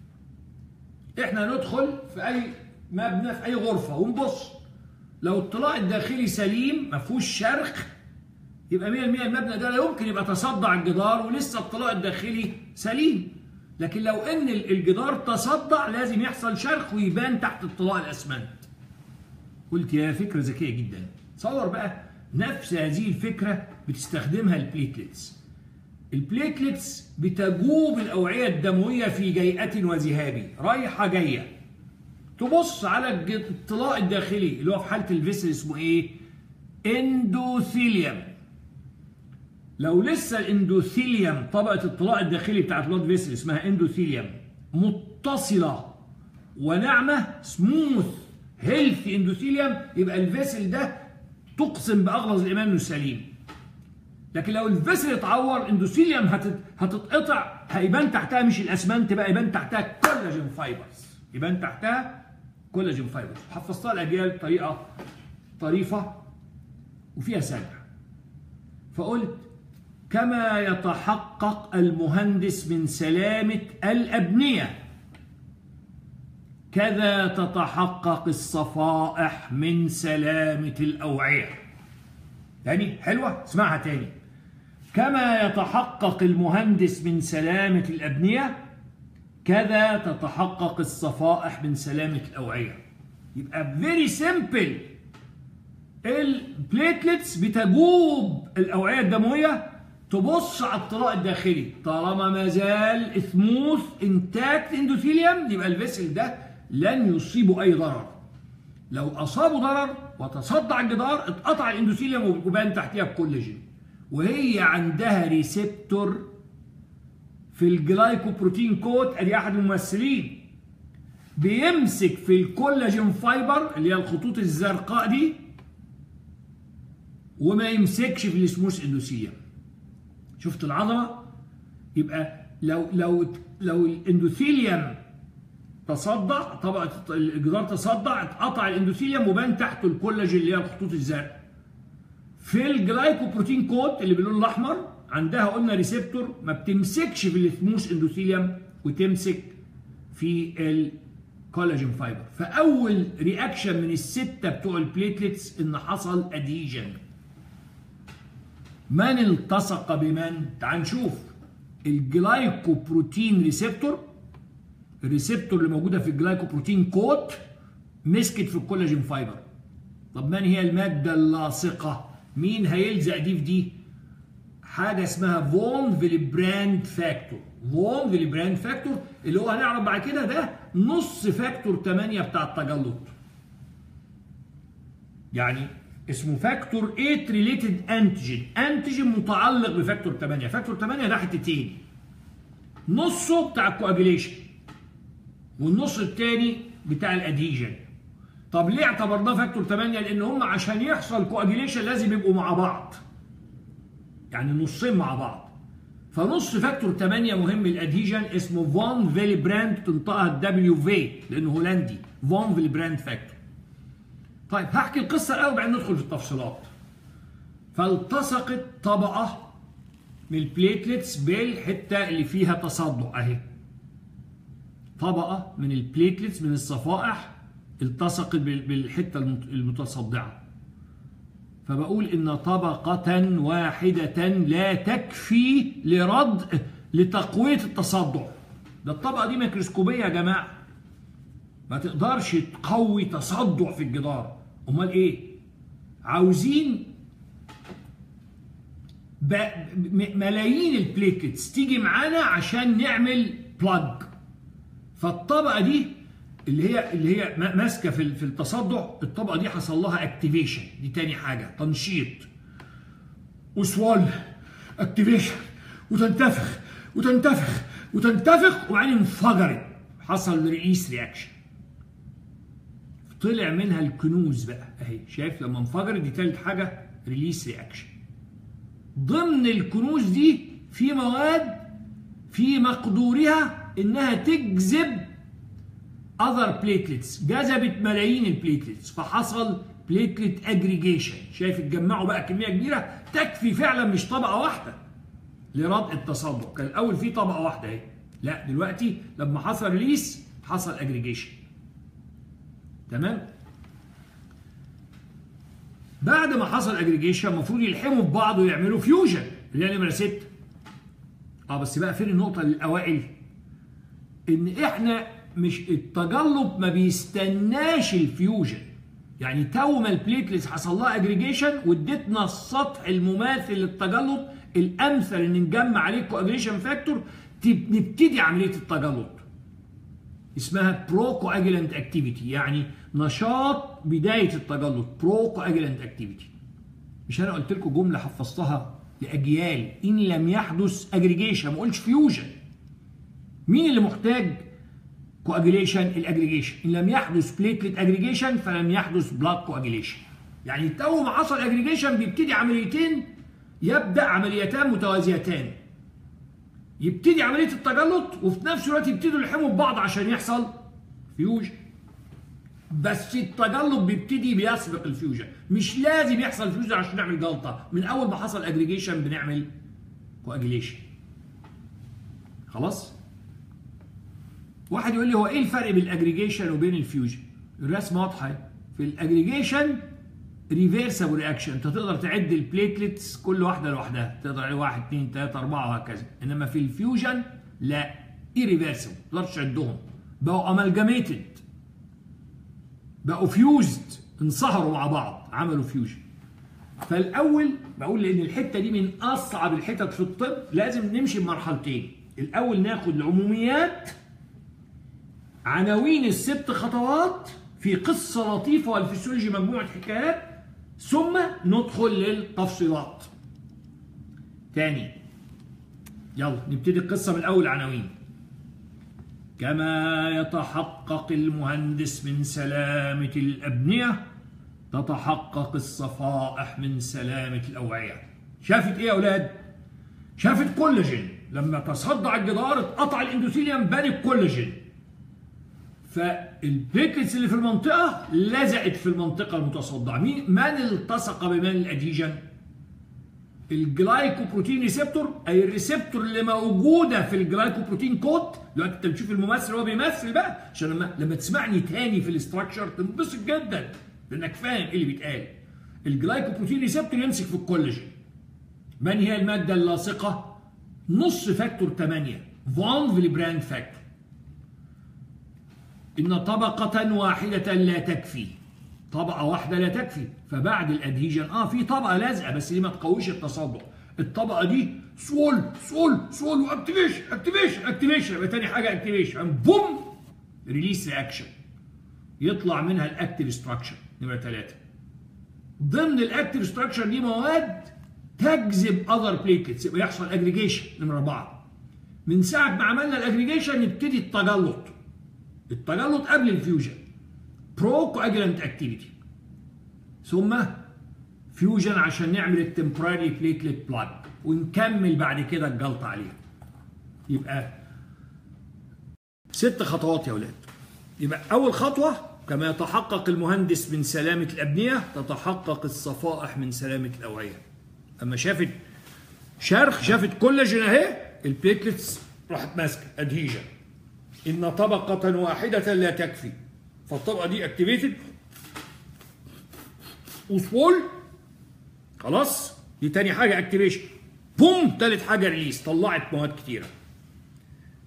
احنا ندخل في اي مبنى في اي غرفه ونبص لو الطلاء الداخلي سليم ما فيهوش شرخ يبقى 100% المبنى ده لا يمكن يبقى تصدع الجدار ولسه الطلاء الداخلي سليم لكن لو ان الجدار تصدع لازم يحصل شرخ ويبان تحت الطلاء الاسمنت قلت يا فكره ذكيه جدا تصور بقى نفس هذه الفكره بتستخدمها البليتلتس البليتلتس بتجوب الاوعيه الدمويه في جيئه وذهاب رايحه جايه تبص على الطلاء الداخلي اللي هو في حاله الفيسل اسمه ايه اندوثيليوم لو لسه الاندوثيليوم طبقه الطلاء الداخلي بتاعت البلاد فيسل اسمها اندوثيليوم متصله وناعمه سموث هيلثي اندوثيليوم يبقى الفيسل ده تقسم باغلظ الايمان انه سليم لكن لو الفيسل اتعور الاندوثيليوم هتت... هتتقطع هيبان تحتها مش الاسمنت بقى يبان تحتها كولاجين فايبرز يبان تحتها كولاجين فايبرز حفظتها الاجيال بطريقه طريفه وفيها سجع فقلت كما يتحقق المهندس من سلامة الأبنية كذا تتحقق الصفائح من سلامة الأوعية تاني حلوة اسمعها تاني كما يتحقق المهندس من سلامة الأبنية كذا تتحقق الصفائح من سلامة الأوعية يبقى very simple البليتلتس بتجوب الأوعية الدموية تبص على الطلاء الداخلي طالما ما زال سموث انتاكت اندوثيليوم يبقى الفيسل ده لن يصيبه اي ضرر لو اصابه ضرر وتصدع الجدار اتقطع الاندوثيليوم وبان تحتها الكولاجين وهي عندها ريسبتور في الجلايكوبروتين كوت ادي احد الممثلين بيمسك في الكولاجين فايبر اللي هي الخطوط الزرقاء دي وما يمسكش في السموث اندوثيليوم شفت العظمه يبقى لو لو لو الاندوثيليوم تصدع طبقه الجدار تصدع اتقطع الاندوثيليوم وبان تحته الكولاجين اللي هي الخطوط الزرقاء في الجلايكوبروتين كود اللي باللون الاحمر عندها قلنا ريسبتور ما بتمسكش في الثموس اندوثيليوم وتمسك في الكولاجين فايبر فاول رياكشن من السته بتوع البليتلتس ان حصل اديجن من التصق بمن تعال نشوف الجلايكوبروتين ريسبتور الريسبتور اللي موجوده في الجلايكوبروتين كوت مسكت في الكولاجين فايبر طب من هي الماده اللاصقه مين هيلزق دي في دي حاجه اسمها فون فيليبراند فاكتور فون فيليبراند فاكتور اللي هو هنعرف بعد كده ده نص فاكتور 8 بتاع التجلط يعني اسمه فاكتور 8 ريليتد انتيجين انتيجين متعلق بفاكتور 8 فاكتور 8 ده حتتين نصه بتاع الكواجيليشن والنص الثاني بتاع الادهيجن طب ليه اعتبرناه فاكتور 8 لان هم عشان يحصل كواجيليشن لازم يبقوا مع بعض يعني نصين مع بعض فنص فاكتور 8 مهم الادهيجن اسمه فون فيلي براند تنطقها الدبليو في لانه هولندي فون فيلي براند فاكتور طيب هحكي القصه الاول بعدين ندخل في التفصيلات فالتصقت طبقه من البليتلتس بالحته اللي فيها تصدع اهي طبقه من البليتلتس من الصفائح التصقت بالحته المتصدعه فبقول ان طبقه واحده لا تكفي لرد لتقويه التصدع ده الطبقه دي ميكروسكوبيه يا جماعه ما تقدرش تقوي تصدع في الجدار امال ايه عاوزين ملايين البليتلتس تيجي معانا عشان نعمل بلاج فالطبقه دي اللي هي اللي هي ماسكه في في التصدع الطبقه دي حصل لها اكتيفيشن دي تاني حاجه تنشيط وسوال اكتيفيشن وتنتفخ وتنتفخ وتنتفخ وبعدين انفجرت حصل ريليس رياكشن طلع منها الكنوز بقى اهي شايف لما انفجرت دي تالت حاجه ريليس رياكشن ضمن الكنوز دي في مواد في مقدورها انها تجذب اذر بليتلتس جذبت ملايين البليتلتس فحصل بليتلت اجريجيشن شايف اتجمعوا بقى كميه كبيره تكفي فعلا مش طبقه واحده لردء التصدع كان الاول في طبقه واحده اهي لا دلوقتي لما حصل ريليس حصل اجريجيشن تمام بعد ما حصل اجريجيشن المفروض يلحموا ببعض ويعملوا فيوجن اللي هي نمره 6 اه بس بقى فين النقطه للاوائل ان احنا مش التجلط ما بيستناش الفيوجن يعني تو ما البليتلتس حصل لها اجريجيشن واديتنا السطح المماثل للتجلط الامثل ان نجمع عليه كواجريشن فاكتور نبتدي عمليه التجلط اسمها برو كواجلنت اكتيفيتي يعني نشاط بدايه التجلط برو كواجلنت اكتيفيتي مش انا قلت لكم جمله حفظتها لاجيال ان لم يحدث اجريجيشن ما قلتش فيوجن مين اللي محتاج كواجيليشن الاجريجيشن ان لم يحدث بليتلت اجريجيشن فلم يحدث بلاد كواجيليشن يعني تو ما حصل اجريجيشن بيبتدي عمليتين يبدا عمليتان متوازيتان يبتدي عمليه التجلط وفي نفس الوقت يبتدوا يلحموا ببعض عشان يحصل فيوجن بس التجلط بيبتدي بيسبق الفيوجن مش لازم يحصل فيوجن عشان نعمل جلطه من اول ما حصل اجريجيشن بنعمل كواجيليشن خلاص واحد يقول لي هو ايه الفرق بين الاجريجيشن وبين الفيوجن الرسمه واضحه في الاجريجيشن ريفيرسبل رياكشن انت تقدر تعد البليتلتس كل واحده لوحدها تقدر واحد اثنين ثلاثه اربعه وهكذا انما في الفيوجن لا ايريفيرسبل ما تقدرش تعدهم بقوا امالجاميتد بقوا فيوزد انصهروا مع بعض عملوا فيوجن فالاول بقول لان الحته دي من اصعب الحتت في الطب لازم نمشي بمرحلتين الاول ناخد العموميات عناوين الست خطوات في قصه لطيفه والفسيولوجي مجموعه حكايات ثم ندخل للتفصيلات تاني يلا نبتدي القصه من اول عناوين كما يتحقق المهندس من سلامه الابنيه تتحقق الصفائح من سلامه الاوعيه شافت ايه يا اولاد شافت كولاجين لما تصدع الجدار اتقطع الاندوثيليوم بني الكولاجين فالبليتلتس اللي في المنطقه لزقت في المنطقه المتصدعه مين من التصق بمن الادهيجن الجلايكوبروتين ريسبتور اي الريسبتور اللي موجوده في الجلايكوبروتين كود دلوقتي انت بتشوف الممثل هو بيمثل بقى عشان لما لما تسمعني تاني في الاستراكشر تنبسط جدا لانك فاهم ايه اللي بيتقال الجلايكوبروتين ريسبتور يمسك في الكولاجين من هي الماده اللاصقه نص فاكتور 8 فون فيليبراند فاكتور إن طبقة واحدة لا تكفي طبقة واحدة لا تكفي فبعد الادهيجن اه في طبقة لازقة بس دي ما تقويش التصدع الطبقة دي سول سول سول واكتيفيشن اكتيفيشن اكتيفيشن يبقى تاني حاجة اكتيفيشن بوم ريليس رياكشن يطلع منها الاكتيف ستراكشر نمرة ثلاثة ضمن الاكتيف ستراكشر دي مواد تجذب اذر بليتلتس يبقى يحصل اجريجيشن نمرة أربعة من ساعة ما عملنا الاجريجيشن يبتدي التجلط التجلط قبل الفيوجن برو كواجلانت اكتيفيتي ثم فيوجن عشان نعمل التمبراري بليتلت بلاج ونكمل بعد كده الجلطه عليها يبقى ست خطوات يا ولاد يبقى اول خطوه كما يتحقق المهندس من سلامه الابنيه تتحقق الصفائح من سلامه الاوعيه اما شافت شرخ شافت كولاجين اهي البليتلتس راحت ماسكه ادهيجن ان طبقه واحده لا تكفي فالطبقه دي اكتيفيتد وسول خلاص دي تاني حاجه اكتيفيشن بوم تالت حاجه ريليس طلعت مواد كتيره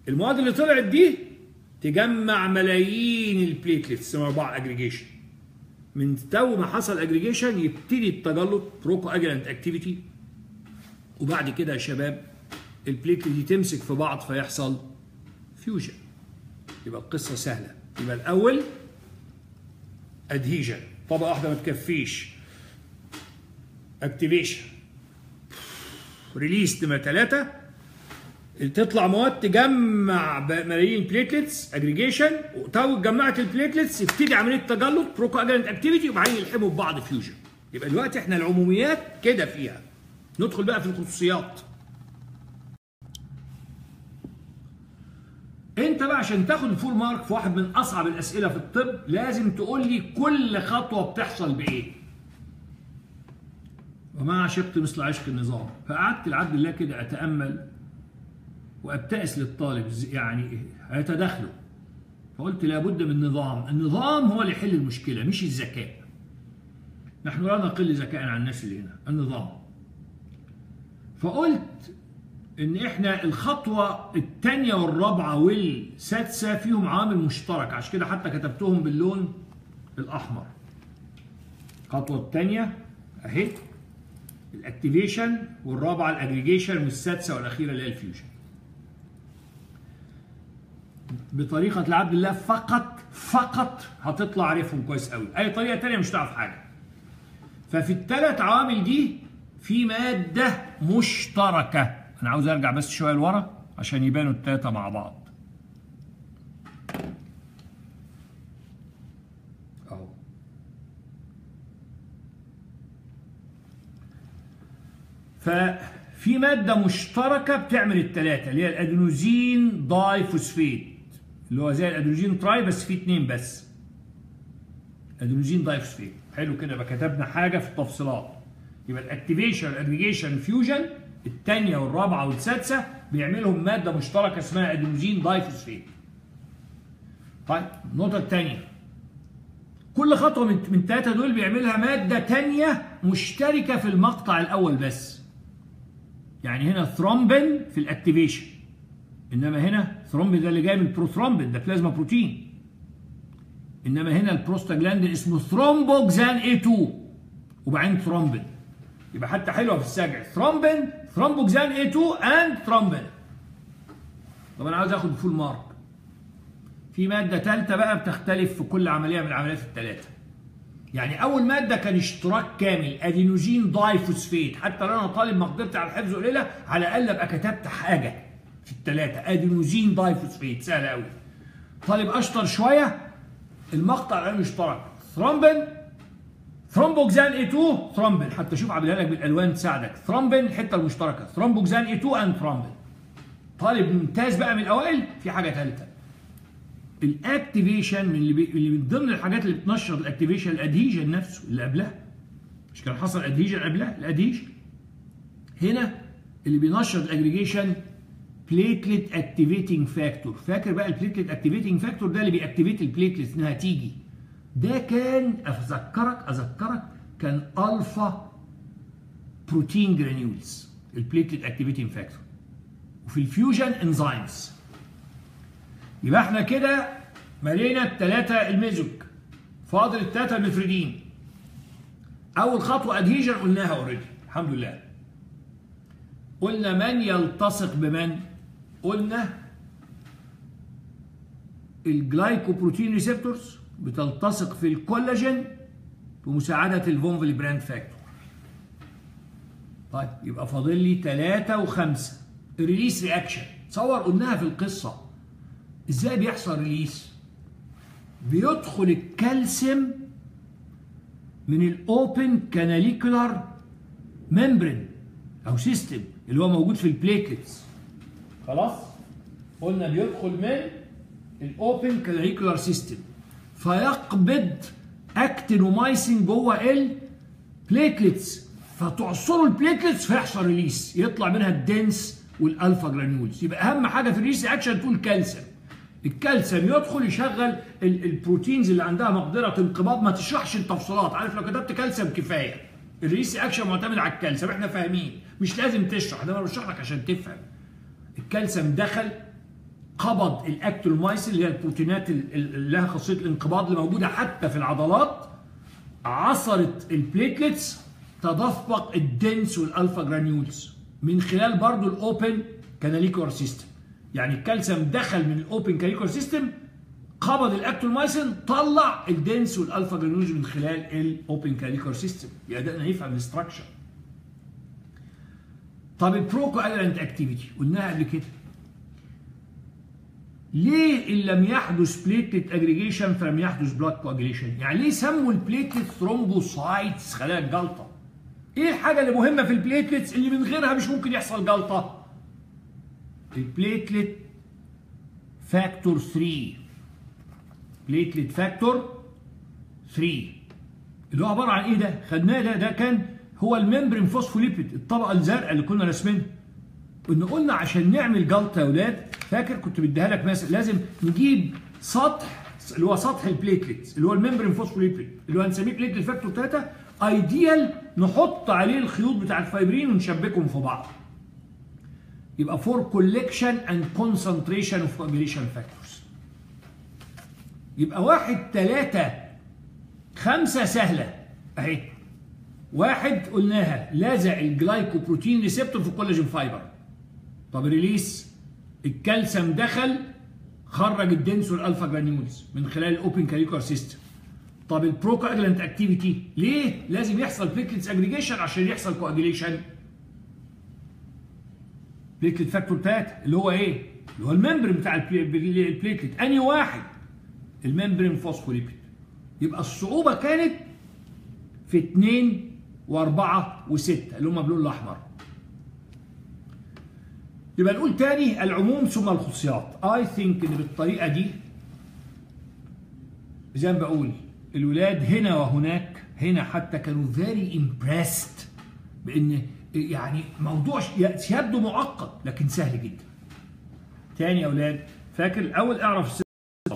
المواد اللي طلعت دي تجمع ملايين البليتلتس اسمها بعض اجريجيشن من تو ما حصل اجريجيشن يبتدي التجلط بروكو اجرانت اكتيفيتي وبعد كده يا شباب البليتلت دي تمسك في بعض فيحصل فيوجن يبقى القصه سهله يبقى الاول ادهيجن طبقه واحده ما تكفيش اكتيفيشن ريليس نمره ثلاثه تطلع مواد تجمع ملايين بليتلتس اجريجيشن وتو جمعت البليتلتس يبتدي عمليه تجلط بروكو اجرانت اكتيفيتي وبعدين يلحموا ببعض فيوجن يبقى دلوقتي احنا العموميات كده فيها ندخل بقى في الخصوصيات انت بقى عشان تاخد الفول مارك في واحد من اصعب الاسئله في الطب لازم تقول لي كل خطوه بتحصل بايه وما عشقت مثل عشق النظام فقعدت لعبد الله كده اتامل وابتئس للطالب يعني هيتداخلوا فقلت لابد من نظام النظام هو اللي يحل المشكله مش الذكاء نحن لا نقل ذكاء عن الناس اللي هنا النظام فقلت ان احنا الخطوه الثانيه والرابعه والسادسه فيهم عامل مشترك عشان كده حتى كتبتهم باللون الاحمر الخطوه الثانيه اهي الاكتيفيشن والرابعه الاجريجيشن والسادسه والاخيره اللي هي الفيوجن بطريقه لعبد الله فقط فقط هتطلع عارفهم كويس قوي اي طريقه ثانيه مش هتعرف حاجه ففي الثلاث عوامل دي في ماده مشتركه انا عاوز ارجع بس شويه لورا عشان يبانوا التلاته مع بعض اهو ففي ماده مشتركه بتعمل التلاته اللي هي الادينوزين داي فوسفيت اللي هو زي الادينوزين تراي بس فيه اتنين بس ادينوزين داي فوسفيت حلو كده يبقى كتبنا حاجه في التفصيلات يبقى الاكتيفيشن الاجريجيشن فيوجن الثانيه والرابعه والسادسه بيعملهم ماده مشتركه اسمها ادينوزين دايفوسفيت. طيب النقطه الثانيه كل خطوه من من الثلاثه دول بيعملها ماده ثانيه مشتركه في المقطع الاول بس. يعني هنا ثرومبين في الاكتيفيشن انما هنا ثرومبين ده اللي جاي من البروثرومبين ده بلازما بروتين. انما هنا البروستاجلاندين اسمه ثرومبوكسان A2 وبعدين ثرومبين. يبقى حتى حلوه في السجع ثرومبين ثرومبوكسان A2 اند ثرومبين طب انا عاوز اخد فول مارك في ماده ثالثه بقى بتختلف في كل عمليه من العمليات الثلاثه يعني اول ماده كان اشتراك كامل ادينوزين دايفوسفيت حتى لو انا طالب مقدرتي على الحفظ قليله على الاقل ابقى كتبت حاجه في الثلاثه ادينوزين دايفوسفيت سهله قوي طالب اشطر شويه المقطع العلمي اشترك ثرومبين ثرومبوكسان اي 2 ثرومبين حتى شوف عاملها لك بالالوان تساعدك ثرومبين الحته المشتركه ثرومبوكسان اي 2 اند ثرومبين طالب ممتاز بقى من الاوائل في حاجه ثالثه الاكتيفيشن من اللي, بي... اللي من ضمن الحاجات اللي بتنشط الاكتيفيشن الادهيجن نفسه اللي قبلها مش كان حصل ادهيجن قبلها الادهيجن هنا اللي بينشط الاجريجيشن بليتلت اكتيفيتنج فاكتور فاكر بقى البليتلت اكتيفيتنج فاكتور ده اللي بيأكتيفيت البليتلت انها تيجي ده كان اذكرك اذكرك كان الفا بروتين جرانيولز البليتلت اكتيفيتنج فاكتور وفي الفيوجن انزيمز يبقى احنا كده ملينا الثلاثه الميزوك فاضل الثلاثه المفردين اول خطوه ادهيجن قلناها اوريدي الحمد لله قلنا من يلتصق بمن قلنا الجلايكوبروتين ريسبتورز بتلتصق في الكولاجين بمساعدة الفونفلي براند فاكتور. طيب يبقى فاضل لي ثلاثة وخمسة. الريليس رياكشن، تصور قلناها في القصة. ازاي بيحصل ريليس؟ بيدخل الكالسيوم من الاوبن كاناليكولار ممبرين او سيستم اللي هو موجود في البليتلتس. خلاص؟ قلنا بيدخل من الاوبن كاناليكولار سيستم. فيقبض اكتينومايسين جوه البليتلتس فتعصروا البليتلتس فيحصل ريليس يطلع منها الدنس والالفا جرانيولز يبقى اهم حاجه في الريليس اكشن تقول كالسيوم الكالسيوم يدخل يشغل البروتينز اللي عندها مقدره انقباض ما تشرحش التفصيلات عارف لو كتبت كالسيوم كفايه الريليس اكشن معتمد على الكالسيوم احنا فاهمين مش لازم تشرح ده انا بشرح لك عشان تفهم الكالسيوم دخل قبض الاكتولومايسين اللي هي البروتينات اللي لها خاصيه الانقباض اللي موجوده حتى في العضلات عصرت البليتلتس تدفق الدنس والالفا جرانيولز من خلال برضو الاوبن كاناليكور سيستم يعني الكالسيوم دخل من الاوبن كاناليكور سيستم قبض الاكتولومايسين طلع الدنس والالفا جرانيولز من خلال الاوبن كاناليكور سيستم يبقى ده نفهم الاستراكشر طب البروكو اجرانت اكتيفيتي قلناها قبل كده ليه ان لم يحدث بليتلت اجريجيشن فلم يحدث بلاد كواجريشن يعني ليه سموا البليتلت ثرومبوسايتس خلايا الجلطه ايه الحاجه اللي مهمه في البليتلتس اللي من غيرها مش ممكن يحصل جلطه البليتلت فاكتور 3 بليتلت فاكتور 3 اللي هو عباره عن ايه ده خدناه ده ده كان هو الممبرين فوسفوليبيد الطبقه الزرقاء اللي كنا راسمينها ان قلنا عشان نعمل جلطه يا اولاد فاكر كنت بديها لك مثلا لازم نجيب سطح اللي هو سطح البليتلت اللي هو الممبرين فوسفوليبيد اللي هو هنسميه بليتلت فاكتور 3 ايديال نحط عليه الخيوط بتاع الفايبرين ونشبكهم في بعض يبقى فور كولكشن اند كونسنتريشن اوف كوagulation فاكتورز يبقى واحد ثلاثة خمسة سهلة اهي واحد قلناها لازق الجلايكوبروتين ريسبتور في الكولاجين فايبر طب ريليس الكالسيوم دخل خرج الدنس والالفا جرانيولز من خلال الاوبن كاليكولار سيستم طب البروكاجلانت اكتيفيتي ليه لازم يحصل بليتلتس اجريجيشن عشان يحصل كواجيليشن بليتلت فاكتور 3 اللي هو ايه اللي هو الممبرين بتاع البليتلت اني واحد الممبرين فوسفوليبيد يبقى الصعوبه كانت في 2 و4 و6 اللي هم باللون الاحمر يبقى نقول تاني العموم ثم الخصوصيات اي ثينك ان بالطريقه دي زي ما بقول الولاد هنا وهناك هنا حتى كانوا فيري امبرست بان يعني موضوع يبدو معقد لكن سهل جدا تاني يا اولاد فاكر الاول اعرف الست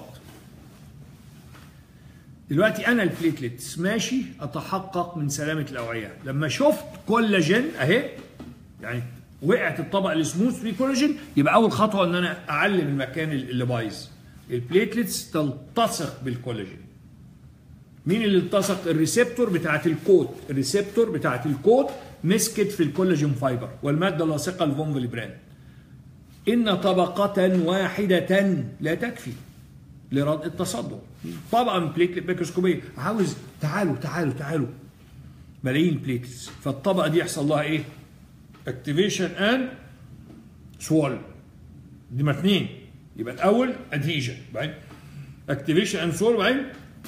دلوقتي انا البليتلتس ماشي اتحقق من سلامه الاوعيه لما شفت كولاجين اهي يعني وقعت الطبقه السموث في كولاجين يبقى اول خطوه ان انا اعلم المكان اللي بايظ البليتلتس تلتصق بالكولاجين مين اللي التصق الريسبتور بتاعت الكوت الريسبتور بتاعت الكوت مسكت في الكولاجين فايبر والماده اللاصقه لفون فيليبران ان طبقه واحده لا تكفي لرد التصدع طبعا بليتلت ميكروسكوبيه عاوز تعالوا تعالوا تعالوا ملايين بليتلتس فالطبقه دي يحصل لها ايه اكتيفيشن اند سوال دي اثنين يبقى الاول ادهيجن بعدين اكتيفيشن اند سوال وبعدين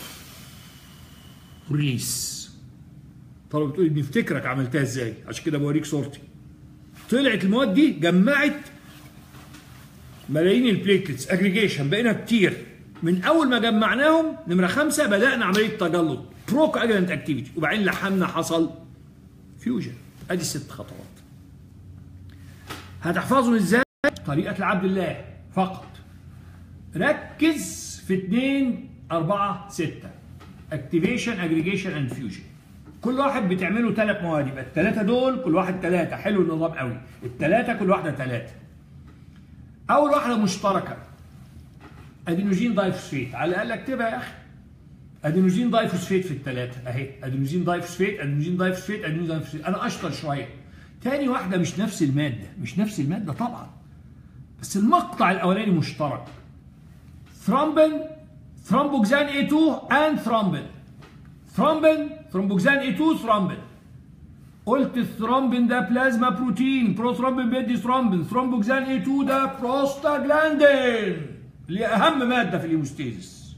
ريليس طب بتقولي نفتكرك عملتها ازاي عشان كده بوريك صورتي طلعت المواد دي جمعت ملايين البليتلتس اجريجيشن بقينا كتير من اول ما جمعناهم نمره خمسه بدانا عمليه تجلط بروك اجرنت اكتيفيتي وبعدين لحمنا حصل فيوجن ادي ست خطوات هتحفظهم ازاي طريقه العبد الله فقط ركز في 2 4 6 اكتيفيشن اجريجيشن اند فيوجن كل واحد بتعمله ثلاث مواد يبقى الثلاثه دول كل واحد ثلاثه حلو النظام قوي الثلاثه كل واحده ثلاثه اول واحده مشتركه ادينوجين دايفوسفيت على الاقل اكتبها يا اخي ادينوجين دايفوسفيت في الثلاثه اهي ادينوجين دايفوسفيت ادينوجين دايفوسفيت ادينوجين دايفوسفيت انا اشطر شويه تاني واحده مش نفس الماده مش نفس الماده طبعا بس المقطع الاولاني مشترك ثرومبين ثرومبوكسان A2 and ثرومبين ثرومبين ثرومبوكسان A2 ثرومبين قلت الثرومبين ده بلازما بروتين بروثرومبين بيدي ثرومبين ثرومبوكسان A2 ده بروستاجلاندين اللي اهم ماده في الهيموستيزيس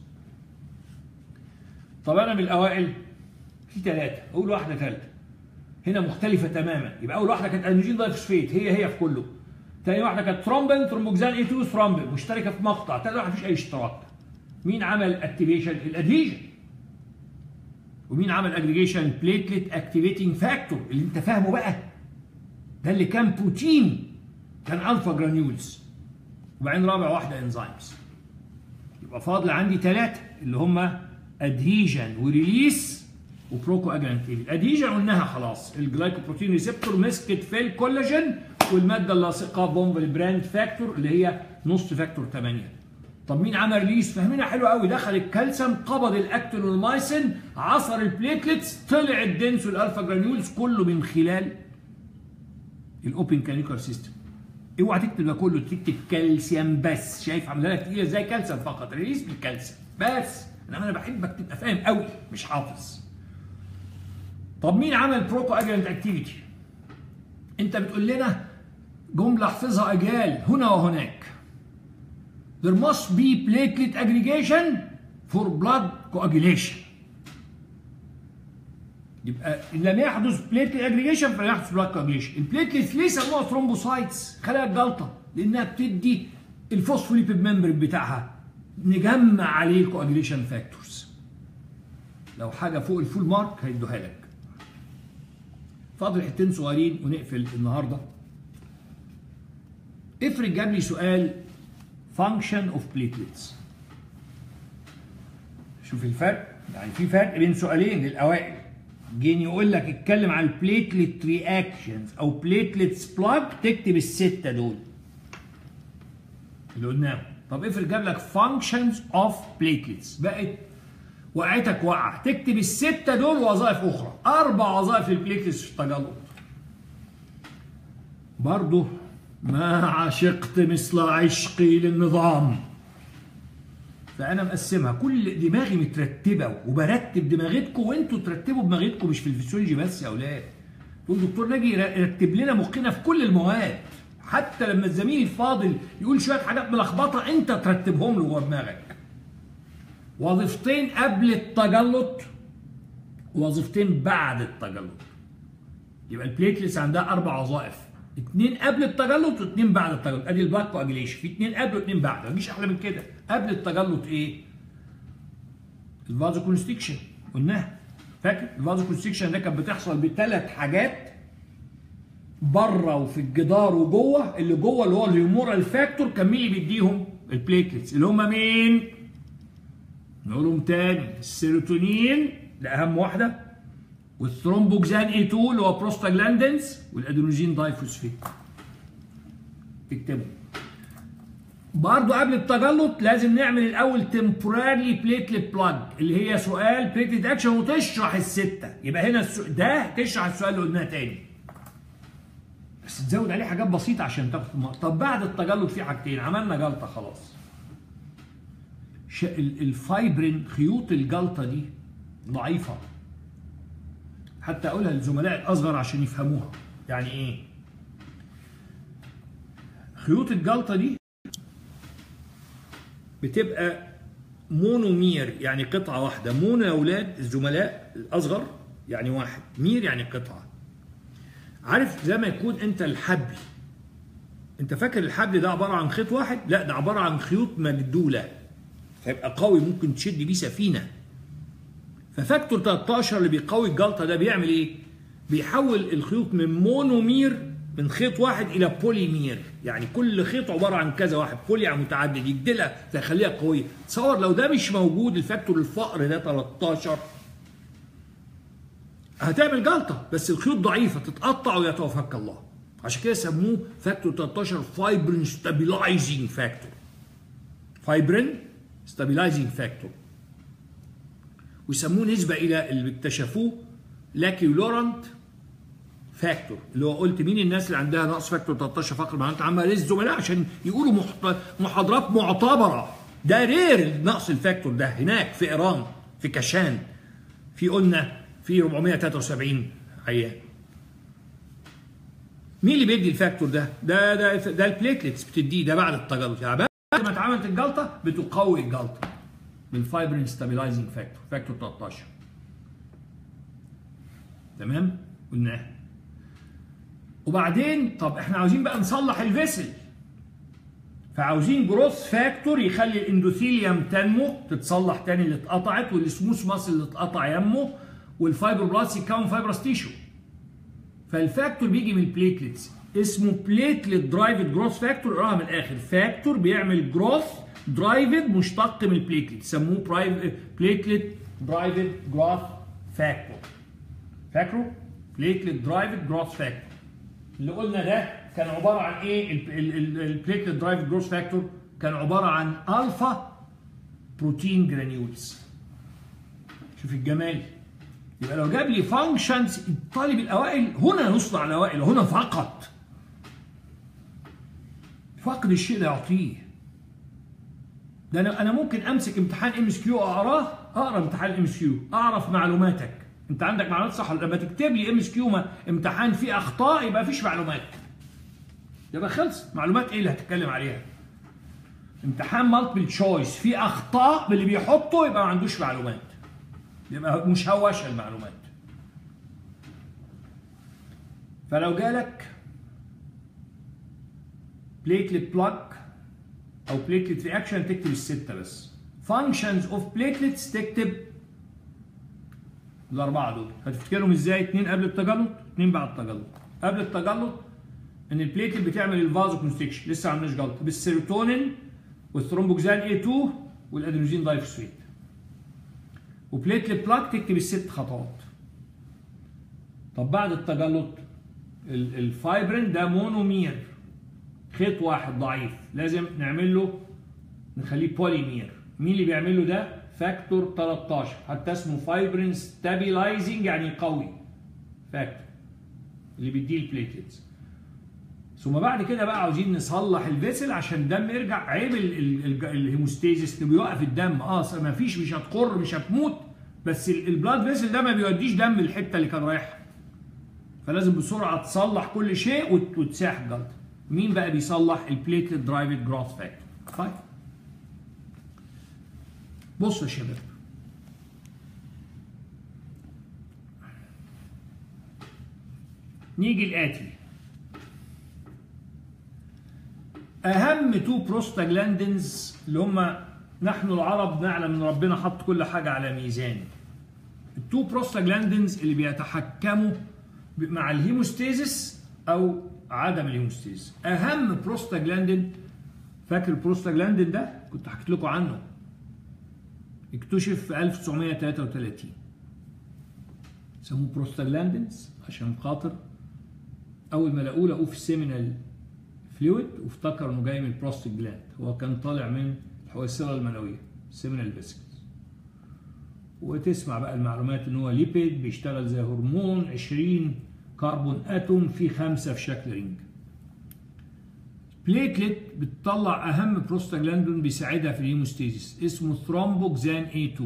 طب انا من الاوائل في ثلاثه اقول واحده ثالثه هنا مختلفه تماما يبقى اول واحده كانت انوجين دايفوسفيت هي هي في كله ثاني واحده كانت ثرومبين ثرومبوكسان اي 2 ثرومبين مشتركه في مقطع ثالث واحده مفيش اي اشتراك مين عمل اكتيفيشن الادهيجن ومين عمل اجريجيشن بليتلت اكتيفيتنج فاكتور اللي انت فاهمه بقى ده اللي كان بروتين كان الفا جرانيولز وبعدين رابع واحده انزيمز يبقى فاضل عندي ثلاثه اللي هم ادهيجن وريليس وبروكو اجرانت الادهيجن قلناها خلاص الجلايكوبروتين ريسبتور مسكت في الكولاجين والماده اللاصقه بومب البراند فاكتور اللي هي نص فاكتور 8 طب مين عمل ريليس فاهمينها حلو قوي دخل الكالسيوم قبض الاكتين والمايسين عصر البليتلتس طلع الدنس والالفا جرانيولز كله من خلال الاوبن كانيكولار سيستم اوعى تكتب ده كله تكتب كالسيوم بس شايف عاملها لك تقيله ازاي كالسيوم فقط ريليس بالكالسيوم بس انما انا بحبك تبقى فاهم قوي مش حافظ طب مين عمل بروكو اجرنت اكتيفيتي انت بتقول لنا جمله احفظها اجال هنا وهناك there must be platelet aggregation for blood coagulation يبقى ان لم يحدث بليتلت اجريجيشن فلا يحدث بلاد كوجيشن البليتلت ليه سموها ثرومبوسايتس خلايا الجلطه لانها بتدي الفوسفوليبيد ممبرين بتاعها نجمع عليه الكواجيليشن فاكتورز لو حاجه فوق الفول مارك هيدوها لك فاضل حتتين صغيرين ونقفل النهارده افرض جاب لي سؤال function of platelets شوف الفرق يعني في فرق بين سؤالين للاوائل جين يقول لك اتكلم عن البليتلت رياكشنز او بليتلتس بلاج تكتب السته دول اللي قلناهم طب افرض جاب لك functions of platelets بقت وقعتك وقعه تكتب السته دول وظائف اخرى اربع وظائف للبليتلتس في التجلط برضه ما عشقت مثل عشقي للنظام فانا مقسمها كل دماغي مترتبه وبرتب دماغتكم وانتوا ترتبوا دماغتكم مش في الفسيولوجي بس يا اولاد تقول دكتور ناجي يرتب لنا مخنا في كل المواد حتى لما الزميل الفاضل يقول شويه حاجات ملخبطه انت ترتبهم له جوه دماغك وظيفتين قبل التجلط وظيفتين بعد التجلط يبقى البليتلس عندها اربع وظائف اثنين قبل التجلط واثنين بعد التجلط ادي البلاك كواجيليشن في اثنين قبل واثنين بعد مفيش احلى من كده قبل التجلط ايه الفازو كونستكشن قلناها فاكر الفازو كونستكشن ده كانت بتحصل بثلاث حاجات بره وفي الجدار وجوه اللي جوه اللي هو الهيمورال فاكتور كان مين اللي بيديهم البليتلتس اللي هم مين نقولهم تاني السيروتونين ده اهم واحده والثرومبوكسان اي 2 اللي هو بروستاجلاندينز والادينوجين دايفوسفيت تكتبوا برضه قبل التجلط لازم نعمل الاول تمبوراري بليتلت بلاج اللي هي سؤال بليتلت اكشن وتشرح السته يبقى هنا السؤال ده تشرح السؤال اللي قلناه تاني بس تزود عليه حاجات بسيطه عشان تاخد طب بعد التجلط في حاجتين عملنا جلطه خلاص الفايبرين خيوط الجلطه دي ضعيفه حتى اقولها للزملاء الاصغر عشان يفهموها يعني ايه خيوط الجلطه دي بتبقى مونومير يعني قطعه واحده مونو يا اولاد الزملاء الاصغر يعني واحد مير يعني قطعه عارف زي ما يكون انت الحبل انت فاكر الحبل ده عباره عن خيط واحد لا ده عباره عن خيوط مجدوله فيبقى قوي ممكن تشد بيه سفينه ففاكتور 13 اللي بيقوي الجلطه ده بيعمل ايه؟ بيحول الخيوط من مونومير من خيط واحد الى بوليمير يعني كل خيط عباره عن كذا واحد بولي يعني متعدد يجدلها تخليها قويه تصور لو ده مش موجود الفاكتور الفقر ده 13 هتعمل جلطه بس الخيوط ضعيفه تتقطع ويتوفاك الله عشان كده سموه فاكتور 13 فايبرين ستابيلايزنج فاكتور فايبرين ستابيلايزنج فاكتور ويسموه نسبة إلى اللي اكتشفوه لاكي لورنت فاكتور اللي هو قلت مين الناس اللي عندها نقص فاكتور 13 فقر معناتها عامة للزملاء عشان يقولوا محاضرات معتبرة ده رير نقص الفاكتور ده هناك في إيران في كاشان في قلنا في 473 عيان مين اللي بيدي الفاكتور ده؟ ده ده ده البليتلتس بتديه ده بعد التجلط يعني بعد ما اتعملت الجلطه بتقوي الجلطه بالفايبرين ستابيلايزنج فاكتور فاكتور 13 تمام قلناها وبعدين طب احنا عاوزين بقى نصلح الفيسل فعاوزين جروث فاكتور يخلي الاندوثيليوم تنمو تتصلح تاني اللي اتقطعت والسموث ماسل اللي اتقطع ينمو والفايبروبلاست يكون فايبرس تيشو فالفاكتور بيجي من البليتلتس اسمه بليتلت درايفد جروث فاكتور اقراها من الاخر فاكتور بيعمل جروث درايفد مشتق من البليتلت سموه بليتلت درايفد جروث فاكتور فاكره بليتلت درايفد جروث فاكتور اللي قلنا ده كان عباره عن ايه البليتلت درايف جروث فاكتور كان عباره عن الفا بروتين جرانيولز شوف الجمال يبقى لو جاب لي فانكشنز الطالب الاوائل هنا يصنع الاوائل هنا فقط فقد الشيء لا يعطيه ده انا انا ممكن امسك امتحان ام اس كيو اقراه اقرا امتحان ام اس كيو اعرف معلوماتك انت عندك معلومات صح لما تكتب لي ام اس كيو امتحان فيه اخطاء يبقى مفيش معلومات يبقى خلص معلومات ايه اللي هتتكلم عليها امتحان مالتيبل تشويس فيه اخطاء باللي بيحطه يبقى ما عندوش معلومات يبقى مشوشه المعلومات فلو جالك بليتلت بلاك او بليتلت رياكشن تكتب السته بس فانكشنز اوف بليتلتس تكتب الاربعه دول هتفتكرهم ازاي اتنين قبل التجلط اتنين بعد التجلط قبل التجلط ان البليتلت بتعمل الفازو كونستكشن لسه ما عملناش جلطه بالسيروتونين والثرومبوكسان A2 والادرينوزين دايفوسفيت وبليتلت بلاك تكتب الست خطوات طب بعد التجلط الفايبرين ده مونومير خيط واحد ضعيف لازم نعمل له نخليه بوليمير مين اللي بيعمل له ده فاكتور 13 حتى اسمه فايبرين ستابيلايزنج يعني قوي فاكتور اللي بيديه البليتلتس ثم بعد كده بقى عاوزين نصلح الفيسل عشان الدم يرجع عيب الهيموستيزيس انه بيوقف الدم اه ما فيش مش هتقر مش هتموت بس البلاد فيسل ده ما بيوديش دم الحته اللي كان رايحها فلازم بسرعه تصلح كل شيء وتساح الجلطه مين بقى بيصلح البليتلت درايفد جروث فاكتور طيب بصوا يا شباب نيجي الاتي اهم تو بروستاجلاندينز اللي هم نحن العرب نعلم ان ربنا حط كل حاجه على ميزان التو بروستاجلاندينز اللي بيتحكموا مع الهيموستيزس او عدم الهيموستيزس اهم بروستاجلاندين فاكر البروستاجلاندين ده كنت حكيت لكم عنه اكتشف في 1933 سموه بروستاجلاندينز عشان خاطر اول ما لقوه لقوه في السيمينال فلويد وافتكر انه جاي من البروستيك جلاند هو كان طالع من الحويصله المنويه السيمينال فيسكس وتسمع بقى المعلومات ان هو ليبيد بيشتغل زي هرمون 20 كربون اتوم في خمسه في شكل رينج بليتلت بتطلع اهم بروستاجلاندون بيساعدها في الهيموستيزيس اسمه ثرومبوكسان A2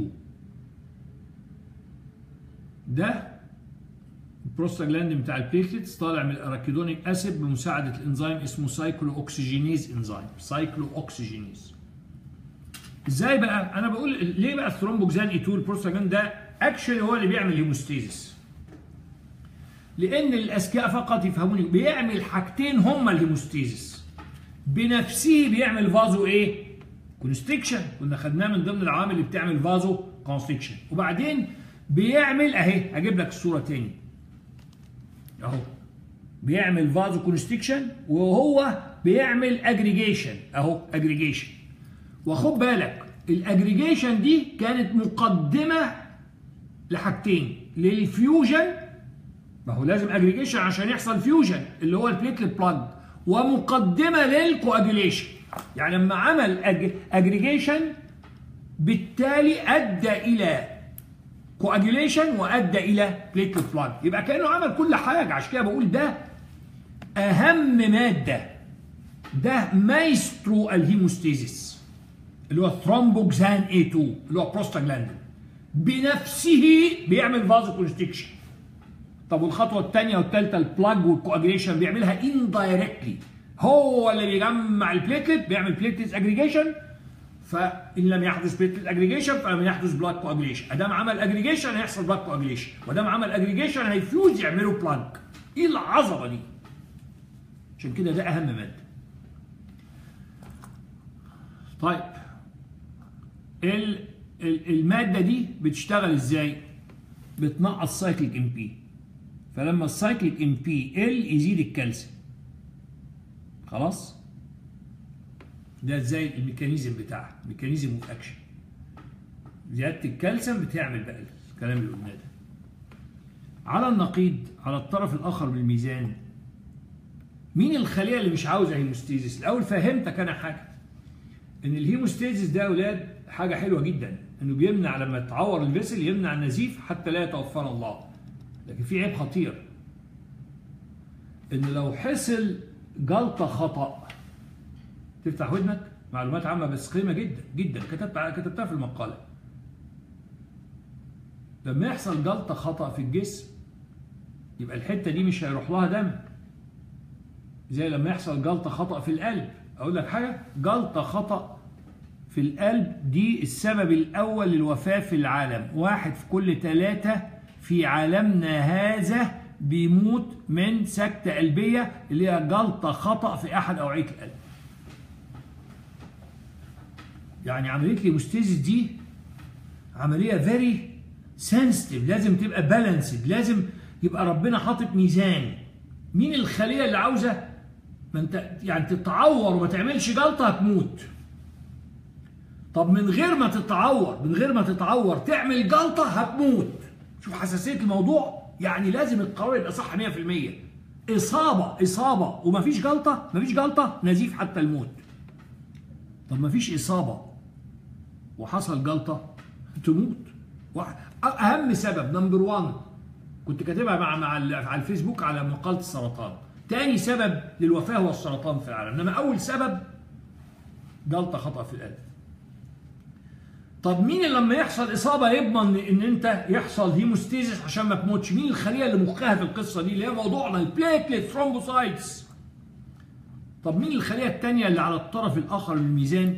ده البروستاجلاندين بتاع البليتلتس طالع من الاراكيدونيك اسيد بمساعده الانزيم اسمه سايكلو اوكسجينيز انزيم سايكلو اوكسجينيز ازاي بقى انا بقول ليه بقى الثرومبوكسان اي 2 البروستاجلاندين ده اكشلي هو اللي بيعمل هيموستيزيس لان الاذكياء فقط يفهموني بيعمل حاجتين هما الهيموستيزيس بنفسه بيعمل فازو ايه كونستريكشن كنا خدناه من ضمن العوامل اللي بتعمل فازو كونستريكشن وبعدين بيعمل اهي هجيب لك الصوره تاني اهو بيعمل فازو كونستريكشن وهو بيعمل اجريجيشن اهو اجريجيشن وخد بالك الاجريجيشن دي كانت مقدمه لحاجتين للفيوجن ما هو لازم اجريجيشن عشان يحصل فيوجن اللي هو البليتلت بلاج ومقدمه للكواجوليشن يعني لما عمل اجريجيشن بالتالي ادى الى كواجوليشن وادى الى بليتلت بلاج يبقى كانه عمل كل حاجه عشان كده بقول ده اهم ماده ده مايسترو الهيموستيزيس اللي هو ثرومبوكسان A2 اللي هو بروستاجلاندين بنفسه بيعمل فازو كونستكشن طب والخطوه الثانيه والثالثه البلاج والكواجريشن بيعملها اندايركتلي هو اللي بيجمع البليتلت بيعمل بليتلت اجريجيشن فان لم يحدث بليتلت اجريجيشن فلم يحدث بلاك كواجريشن ادام عمل اجريجيشن هيحصل بلاك كواجريشن وادام عمل اجريجيشن هيفيوز يعملوا بلاج ايه العظمه دي عشان كده ده اهم ماده طيب ال الماده دي بتشتغل ازاي بتنقص سايكليك ام بي فلما السايكليك ام بي ال يزيد الكالسيوم خلاص ده ازاي الميكانيزم بتاعها ميكانيزم اوف اكشن زياده الكالسيوم بتعمل بقى الكلام اللي قلناه ده على النقيض على الطرف الاخر من الميزان مين الخليه اللي مش عاوزه هيموستيزيس الاول فهمتك انا حاجه ان الهيموستيزيس ده يا اولاد حاجه حلوه جدا انه بيمنع لما تعور الفيسل يمنع النزيف حتى لا يتوفانا الله لكن في عيب خطير ان لو حصل جلطه خطا تفتح ودنك معلومات عامه بس قيمه جدا جدا كتبت كتبتها في المقاله لما يحصل جلطه خطا في الجسم يبقى الحته دي مش هيروح لها دم زي لما يحصل جلطه خطا في القلب اقول لك حاجه جلطه خطا في القلب دي السبب الاول للوفاه في العالم واحد في كل ثلاثه في عالمنا هذا بيموت من سكتة قلبية اللي هي جلطة خطأ في أحد أوعية القلب. يعني عملية الهيموستيزيس دي عملية فيري سنسيتيف لازم تبقى بالانسد لازم يبقى ربنا حاطط ميزان. مين الخلية اللي عاوزة ما انت يعني تتعور وما تعملش جلطة هتموت. طب من غير ما تتعور من غير ما تتعور تعمل جلطة هتموت. شوف حساسية الموضوع يعني لازم القرار يبقى صح 100% إصابة إصابة ومفيش جلطة مفيش جلطة نزيف حتى الموت طب مفيش إصابة وحصل جلطة تموت أهم سبب نمبر 1 كنت كاتبها مع مع على الفيسبوك على مقالة السرطان تاني سبب للوفاة هو السرطان في العالم إنما أول سبب جلطة خطأ في القلب طب مين اللي لما يحصل اصابه يضمن ان انت يحصل هيموستيزيس عشان ما تموتش مين الخليه اللي مخها في القصه دي اللي هي موضوعنا البليتلت ثرومبوسايتس طب مين الخليه الثانيه اللي على الطرف الاخر من الميزان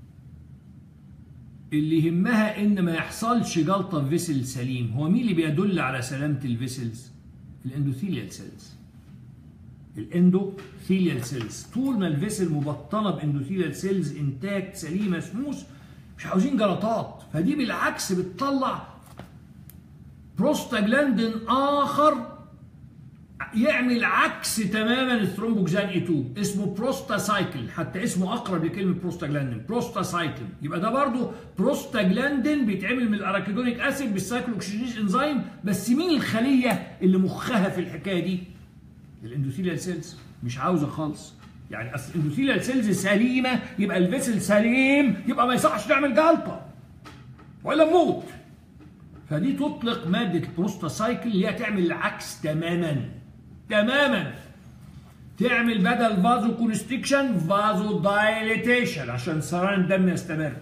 اللي يهمها ان ما يحصلش جلطه في فيسل سليم هو مين اللي بيدل على سلامه الفيسلز الاندوثيليال سيلز الاندوثيليال سيلز طول ما الفيسل مبطنه باندوثيليال سيلز انتاج سليمه سموث مش عاوزين جلطات فدي بالعكس بتطلع بروستاجلاندين اخر يعمل عكس تماما الثرومبوكسان اي 2 اسمه بروستاسايكل حتى اسمه اقرب لكلمه بروستاجلاندين بروستاسايكل يبقى ده برضه بروستاجلاندين بيتعمل من الاراكيدونيك اسيد بالسايكلوكسيجيز انزيم بس مين الخليه اللي مخها في الحكايه دي؟ الاندوثيليال سيلز مش عاوزه خالص يعني اصل الاندوثيليال سيلز سليمه يبقى الفيسل سليم يبقى ما يصحش تعمل جلطه ولا موت فدي تطلق ماده البروستاسايكل اللي هي تعمل العكس تماما تماما تعمل بدل فازو كونستريكشن فازو دايليتيشن عشان سرطان الدم يستمر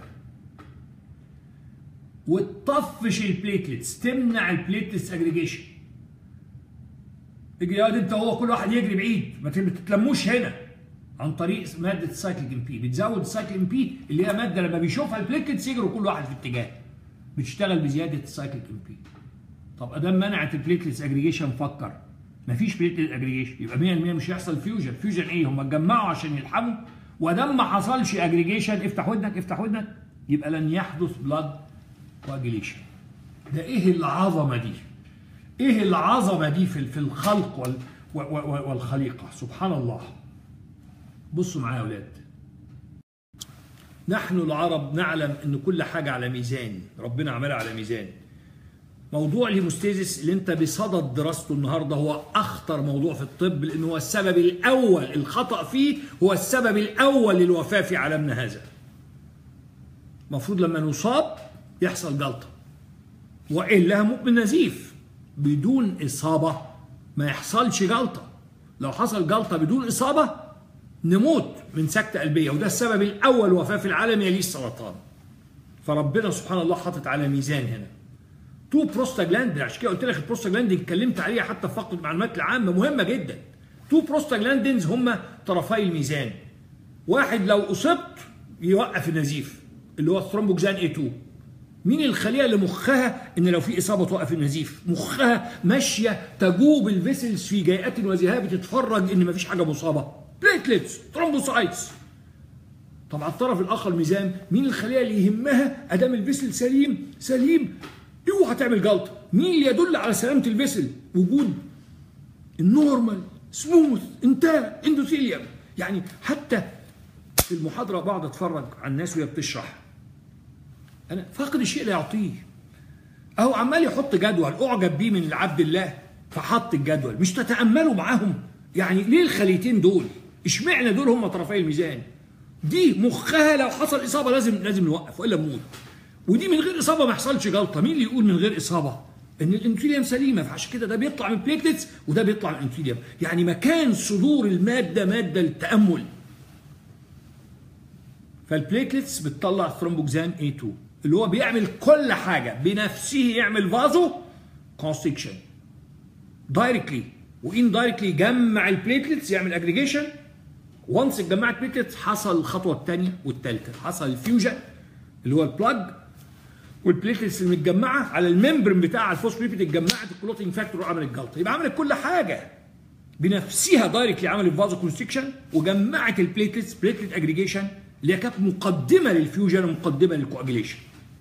وتطفش البليتلتس تمنع البليتلتس اجريجيشن اجري يا انت وهو كل واحد يجري بعيد ما تتلموش هنا عن طريق ماده السايكليك ام بي بتزود السايكليك ام بي اللي هي ماده لما بيشوفها البليتلتس يجروا كل واحد في اتجاه بتشتغل بزياده السايكليك ام بي طب ادام منعت البليتلتس اجريجيشن فكر مفيش بليتلت اجريجيشن يبقى 100% مش هيحصل فيوجن فيوجن ايه هم اتجمعوا عشان يلحموا وادام ما حصلش اجريجيشن افتح ودنك افتح ودنك يبقى لن يحدث بلاد كواجيليشن ده ايه العظمه دي ايه العظمه دي في في الخلق وال والخليقه سبحان الله بصوا معايا يا اولاد نحن العرب نعلم ان كل حاجه على ميزان ربنا عملها على ميزان موضوع الهيموستيزيس اللي انت بصدد دراسته النهارده هو اخطر موضوع في الطب لانه هو السبب الاول الخطا فيه هو السبب الاول للوفاه في عالمنا هذا المفروض لما نصاب يحصل جلطه والا هموت من نزيف بدون اصابه ما يحصلش جلطه لو حصل جلطه بدون اصابه نموت من سكته قلبيه وده السبب الاول وفاه في العالم يليه السرطان فربنا سبحان الله حاطط على ميزان هنا تو بروستاجلاندين عشان كده قلت لك البروستاجلاندين اتكلمت عليها حتى في فقره المعلومات العامه مهمه جدا تو بروستاجلاندينز هم طرفي الميزان واحد لو اصبت يوقف النزيف اللي هو الثرومبوكسان اي 2 مين الخليه اللي مخها ان لو في اصابه توقف النزيف مخها ماشيه تجوب الفيسلز في جيئات وذهاب تتفرج ان مفيش حاجه مصابه بليتلتس ثرومبوسايتس طب على الطرف الاخر ميزان مين الخليه اللي يهمها ادام الفيسل سليم سليم اوعى تعمل جلطه مين اللي يدل على سلامه الفيسل وجود النورمال سموث انتاج اندوثيليوم يعني حتى في المحاضره بقعد اتفرج على الناس وهي بتشرح انا فاقد الشيء لا يعطيه اهو عمال يحط جدول اعجب بيه من عبد الله فحط الجدول مش تتاملوا معاهم يعني ليه الخليتين دول اشمعنى دول هم طرفي الميزان دي مخها لو حصل اصابه لازم لازم نوقف والا نموت ودي من غير اصابه ما يحصلش جلطه مين اللي يقول من غير اصابه ان الانسوليوم سليمه فعشان كده ده بيطلع من البليتلتس وده بيطلع من الانسوليوم يعني مكان صدور الماده ماده للتامل فالبليتلتس بتطلع ثرومبوكسان A2 اللي هو بيعمل كل حاجه بنفسه يعمل فازو كونستكشن دايركتلي وان دايركتلي يجمع البليتلتس يعمل اجريجيشن وانس اتجمعت بليتلتس حصل الخطوه الثانيه والثالثه حصل الفيوجن اللي هو البلاج والبليتلتس المتجمعه على الممبرين بتاع الفوسفوليبيد اتجمعت الكلوتنج فاكتور وعملت جلطه يبقى عملت كل حاجه بنفسها دايركتلي عملت فازو كونستكشن وجمعت البليتلتس بليتلت اجريجيشن اللي هي كانت مقدمه للفيوجن ومقدمه للكواجيليشن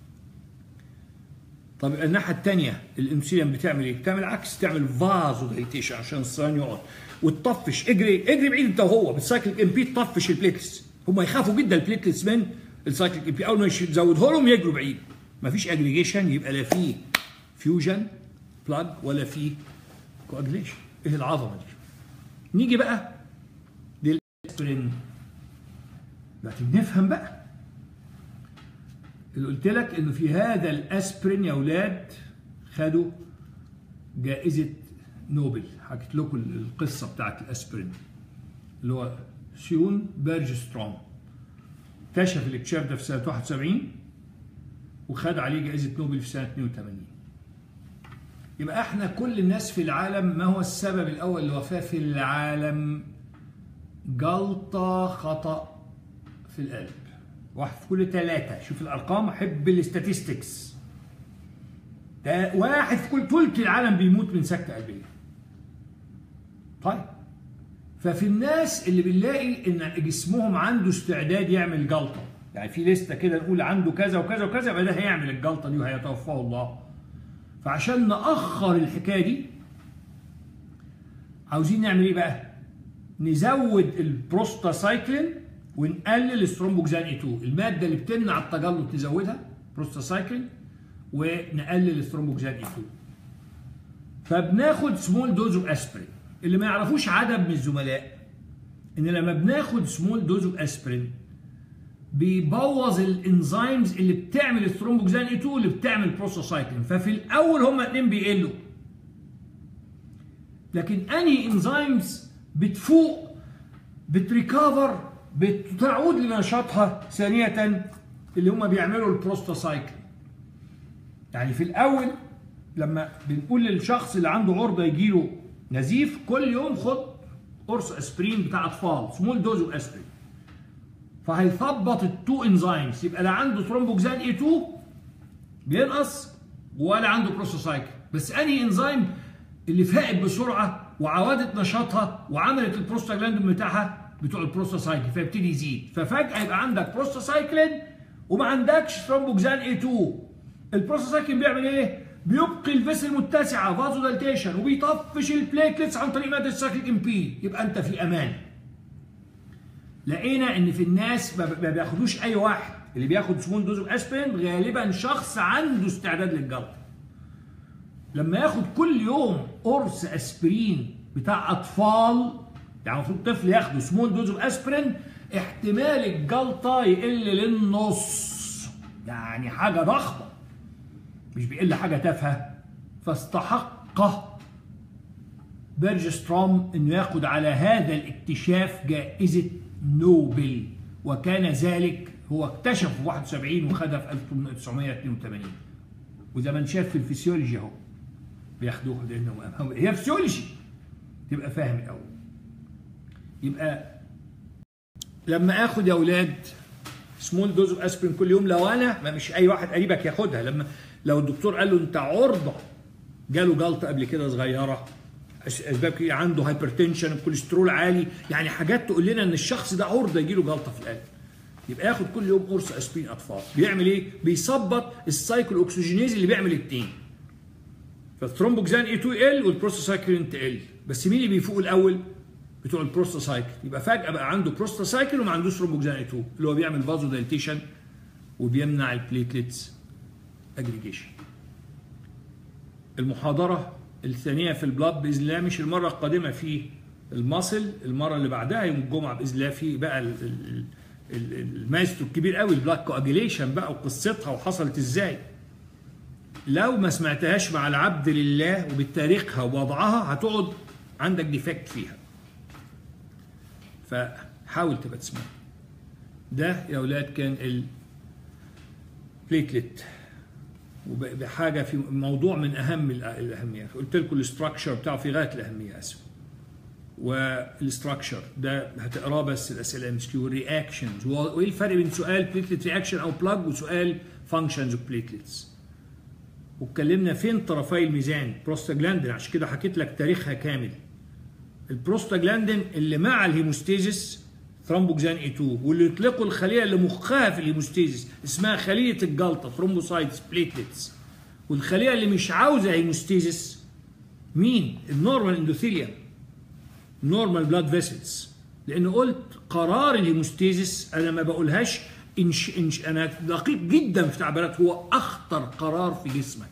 طب الناحيه الثانيه الانسولين بتعمل ايه؟ بتعمل عكس تعمل فازو دايتيشن عشان الصيان يقعد وتطفش اجري اجري بعيد انت وهو بالسايكليك ام بي تطفش البليتلتس هم يخافوا جدا البليتلتس من السايكليك ام بي اول ما تزودها لهم يجروا بعيد مفيش اجريجيشن يبقى لا فيه فيوجن بلاج ولا فيه كواجليشن ايه العظمه دي نيجي بقى للاسبرين لكن نفهم بقى اللي قلت لك انه في هذا الاسبرين يا اولاد خدوا جائزه نوبل حكيت لكم القصه بتاعت الاسبرين اللي هو سيون بيرجستروم اكتشف الاكتشاف ده في سنه 71 وخد عليه جائزه نوبل في سنه 82 يبقى احنا كل الناس في العالم ما هو السبب الاول للوفاه في العالم جلطه خطا في القلب واحد في كل ثلاثة شوف الأرقام أحب الاستاتستكس ده واحد في كل ثلث العالم بيموت من سكتة قلبية طيب ففي الناس اللي بنلاقي ان جسمهم عنده استعداد يعمل جلطه يعني في لسته كده نقول عنده كذا وكذا وكذا يبقى ده هيعمل الجلطه دي وهيتوفاه الله فعشان ناخر الحكايه دي عاوزين نعمل ايه بقى نزود البروستاسايكلين ونقلل الثرومبوكسان اي 2 الماده اللي بتمنع التجلط نزودها بروستاسايكلين ونقلل الثرومبوكسان اي 2 فبناخد سمول دوز اوف اسبرين اللي ما يعرفوش عدد من الزملاء ان لما بناخد سمول دوز اوف اسبرين بيبوظ الانزيمز اللي بتعمل الثرومبوكسان اي 2 اللي بتعمل بروستاسايكلين ففي الاول هما الاثنين بيقلوا لكن انهي انزيمز بتفوق بتريكفر بتعود لنشاطها ثانية اللي هم بيعملوا البروستاسايكل يعني في الأول لما بنقول للشخص اللي عنده عرضة يجيله نزيف كل يوم خد قرص اسبرين بتاع اطفال سمول دوز اوف اسبرين فهيثبط التو انزيمز يبقى لا عنده ثرومبوكسان اي 2 بينقص ولا عنده بروستاسايكل بس انهي انزيم اللي فاقت بسرعه وعودت نشاطها وعملت البروستاجلاندين بتاعها بتوع البروستاسايكل فيبتدي يزيد ففجاه يبقى عندك بروستاسايكلين وما عندكش ثرومبوكسان اي 2 البروستاسايكلين بيعمل ايه؟ بيبقي الفيسل المتسعه فازو دالتيشن وبيطفش البليتلتس عن طريق ماده السايكليك ام بي يبقى انت في امان لقينا ان في الناس ما بياخدوش اي واحد اللي بياخد سمول دوز اسبرين غالبا شخص عنده استعداد للجلطه لما ياخد كل يوم قرص اسبرين بتاع اطفال يعني المفروض طفل ياخده سمول دوز اسبرين احتمال الجلطه يقل للنص يعني حاجه ضخمه مش بيقل حاجه تافهه فاستحق بيرجستروم انه ياخد على هذا الاكتشاف جائزه نوبل وكان ذلك هو اكتشف في 71 وخدها في 1982 وزي ما انت شايف في الفسيولوجي اهو بياخدوها لانه هي فسيولوجي تبقى فاهم الاول يبقى لما اخد يا اولاد سمول دوز اوف اسبرين كل يوم لو انا ما مش اي واحد قريبك ياخدها لما لو الدكتور قال له انت عرضه جاله جلطه قبل كده صغيره اسباب كده عنده هايبرتنشن الكوليسترول عالي يعني حاجات تقول لنا ان الشخص ده عرضه يجي له جلطه في القلب يبقى ياخد كل يوم قرص اسبرين اطفال بيعمل ايه بيثبط السايكل اوكسجينيز اللي بيعمل الاثنين فالثرومبوكسان اي 2 ال والبروستاسايكلين تقل بس مين اللي بيفوق الاول بتوع البروستاسايكل يبقى فجاه بقى عنده بروستاسايكل وما عندوش ثرومبوكسان اي 2 اللي هو بيعمل فازو دايليتيشن وبيمنع البليتلتس اجريجيشن المحاضره الثانيه في البلاد باذن الله مش المره القادمه في الماسل المره اللي بعدها يوم الجمعه باذن الله في بقى ال- ال- ال- المايسترو الكبير قوي البلاك كواجيليشن بقى وقصتها وحصلت ازاي لو ما سمعتهاش مع العبد لله وبتاريخها ووضعها هتقعد عندك ديفكت فيها فحاول تبقى تسمعها ده يا اولاد كان البليتلت وبحاجه في موضوع من اهم الأ- الاهميه قلت لكم الاستراكشر بتاعه في غايه الاهميه اسف والاستراكشر ده هتقراه بس الاسئله ام اس كيو والرياكشنز وايه الفرق بين سؤال بليتلت رياكشن او بلاج وسؤال فانكشنز اوف بليتلتس واتكلمنا فين طرفي الميزان بروستاجلاندين عشان كده حكيت لك تاريخها كامل البروستاجلاندين اللي مع الهيموستيزيس ثرومبوكسان اي 2 واللي يطلقوا الخليه اللي مخها في الهيموستيزيس اسمها خليه الجلطه ثرومبوسايتس بليتلتس والخليه اللي مش عاوزه هيموستيزيس مين؟ النورمال اندوثيليوم نورمال بلاد فيسلز لان قلت قرار الهيموستيزيس انا ما بقولهاش إنش إنش انا دقيق جدا في تعبيرات هو اخطر قرار في جسمك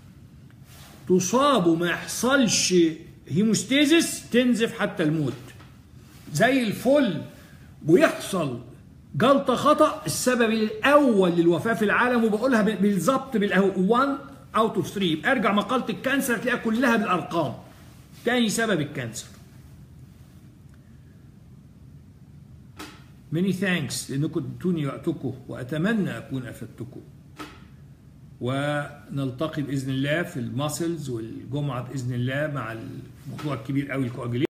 تصاب وما يحصلش هيموستيزيس تنزف حتى الموت زي الفل ويحصل جلطه خطا السبب الاول للوفاه في العالم وبقولها بالظبط بالاهو 1 اوت اوف 3 ارجع مقاله الكانسر تلاقيها كلها بالارقام تاني سبب الكانسر many thanks لانكم ادتوني وقتكم واتمنى اكون افدتكم ونلتقي باذن الله في الماسلز والجمعه باذن الله مع الموضوع الكبير قوي الكواجيليشن